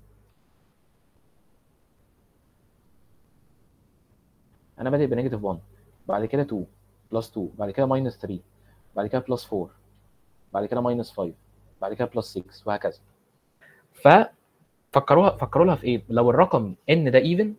أنا بادئ بنيجاتيف 1 بعد كده 2 بلس 2 بعد كده ماينس 3 بعد كده بلس 4 بعد كده ماينس 5 بعد كده بلس 6 وهكذا ففكروها فكروا لها في إيه؟ لو الرقم n ده ايفن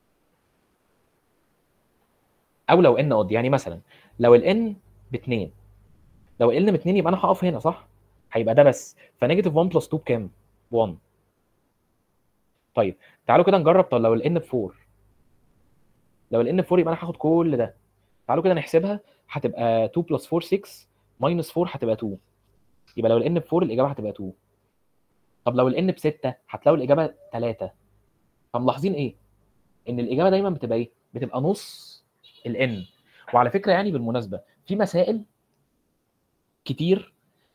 او لو ان اود يعني مثلا لو الان ب 2 لو ال ب 2 يبقى انا هقف هنا صح؟ هيبقى ده بس فنيجاتيف 1 بلس 2 بكام؟ 1 طيب تعالوا كده نجرب طب لو الان ب 4 لو الان ب 4 يبقى انا هاخد كل ده تعالوا كده نحسبها هتبقى 2 بلس 4 6 ماينس 4 هتبقى 2 يبقى لو الان ب 4 الاجابه هتبقى 2 طب لو الان ب 6 هتلاقوا الاجابه 3 فملاحظين ايه؟ ان الاجابه دايما بتبقى ايه؟ بتبقى نص الان وعلى فكره يعني بالمناسبه في مسائل كتير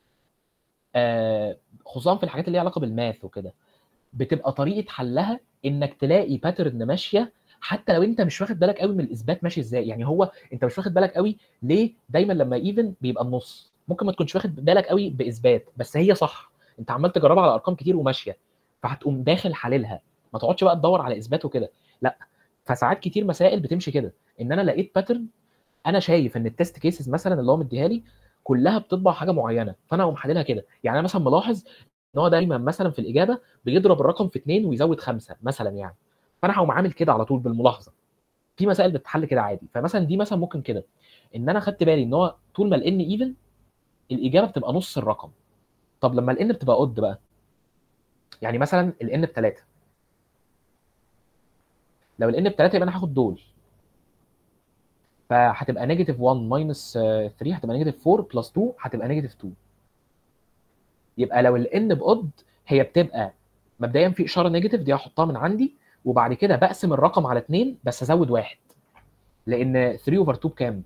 آه خصوصا في الحاجات اللي ليها علاقه بالماث وكده بتبقى طريقه حلها انك تلاقي باترن ماشيه حتى لو انت مش واخد بالك قوي من الاثبات ماشي ازاي يعني هو انت مش واخد بالك قوي ليه دايما لما ايفن بيبقى النص ممكن ما تكونش واخد بالك قوي باثبات بس هي صح انت عمال تجربها على ارقام كتير وماشيه فهتقوم داخل حللها ما تقعدش بقى تدور على اثبات وكده لا فساعات كتير مسائل بتمشي كده ان انا لقيت باترن انا شايف ان التست كيسز مثلا اللي هو مديها لي كلها بتطبع حاجه معينه فانا اقوم حللها كده يعني انا مثلا ملاحظ ان هو دايما مثلا في الاجابه بيضرب الرقم في اثنين ويزود خمسه مثلا يعني فانا هقوم عامل كده على طول بالملاحظه في مسائل بتتحل كده عادي فمثلا دي مثلا ممكن كده ان انا خدت بالي ان هو طول ما الان ايفن الاجابه بتبقى نص الرقم طب لما الان بتبقى اود بقى يعني مثلا الان بثلاثه لو الان بثلاثه يبقى انا هاخد دول فهتبقى نيجاتيف 1 ماينس 3 هتبقى نيجاتيف 4 بلس 2 هتبقى نيجاتيف 2 يبقى لو الان باود هي بتبقى مبدئيا في اشاره نيجاتيف دي هحطها من عندي وبعد كده بقسم الرقم على 2 بس ازود واحد لان 3 اوفر 2 بكام؟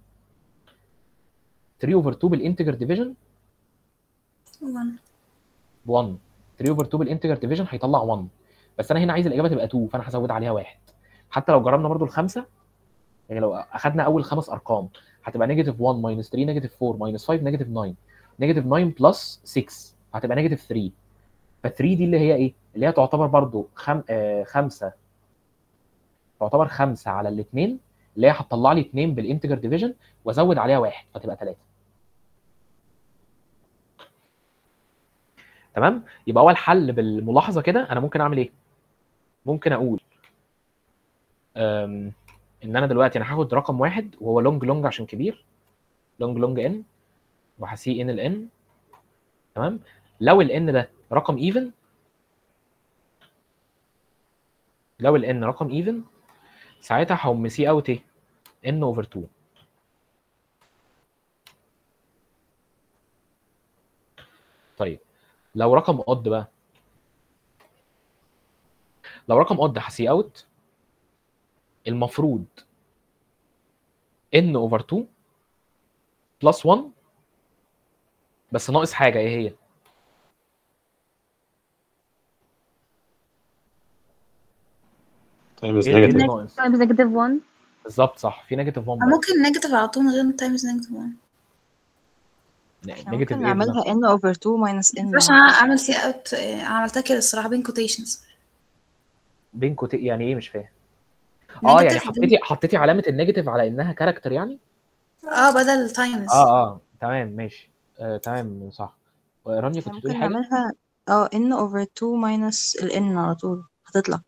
3 اوفر 2 بالانتجر ديفيجن
1
ب 1 3 اوفر 2 بالانتجر ديفيجن هيطلع 1 بس انا هنا عايز الاجابه تبقى 2 فانا هزود عليها واحد حتى لو جربنا برضو الخمسه يعني لو اخدنا اول خمس ارقام هتبقى نيجاتيف 1 ماينس 3 نيجاتيف 4 ماينس 5 نيجاتيف 9 نيجاتيف 9 بلس 6 هتبقى نيجاتيف 3 ف 3 دي اللي هي ايه؟ اللي هي تعتبر برضو خم... آه خمسه تعتبر خمسه على الاثنين اللي هي هتطلع لي 2 بالانتجر ديفيجن وازود عليها واحد فتبقى 3 تمام يبقى هو الحل بالملاحظه كده انا ممكن اعمل ايه ممكن اقول أم... ان انا دلوقتي انا هاخد رقم واحد وهو لونج لونج عشان كبير لونج لونج ان وهسي ان الان تمام لو الان ده رقم ايفن لو الان رقم ايفن ساعتها هقوم سي اوت ايه ان اوفر 2 طيب لو رقم اود بقى لو رقم اود هسي اوت المفروض n اوفر 2 بلس 1 بس ناقص حاجه ايه هي؟
تايمز
ايه إيه اللي
نيجاتيف
ناقص؟
تايمز نيجاتيف 1
بالظبط صح في نيجاتيف 1
أو
بقى
ممكن نيجاتيف على طول من غير تايمز نيجاتيف 1
احنا
نيجاتيف
ممكن
ايه بالظبط؟
نعملها n over 2 minus n
بس انا اعمل سي اوت عملتها كده الصراحه بين كوتيشنز
بين كوتي يعني ايه مش فاهم اه يعني
نيجاتيف
حطيتي حطيتي علامه النيجاتيف على انها كاركتر يعني
اه بدل تايمز
اه اه تمام ماشي آه تمام صح رانيا
احنا
كنت
ممكن
بتقولي حاجه
نعملها اه n over 2 minus ال n على طول هتطلع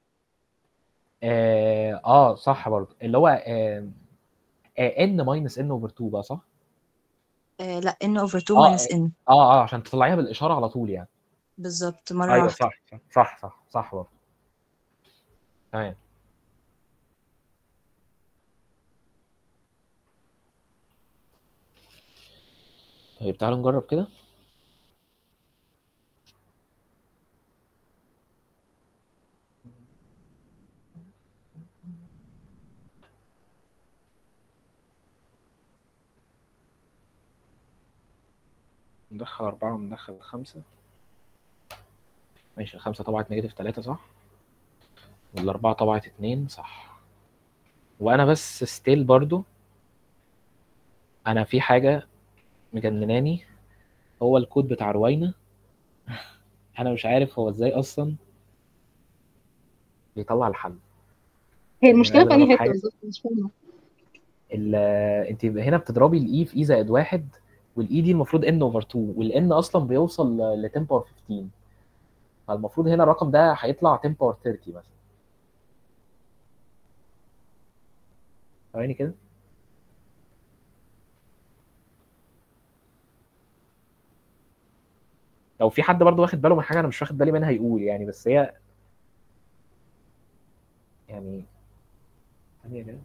اه, آه صح برضه اللي هو آه آه n minus n over 2 بقى صح
آه لا n over 2
اه
minus n
اه اه عشان تطلعيها بالاشاره على طول يعني
بالظبط مرة
ايوه
واحدة
صح صح صح صح صح برضه تمام طيب تعالوا نجرب كده ندخل أربعة وندخل خمسة ماشي الخمسة طبعت نيجاتيف تلاتة صح والأربعة طبعت اتنين صح وأنا بس ستيل برضو أنا في حاجة مجنناني هو الكود بتاع روينا أنا مش عارف هو إزاي أصلا بيطلع الحل
هي
يعني
المشكلة
عايز
في أنهي
أجرب
حتة
حاجة
بالظبط مش فاهمة
ال- انت هنا بتضربي الاي في اي زائد واحد والاي دي المفروض ان اوفر 2 والان اصلا بيوصل ل 10 باور 15 فالمفروض هنا الرقم ده هيطلع 10 باور 30 مثلا ثواني كده لو في حد برضو واخد باله من حاجه انا مش واخد بالي منها يقول يعني بس هي يعني ثانيه كده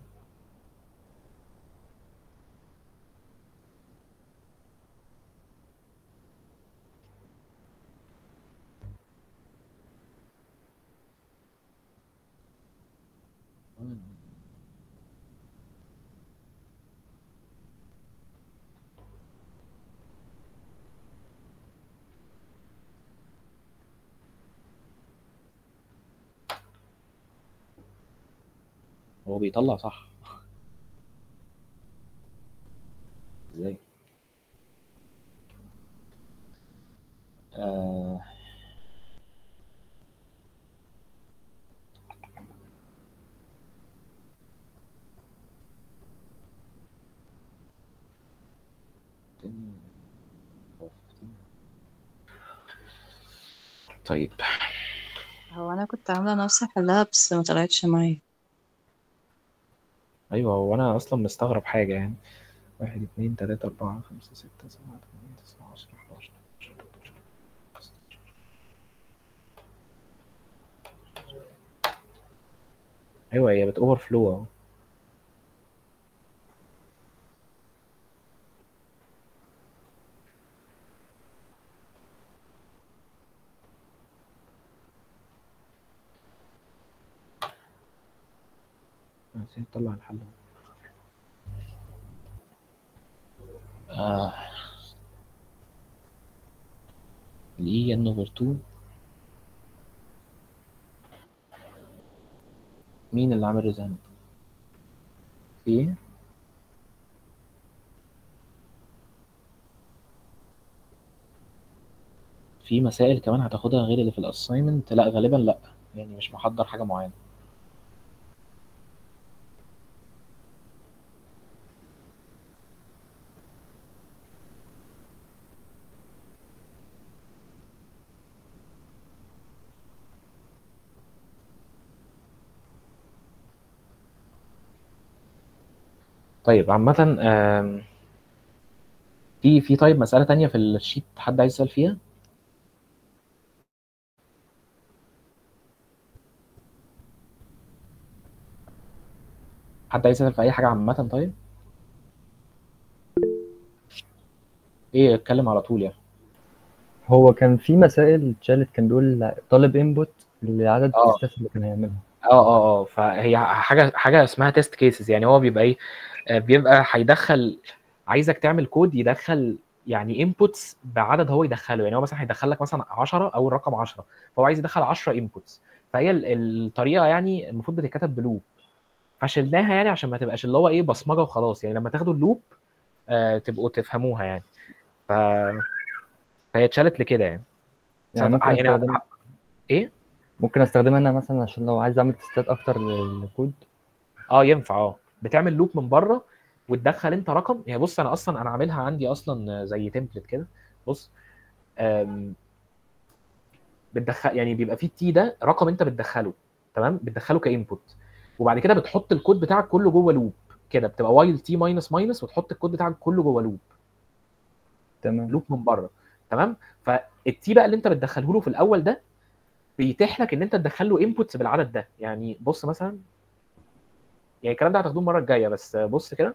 هو بيطلع صح ازاي آه... طيب
هو انا كنت عاملة نفس حلها بس ما طلعتش معايا
ايوه هو انا اصلا مستغرب حاجه يعني واحد اتنين تلاتة أربعة خمسة ستة سبعة تمانية تسعة عشرة حداشر ايوه هي بت اوفر فلو اهو بس هي تطلع الحل آه. الاي ان اوفر 2 مين اللي عامل ريزان في ايه في مسائل كمان هتاخدها غير اللي في الاساينمنت لا غالبا لا يعني مش محضر حاجه معينه طيب عامة آم، في في طيب مسألة تانية في الشيت حد عايز يسأل فيها؟ حد عايز يسأل في أي حاجة عامة طيب؟ إيه اتكلم على طول يعني
هو كان في مسائل اتشالت كان بيقول طالب انبوت لعدد
اه
التستات اللي كان هيعملها
اه اه اه فهي حاجة حاجة اسمها تيست كيسز يعني هو بيبقى إيه آه، بيبقى هيدخل عايزك تعمل كود يدخل يعني انبوتس بعدد هو يدخله يعني هو مثلا هيدخل لك مثلا 10 او الرقم 10 فهو عايز يدخل 10 انبوتس فهي ال- الطريقه يعني المفروض بتتكتب بلوب فشلناها يعني عشان ما تبقاش اللي هو ايه بصمجه وخلاص يعني لما تاخدوا اللوب آه تبقوا تفهموها يعني ف فهي اتشالت لكده يعني
يعني ممكن
يعني
استخدم
ايه
ممكن استخدمها انا مثلا عشان لو عايز اعمل تستات اكتر للكود
اه ينفع اه بتعمل لوب من بره وتدخل انت رقم يعني بص انا اصلا انا عاملها عندي اصلا زي تمبلت كده بص آم، بتدخل يعني بيبقى فيه التي ده رقم انت بتدخله تمام بتدخله كانبوت وبعد كده بتحط الكود بتاعك كله جوه لوب كده بتبقى وايل تي ماينس ماينس وتحط الكود بتاعك كله جوه لوب
تمام
لوب من بره تمام فالتي بقى اللي انت بتدخله له في الاول ده بيتيح لك ان انت تدخل له انبوتس بالعدد ده يعني بص مثلا يعني الكلام ده هتاخدوه المره الجايه بس بص كده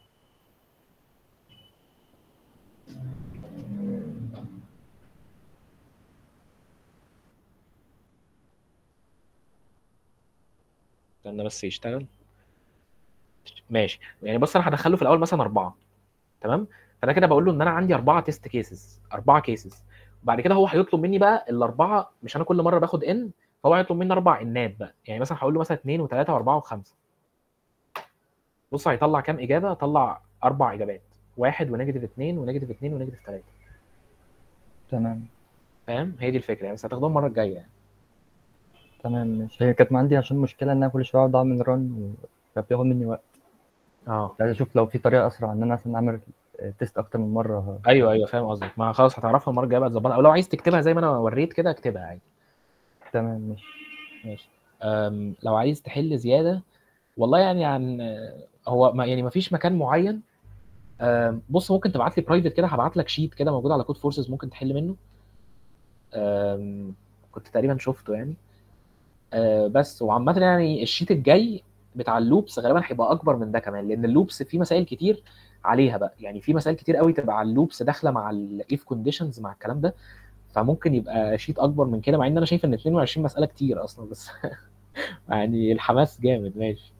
استنى بس يشتغل ماشي يعني بص انا هدخله في الاول مثلا اربعه تمام فانا كده بقول له ان انا عندي اربعه تيست كيسز اربعه كيسز وبعد كده هو هيطلب مني بقى الاربعه مش انا كل مره باخد ان فهو هيطلب مني اربع انات بقى يعني مثلا هقول له مثلا اثنين وثلاثه واربعه وخمسه بص هيطلع كام اجابه طلع اربع اجابات واحد ونيجاتيف اثنين ونيجاتيف اثنين ونيجاتيف ثلاثه
تمام
فاهم هي دي الفكره يعني بس هتاخدوها المره الجايه يعني
تمام ماشي هي كانت عندي عشان مشكلة إن أنا كل شوية أقعد أعمل رن وكان بياخد مني وقت
اه
عايز أشوف لو في طريقة أسرع إن أنا مثلا أعمل تيست أكتر من مرة
ايوه ايوه فاهم قصدك ما خلاص هتعرفها المره الجايه بقى تظبطها او لو عايز تكتبها زي ما انا وريت كده اكتبها عادي
تمام ماشي
ماشي أم لو عايز تحل زياده والله يعني عن هو ما يعني ما فيش مكان معين أم بص ممكن تبعت لي برايفت كده هبعت لك شيت كده موجود على كود فورسز ممكن تحل منه أم كنت تقريبا شفته يعني أه بس وعامة يعني الشيت الجاي بتاع اللوبس غالبا هيبقى اكبر من ده كمان لان اللوبس فيه مسائل كتير عليها بقى يعني في مسائل كتير قوي تبقى على اللوبس داخله مع الاف كونديشنز مع الكلام ده فممكن يبقى شيت اكبر من كده مع ان انا شايف ان 22 مساله كتير اصلا بس يعني الحماس جامد ماشي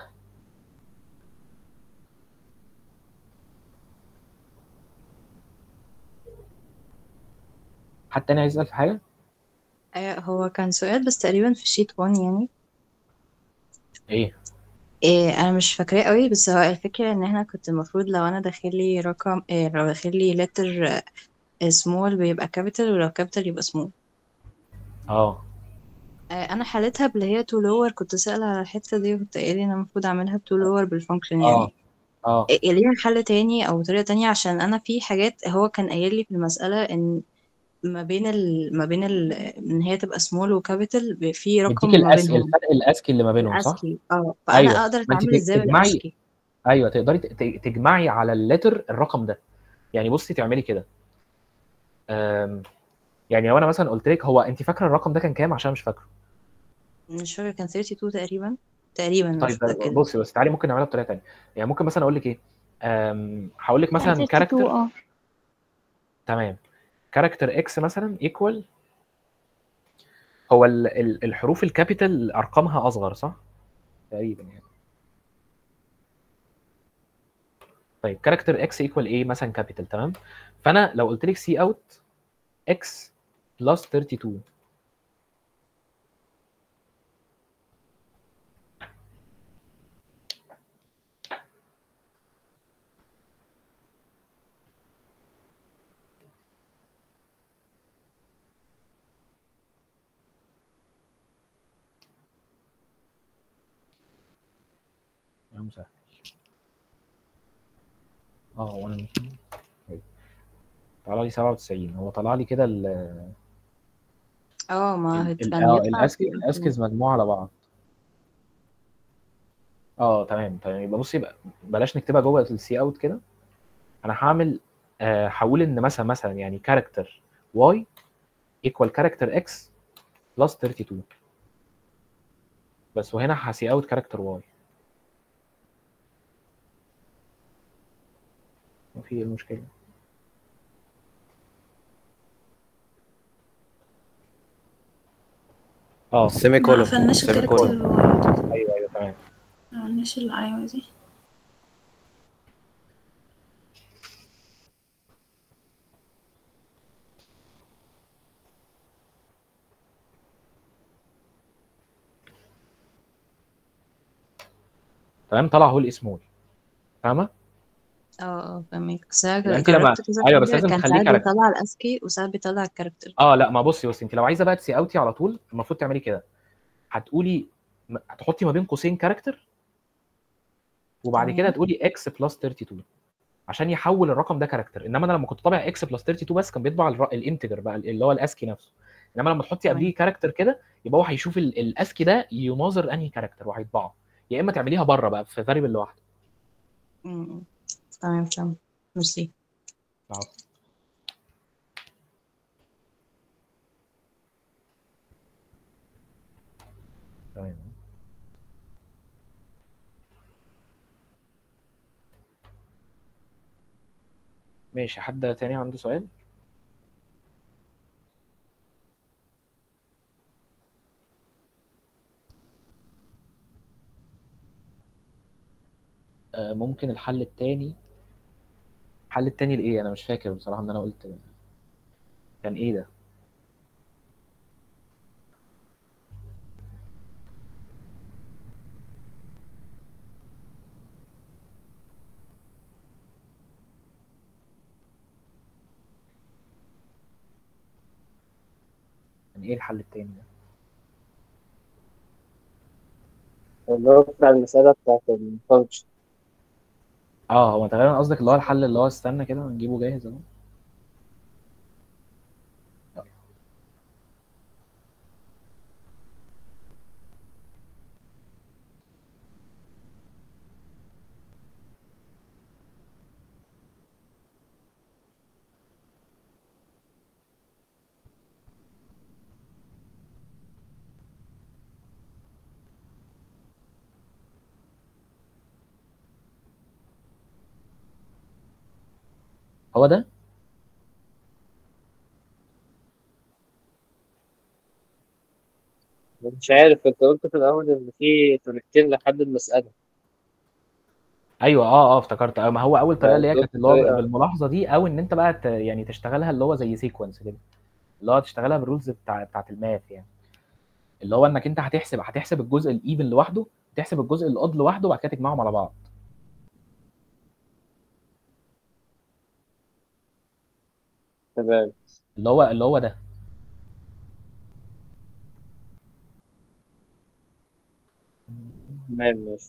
حد تاني عايز يسأل في حاجة؟
آه، هو كان سؤال بس تقريبا في شيت 1 يعني
ايه؟
إيه انا مش فاكراه قوي بس هو الفكره ان احنا كنت المفروض لو انا داخل لي رقم إيه لو داخل لي لتر سمول بيبقى كابيتال ولو كابيتال يبقى سمول
اه
انا حلتها باللي هي تو لور كنت سائله على الحته دي وكنت قايل انا المفروض اعملها بتو لور بالفانكشن
اه
يعني
اه
إيه ليها حل تاني او طريقه تانية عشان انا في حاجات هو كان قايل لي في المساله ان ما بين ال... ما بين ال... ان هي تبقى سمول وكابيتال في رقم
مديك
ما
الأس...
بينهم
الفرق الاسكي اللي ما بينهم صح؟
الاسكي اه فانا
ايوه
اقدر
ما انت
اتعامل ازاي
تجمعي
بالاسكي
ايوه تقدري ت- ت- تجمعي على اللتر الرقم ده يعني بصي تعملي كده أم، يعني لو انا مثلا قلت لك هو انت فاكره الرقم ده كان كام عشان مش فاكره
مش فاكره كان 32 تقريبا تقريبا مش
طيب
متاكده
بصي بس تعالي ممكن نعملها بطريقه ثانيه يعني ممكن مثلا اقول لك ايه أم، هقول لك مثلا
32
كاركتر
اه
تمام كاركتر اكس مثلا ايكوال هو ال- ال- الحروف الكابيتال ارقامها اصغر صح تقريبا يعني طيب كاركتر اكس ايكوال ايه مثلا كابيتال تمام فانا لو قلت لك سي اوت اكس بلس 32 يا مسهل اه وانا مش طيب. طلع لي 97 هو طلع لي كده ال
اه ما
ال- ال-
هتبقى
اه
يطلع
الاسك
في
الاسكز مجموعه على بعض اه تمام تمام يبقى بصي بقى بلاش نكتبها جوه السي اوت كده انا هعمل آه، هقول ان مثلا مثلا يعني كاركتر واي ايكوال كاركتر اكس بلس 32 بس وهنا هسي اوت كاركتر واي في ايه المشكله اه
سيمي
ما
كولون
قفلناش
سيمي
الكاركتر
كولون
اللي ورا
ايوه ايوه تمام
ما عملناش الايوه دي
تمام طلع هو الاسمول فاهمه
اه اه فاهمك بس انا
يبقى انت لما
جربت كذا
ايوه بس
حاجه
لازم
كان
تخليه
ساعات
كاركتر
بيطلع الاسكي وساعات بيطلع الكاركتر
اه لا ما بصي بصي انت لو عايزه بقى تسي اوتي على طول المفروض تعملي كده هتقولي م- هتحطي ما بين قوسين كاركتر وبعد كده
تمام.
تقولي اكس بلس 32 عشان يحول الرقم ده كاركتر انما انا لما كنت طابع اكس بلس 32 بس كان بيطبع الر- الانتجر بقى اللي هو الاسكي نفسه انما لما تحطي قبليه كاركتر كده يبقى هو هيشوف ال- الاسكي ده يناظر انهي كاركتر وهيطبعه يا اما تعمليها بره بقى في فاريبل لوحده
مم. تمام تمام ميرسي
العفو. تمام ماشي حد تاني عنده سؤال آه، ممكن الحل التاني الحل التاني لايه انا مش فاكر بصراحة ان انا قلت كان ايه ده كان ايه الحل التاني ده
اللي هو بتاع المسألة بتاعت الفانكشن
اه هو تقريبا قصدك اللي هو الحل اللي هو استنى كده نجيبه جاهز اهو هو ده
مش عارف انت قلت في الأول إن في طريقتين لحد المسألة
ايوه اه اه افتكرت آه، ما هو اول طريقه اللي هي
دول
كانت اللي هو
طريقة
بالملاحظه دي او ان انت بقى ت... يعني تشتغلها اللي هو زي سيكونس كده اللي هو تشتغلها بالرولز بتاع بتاعت الماث يعني اللي هو انك انت هتحسب هتحسب الجزء الايفن لوحده تحسب الجزء الاود لوحده وبعد كده تجمعهم على بعض
تمام
اللي هو اللي هو ده
تمام ماشي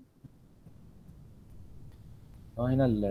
اه هنا ال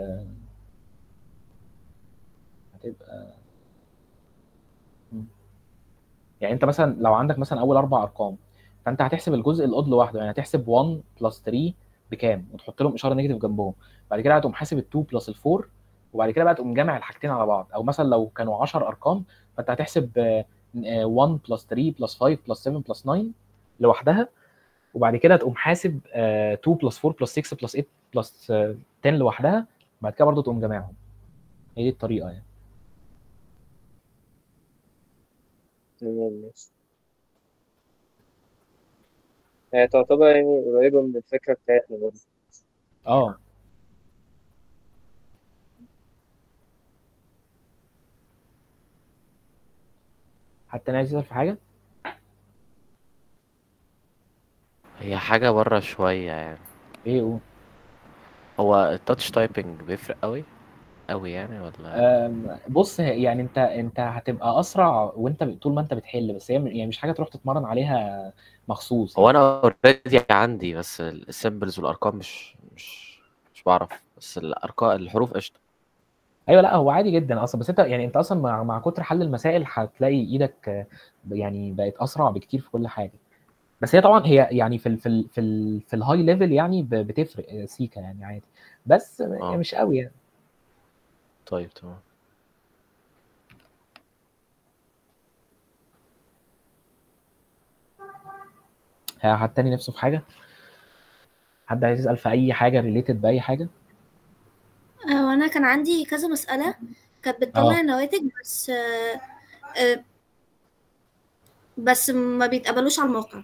هتبقى مم. يعني انت مثلا لو عندك مثلا اول اربع ارقام فانت هتحسب الجزء الاود لوحده يعني هتحسب 1 بلس 3 بكام وتحط لهم اشاره نيجاتيف جنبهم بعد كده هتقوم حاسب ال 2 بلس ال 4 وبعد كده بقى تقوم جامع الحاجتين على بعض او مثلا لو كانوا 10 ارقام فانت هتحسب آه، آه، 1 بلس 3 بلس 5 بلس 7 بلس 9 لوحدها وبعد كده تقوم حاسب آه، 2 بلس 4 بلس 6 بلس 8 بلس آه، 10 لوحدها بعد كده برضه تقوم جامعهم هي دي الطريقه يعني
تمام ماشي هي تعتبر يعني قريبة من الفكرة بتاعتنا برضه
اه حتى انا عايز اسال في حاجه
هي حاجة بره شوية يعني
ايه قول
هو التاتش تايبنج بيفرق قوي قوي يعني ولا
أم، بص هي- يعني انت انت هتبقى اسرع وانت ب- طول ما انت بتحل بس هي م- يعني مش حاجه تروح تتمرن عليها مخصوص
هو
يعني
انا اوريدي عندي بس السيمبلز والارقام مش مش مش بعرف بس الارقام الحروف قشطة
ايوه لا هو عادي جدا اصلا بس انت يعني انت اصلا مع, مع كتر حل المسائل هتلاقي ايدك آه، يعني بقت اسرع بكتير في كل حاجه بس هي طبعا هي يعني في ال في ال في ال في الهاي ليفل يعني ب- بتفرق آه، سيكا يعني عادي بس
اه
مش قوي يعني
طيب تمام
ها، حد تاني نفسه في حاجه حد عايز يسال في اي حاجه ريليتد باي حاجه
آه، وانا كان عندي كذا مسألة كانت بتطلع
اه
النواتج بس آه، آه، بس ما بيتقبلوش على الموقع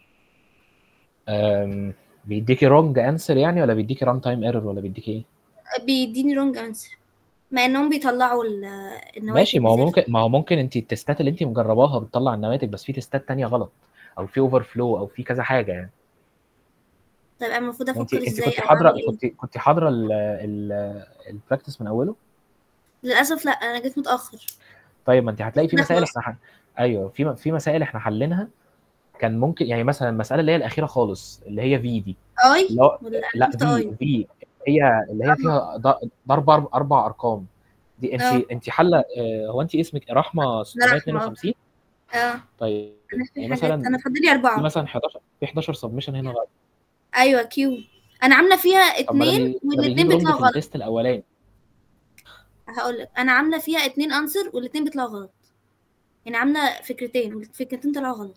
أم، بيديكي رونج انسر يعني ولا بيديكي ران تايم ايرور ولا بيديكي ايه
بيديني رونج انسر مع انهم بيطلعوا ال- النواتج
ماشي ما هو
بزيادة
ممكن ما هو ممكن انت التستات اللي انت مجرباها بتطلع النواتج بس في تستات تانية غلط او في اوفر فلو او في كذا حاجه يعني
طيب انا المفروض
انت
افكر
انت
ازاي
كنت
او
حاضره
اعمل ايه
كنت كنت حاضره ال- ال- البراكتس من اوله
للاسف لا انا جيت متاخر
طيب ما انت هتلاقي في
ده
مسائل
خلاص
احنا ح... ايوه في في مسائل احنا حلينها كان ممكن يعني مثلا المساله اللي هي الاخيره خالص اللي هي في دي
اي
اللي هو
ولا
لا
قلت
في
اي
في هي اللي هي فيها ض- ضرب أرب- اربع ارقام دي انت
اه
انت حله آه، هو انت اسمك رحمه
ده رحمة
652
اه
طيب
انا في
يعني
حاجات
مثلا
انا فاضل لي
في
اربعة
مثلا 11 في 11 سبمشن هنا غلط
ايوه كيو انا عاملة فيها
طب ما ده
اتنين
بي- ده
والاتنين
بيجيب رونج
بيطلعوا
في
غلط
التيست الاولاني
هقول لك انا عاملة فيها اتنين انسر والاتنين بيطلعوا غلط يعني عاملة فكرتين والفكرتين طلعوا غلط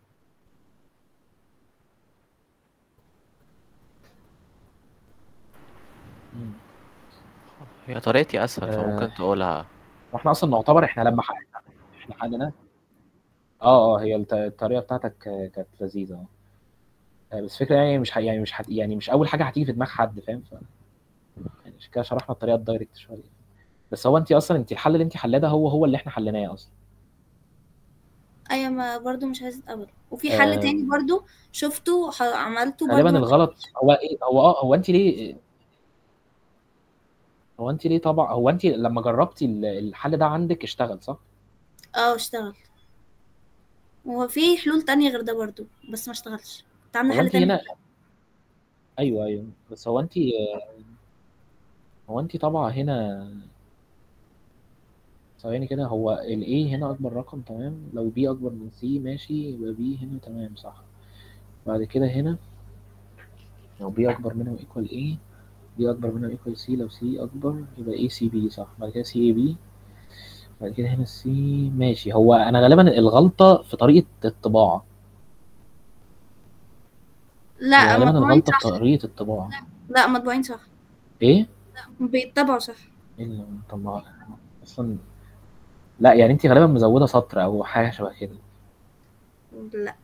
مم.
هي طريقتي اسهل
آه،
فممكن تقولها
واحنا اصلا نعتبر احنا لما حققنا احنا حققنا اه اه هي الت- الطريقه بتاعتك آه، كانت لذيذه اه آه، بس فكرة يعني مش ح... يعني مش حت... يعني مش اول حاجه هتيجي في دماغ حد فاهم ف يعني عشان كده شرحنا الطريقه الدايركت شويه بس هو انت اصلا انت الحل اللي انت حلاه ده هو هو اللي احنا حليناه اصلا
ايوه ما برضو مش عايزة اتقبل وفي حل تاني
آم،
برضو شفته ح- عملته برضو
غالبا
ما
الغلط هو ايه هو اه هو انت ليه هو انت ليه طبعا هو انت لما جربتي ال- الحل ده عندك اشتغل صح؟
اه اشتغل وهو في حلول تانية غير ده برضو بس ما اشتغلش كنت عاملة
هو
حل
انت
تاني
هنا ايوه ايوه بس هو انت هو انت طبعا هنا ثواني كده هو ال A هنا اكبر رقم تمام لو B اكبر من C ماشي يبقى B هنا تمام صح بعد كده هنا لو B اكبر منه equal A B اكبر منه equal C لو C اكبر يبقى A C B صح بعد كده C A B بعد كده هنا C ماشي هو انا غالبا الغلطة في طريقة الطباعة هي
لا
غالبا
مطبوعين
الغلطة في
صح
طريقة الطباعة
لا مطبوعين صح
ايه؟
بيتبعوا صح
ايه اللي طب ما اصلا لا يعني انت غالبا مزودة سطر او حاجة شبه كده
لا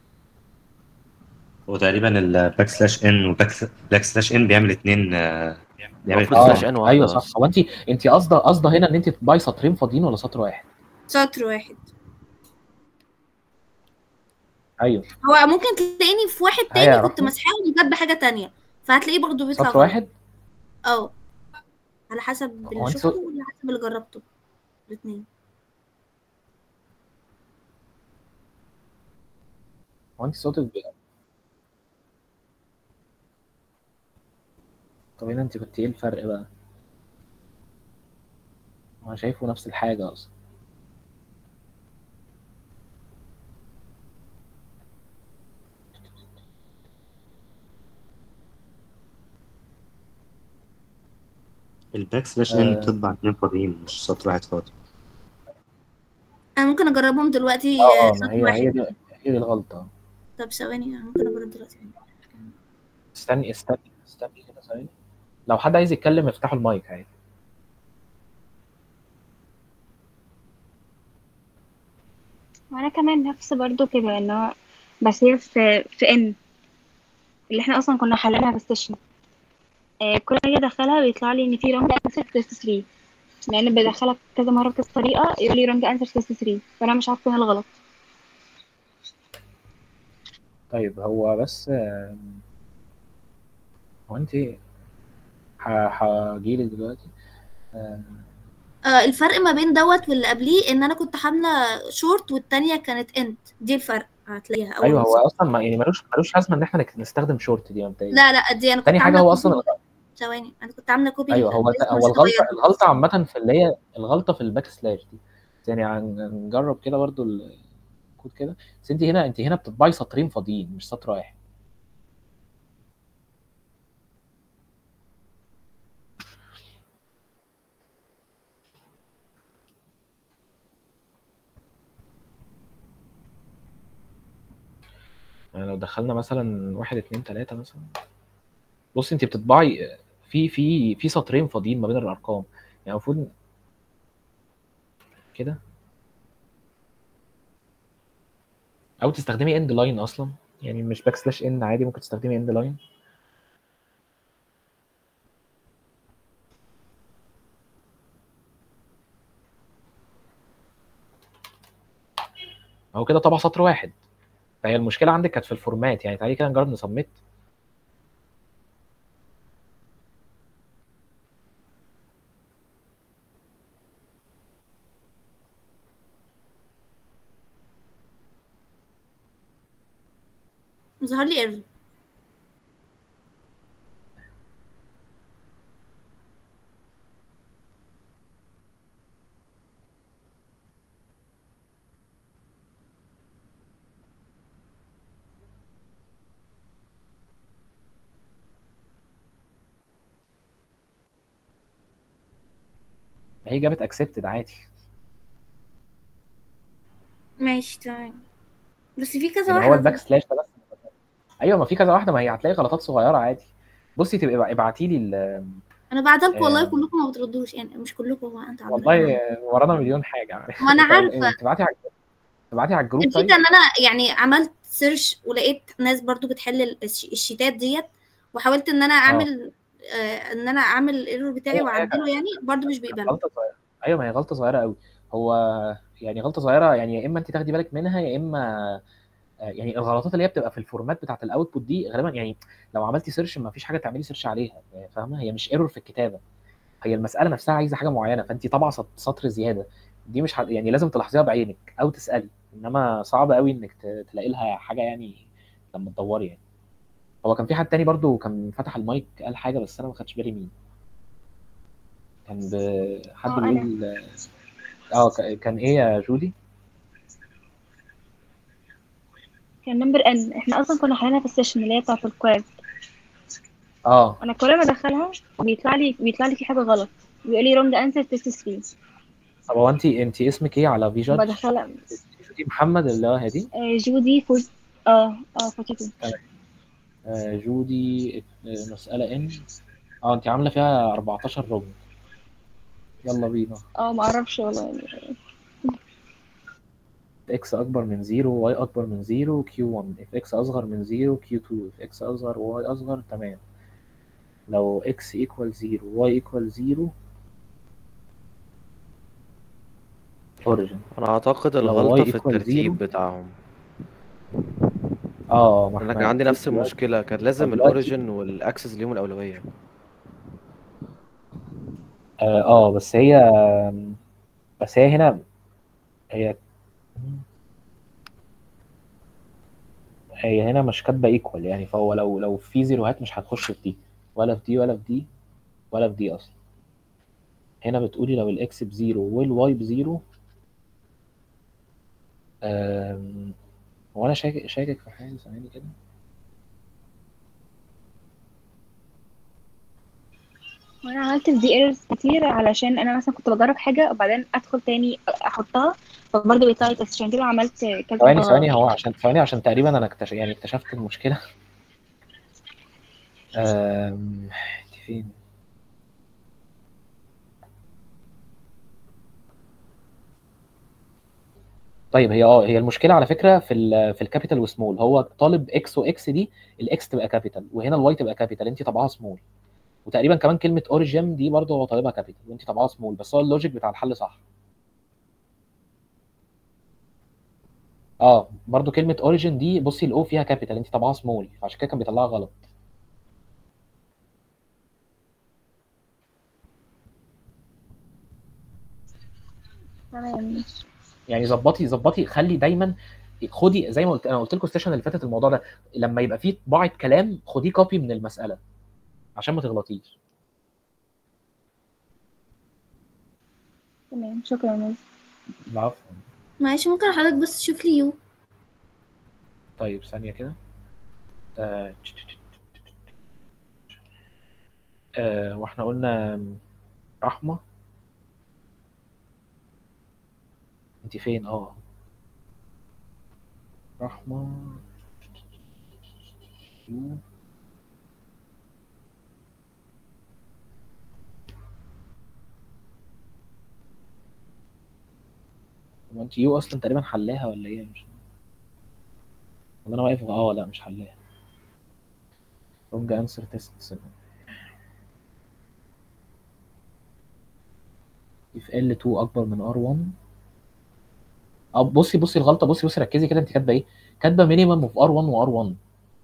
هو تقريبا الباك سلاش ان والباك سلاش ان بيعمل اتنين آه، بيعمل
المفروض
اتنين
سلاش
اه
ان واحدة
ايوه
بس
صح هو انت انت قصده قصده هنا ان انت تطبعي سطرين فاضيين ولا سطر واحد
سطر واحد
ايوه
هو ممكن تلاقيني في واحد
هيا يا
تاني كنت
رحمة
مسحاه وجاب بحاجة تانية فهتلاقيه برضو بيطلع
سطر
غلط
واحد
اه على حسب
هو
اللي
انت
شفته
صوت
وعلى حسب اللي جربته الاتنين
هو انت صوتك بي... طب هنا انت كنت ايه الفرق بقى انا شايفه نفس الحاجة اصلا
الباك سلاش ان
آه
بتطبع اتنين فاضيين مش سطر واحد فاضي
انا ممكن اجربهم دلوقتي
اه
آه،
اه ما
سطر
هي هي
واحد
دي هي دي الغلطة
طب ثواني انا ممكن اجرب دلوقتي
استني استني استني كده ثواني لو حد عايز يتكلم افتحوا المايك عادي
وانا كمان نفس برضو كده ان هو بس هي في في ان اللي احنا اصلا كنا حليناها في السيشن آه كل ما اجي ادخلها بيطلع لي ان في رونج انسر في تيست 3 لان بدخلك كذا مره بكذا طريقه يقول لي رونج انسر في تيست 3 فانا مش عارفه فين الغلط
طيب هو بس آه، هو انت ه- هجيلك دلوقتي آه،
آه الفرق ما بين دوت واللي قبليه ان انا كنت حامله شورت والتانية كانت انت دي الفرق هتلاقيها اول
ايوه هو
بالظبط
اصلا ما يعني ملوش ملوش لازمه ان احنا نك- نستخدم شورت دي مبدئيا
لا لا دي انا
تاني
كنت
حاجه
عامله
هو
كوبي
اصلا
ثواني انا كنت عامله كوبي
ايوه هو
الاسم
هو
مش
الغلطه
هغيره
الغلطه عامه في اللي هي الغلطه في الباك سلاش دي يعني هن- هنجرب كده برضو الكود كده بس انت هنا انت هنا بتطبعي سطرين فاضيين مش سطر واحد يعني لو دخلنا مثلا واحد اتنين تلاته مثلا بص انت بتطبعي في في في سطرين فاضيين ما بين الارقام يعني المفروض كده او تستخدمي اند لاين اصلا يعني مش باك سلاش ان عادي ممكن تستخدمي اند لاين هو كده طبع سطر واحد فهي المشكله عندك كانت في الفورمات يعني تعالي كده نجرب نسميت
ظهر لي ايرور
هي جابت اكسبتد عادي
ماشي تمام بس في كذا
يعني هو
واحدة
الباك سلاش ده بس ايوه ما في كذا واحده ما هي هتلاقي غلطات صغيره عادي بصي تبقى ابعتي لي ال-
انا بعتها لكم والله
آه.
كلكم ما بتردوش يعني مش كلكم هو انت عبد
والله
الرحمن
ورانا مليون حاجه
ما أنا عارفة.
تبعتي على تبعتي على الجروب
الفكرة
طيب
ان انا يعني عملت سيرش ولقيت ناس برضو بتحل الش- الشيتات ديت وحاولت ان انا اعمل آه ان انا اعمل الايرور بتاعي
أيوة، أيوة.
واعدله يعني برضو مش بيقبله
غلطه صغيره ايوه ما هي غلطه صغيره قوي هو يعني غلطه صغيره يعني يا اما انت تاخدي بالك منها يا اما آه، يعني الغلطات اللي هي بتبقى في الفورمات بتاعت الاوتبوت دي غالبا يعني لو عملتي سيرش ما فيش حاجه تعملي سيرش عليها يعني فاهمه هي مش ايرور في الكتابه هي المساله نفسها عايزه حاجه معينه فانت طبعا سط- سطر زياده دي مش ح... يعني لازم تلاحظيها بعينك او تسالي انما صعب قوي انك ت- تلاقي لها حاجه يعني لما تدوري يعني هو كان في حد تاني برضو كان فتح المايك قال حاجه بس انا ما خدتش بالي مين كان ب... حد
اه انا
بيقول اه ك- كان ايه يا جودي
كان نمبر ان احنا اصلا كنا حالينها في السيشن اللي هي بتاعت الكويز
اه
انا كل ما ادخلها بيطلع لي بيطلع لي في حاجه غلط بيقول لي رونج انسر تيست 3
طب هو انت انت اسمك ايه على في جادج
بدخلها
جودي محمد اللي هو هادي
آه، جودي فور اه اه 42
آه جودي آه، مسألة ان اه انت عاملة فيها 14 ربع يلا بينا
اه ما اعرفش والله
اكس اكبر من 0 واي اكبر من 0 كيو 1 اف اكس اصغر من 0 كيو 2 اف اكس اصغر واي اصغر تمام لو اكس ايكوال 0 واي ايكوال 0 اوريجن
انا اعتقد
لو
الغلطه
y
في
equal
الترتيب
zero.
بتاعهم
اه ما
انا
احنا
كان عندي نفس
دلوقتي-
المشكله كان لازم
دلوقتي-
الاوريجن والاكسس ليهم الاولويه
اه آه، بس هي بس هي هنا هي هي هنا مش كاتبه ايكوال يعني فهو لو لو في زيروهات مش هتخش في دي ولا في دي ولا في دي ولا في دي اصلا هنا بتقولي لو الاكس بزيرو والواي بزيرو أم، هو انا شاكك شاكك في حاجه ثواني كده
وانا عملت في دي ايرورز كتير علشان انا مثلا كنت بجرب حاجه وبعدين ادخل تاني احطها فبرضه بيطلع لي تست عشان كده عملت كذا
ثواني
غلط.
ثواني هو عشان ثواني عشان تقريبا انا اكتشف يعني اكتشفت المشكله أم، انت فين طيب هي اه هي المشكله على فكره في ال في الكابيتال وسمول هو طالب اكس واكس دي الاكس تبقى كابيتال وهنا الواي تبقى كابيتال انت طبعها سمول وتقريبا كمان كلمه اوريجين دي برضه هو طالبها كابيتال وانت طبعها سمول بس هو اللوجيك بتاع الحل صح اه برضه كلمه اوريجين دي بصي الاو فيها كابيتال انت طبعها سمول فعشان كده كان بيطلعها غلط
تمام
يعني ظبطي ظبطي خلي دايما خدي زي ما قلت انا قلت لكم السيشن اللي فاتت الموضوع ده لما يبقى فيه طباعه كلام خديه كوبي من المساله عشان ما تغلطيش
تمام شكرا يا ميس
العفو
معلش ممكن حضرتك بس تشوف لي يو
طيب ثانيه كده آه... آه... واحنا قلنا رحمه انت فين اه رحمه يو. هو انت يو اصلا تقريبا حلاها ولا ايه مش ولا انا واقف اه لا مش حلاها رونج انسر تيست if L2 اكبر من R1 اه بصي بصي الغلطه بصي بصي ركزي كده انت كاتبه ايه كاتبه مينيمم اوف R1 و R1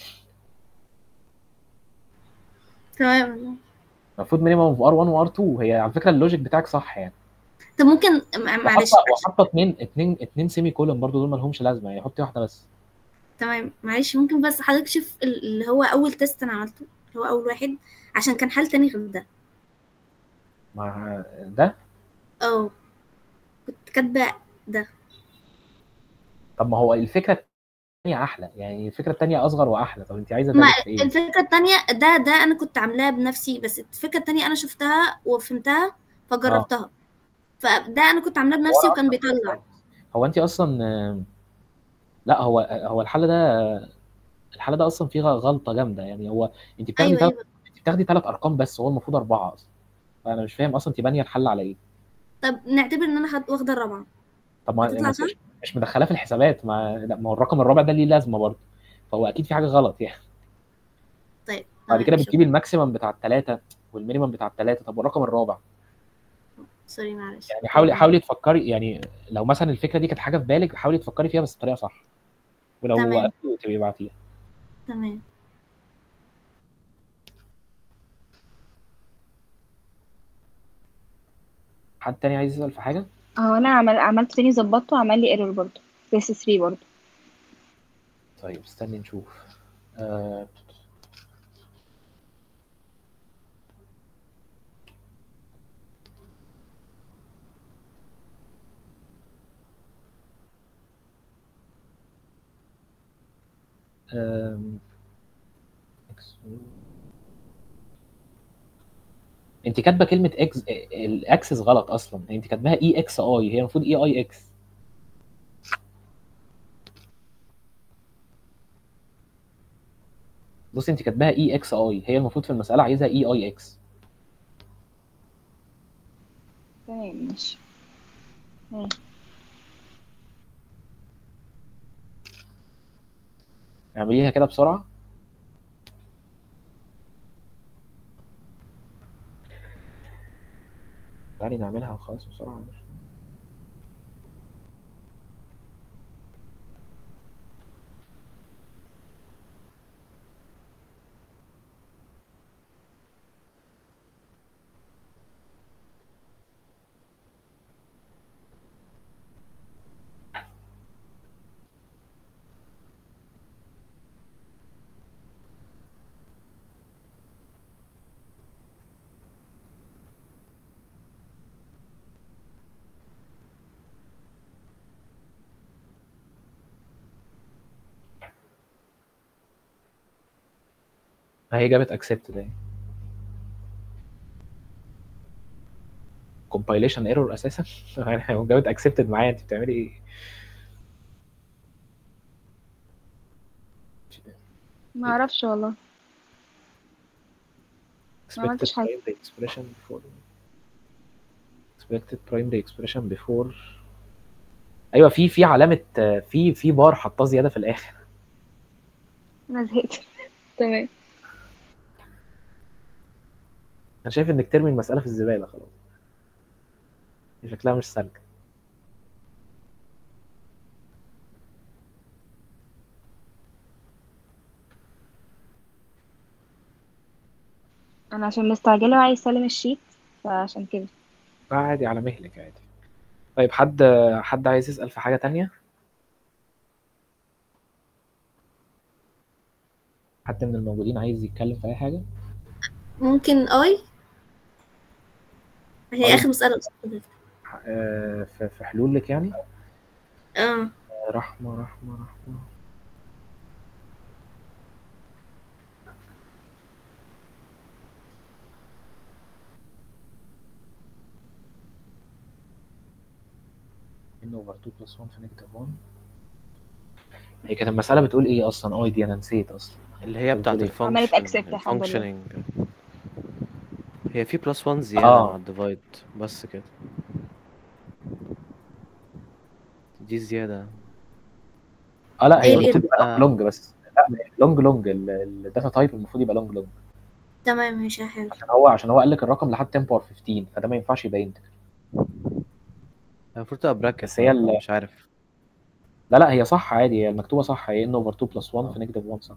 تمام
المفروض مينيمم اوف R1 و R2 هي على فكره اللوجيك بتاعك صح يعني
طب ممكن م- معلش
وحاطه وحاطه اتنين اتنين اتنين سيمي كولون برضو دول ما لهمش لازمه يعني حطي واحده بس
تمام معلش ممكن بس حضرتك شوف ال- اللي هو اول تيست انا عملته اللي هو اول واحد عشان كان حل تاني غير ده
مع ده
اه كنت كاتبه ده
طب ما هو الفكره الثانيه احلى يعني الفكره الثانيه اصغر واحلى طب انت عايزه
ما
تالت في ايه
الفكره التانية ده ده انا كنت عاملاها بنفسي بس الفكره التانية انا شفتها وفهمتها فجربتها فده انا كنت عاملاه بنفسي وكان بيطلع
هو انت اصلا آه، لا هو هو الحل ده الحل ده اصلا فيه غلطه جامده يعني هو انت بتاخدي
ايوه
تلات
ايوه
انت بتاخدي ثلاث ارقام بس هو المفروض اربعه اصلا فانا مش فاهم اصلا انت بانيه الحل على ايه
طب نعتبر ان انا خد- واخده الرابعه
طب ما
هتطلع
ما-
صح؟
مش مش مدخلاه في الحسابات ما لا ما هو الرقم الرابع ده ليه لازمه برضه فهو اكيد في حاجه غلط يعني
طيب
بعد
تمام
كده
شكرا
بتجيبي الماكسيمم بتاع الثلاثه والمينيمم بتاع الثلاثه طب والرقم الرابع
سوري معلش
يعني حاولي حاولي تفكري يعني لو مثلا الفكره دي كانت حاجه في بالك حاولي تفكري فيها بس بطريقه صح ولو
تمام
وقفتي تبقي ابعتيها
تمام
حد تاني عايز يسال في حاجه
هو انا عمل عملت تاني ظبطته عمل لي ايرور برضه بس 3 برضه
طيب استني نشوف آه... آم... انت كاتبه كلمه اكس الاكسس غلط اصلا انت كاتباها اي اكس اي هي المفروض اي اي اكس بصي انت كاتباها اي اكس اي هي المفروض في المساله عايزها اي اي اكس
تمام ماشي تمام.
اعمليها كده بسرعه تعالي نعملها وخلاص بسرعه هي جابت accepted اهي compilation error اساسا يعني جابت accepted معايا انت بتعملي ايه
ما اعرفش والله ما
expected
عملتش حاجة
primary expression before expected primary expression before ايوه في في علامه في في بار حطاه زياده في الاخر
انا زهقت تمام
انا شايف انك ترمي المساله في الزباله خلاص هي شكلها مش سالكه
انا عشان مستعجلة وعايز اسلم الشيت فعشان كده
عادي على مهلك عادي طيب حد حد عايز يسأل في حاجة تانية حد من الموجودين عايز يتكلم في أي حاجة
ممكن اي هي
طيب.
اخر مسألة أصلاً.
آه، في في حلولك يعني
اه
آه، رحمة رحمة رحمة n over 2 plus 1 في نيجاتيف 1 هي كانت المسألة بتقول إيه أصلا؟ أه دي أنا نسيت أصلا
اللي هي بتاعت
بتقول إيه؟
عملت
الفانكشن
accept الحمد لله.
الفانكشننج هي في بلس 1 زيادة
آه.
مع الديفايد بس كده دي زيادة
اه لا هي
إيه
المفروض
ال-
تبقى لونج بس لا لونج لونج الداتا تايب المفروض يبقى لونج لونج
تمام ماشي حلو
عشان هو عشان هو قال لك الرقم لحد 10 باور 15 فده ما ينفعش يبقى انتجر
المفروض تبقى براكت
بس هي ال-
مش عارف
لا لا هي صح عادي هي المكتوبه صح هي ان اوفر 2 بلس 1 في نيجاتيف 1 صح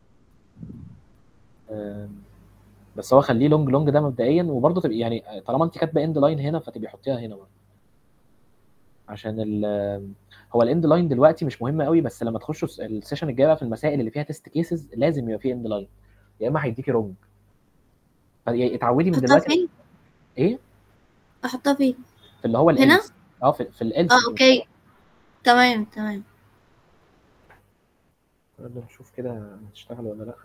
آم، بس هو خليه لونج لونج ده مبدئيا وبرضه تبقى يعني طالما انت كاتبه اند لاين هنا فتبقي حطيها هنا برضه عشان ال هو الاند لاين دلوقتي مش مهم قوي بس لما تخشوا الس- السيشن الجاي بقى في المسائل اللي فيها تيست كيسز لازم يبقى فيه اند لاين يا اما هيديكي رونج اتعودي من
احطها
دلوقتي
فين
ايه
احطها فين
في اللي هو
هنا
الالس اه في, في الالس
اه اوكي تمام تمام
نشوف كده هتشتغل ولا لا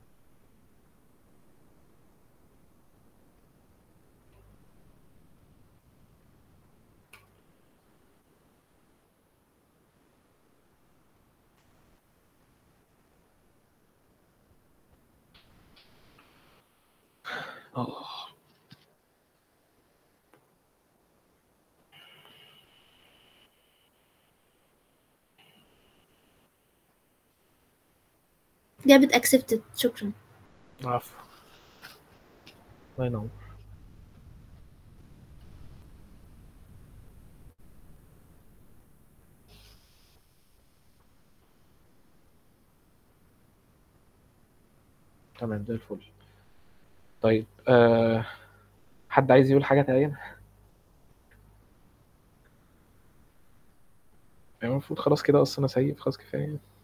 اه
جابت accepted شكرا
عفوا الله ينور تمام زي الفل طيب أه... حد عايز يقول حاجة تانية؟ يعني المفروض خلاص كده أصلا أنا سيء خلاص كفاية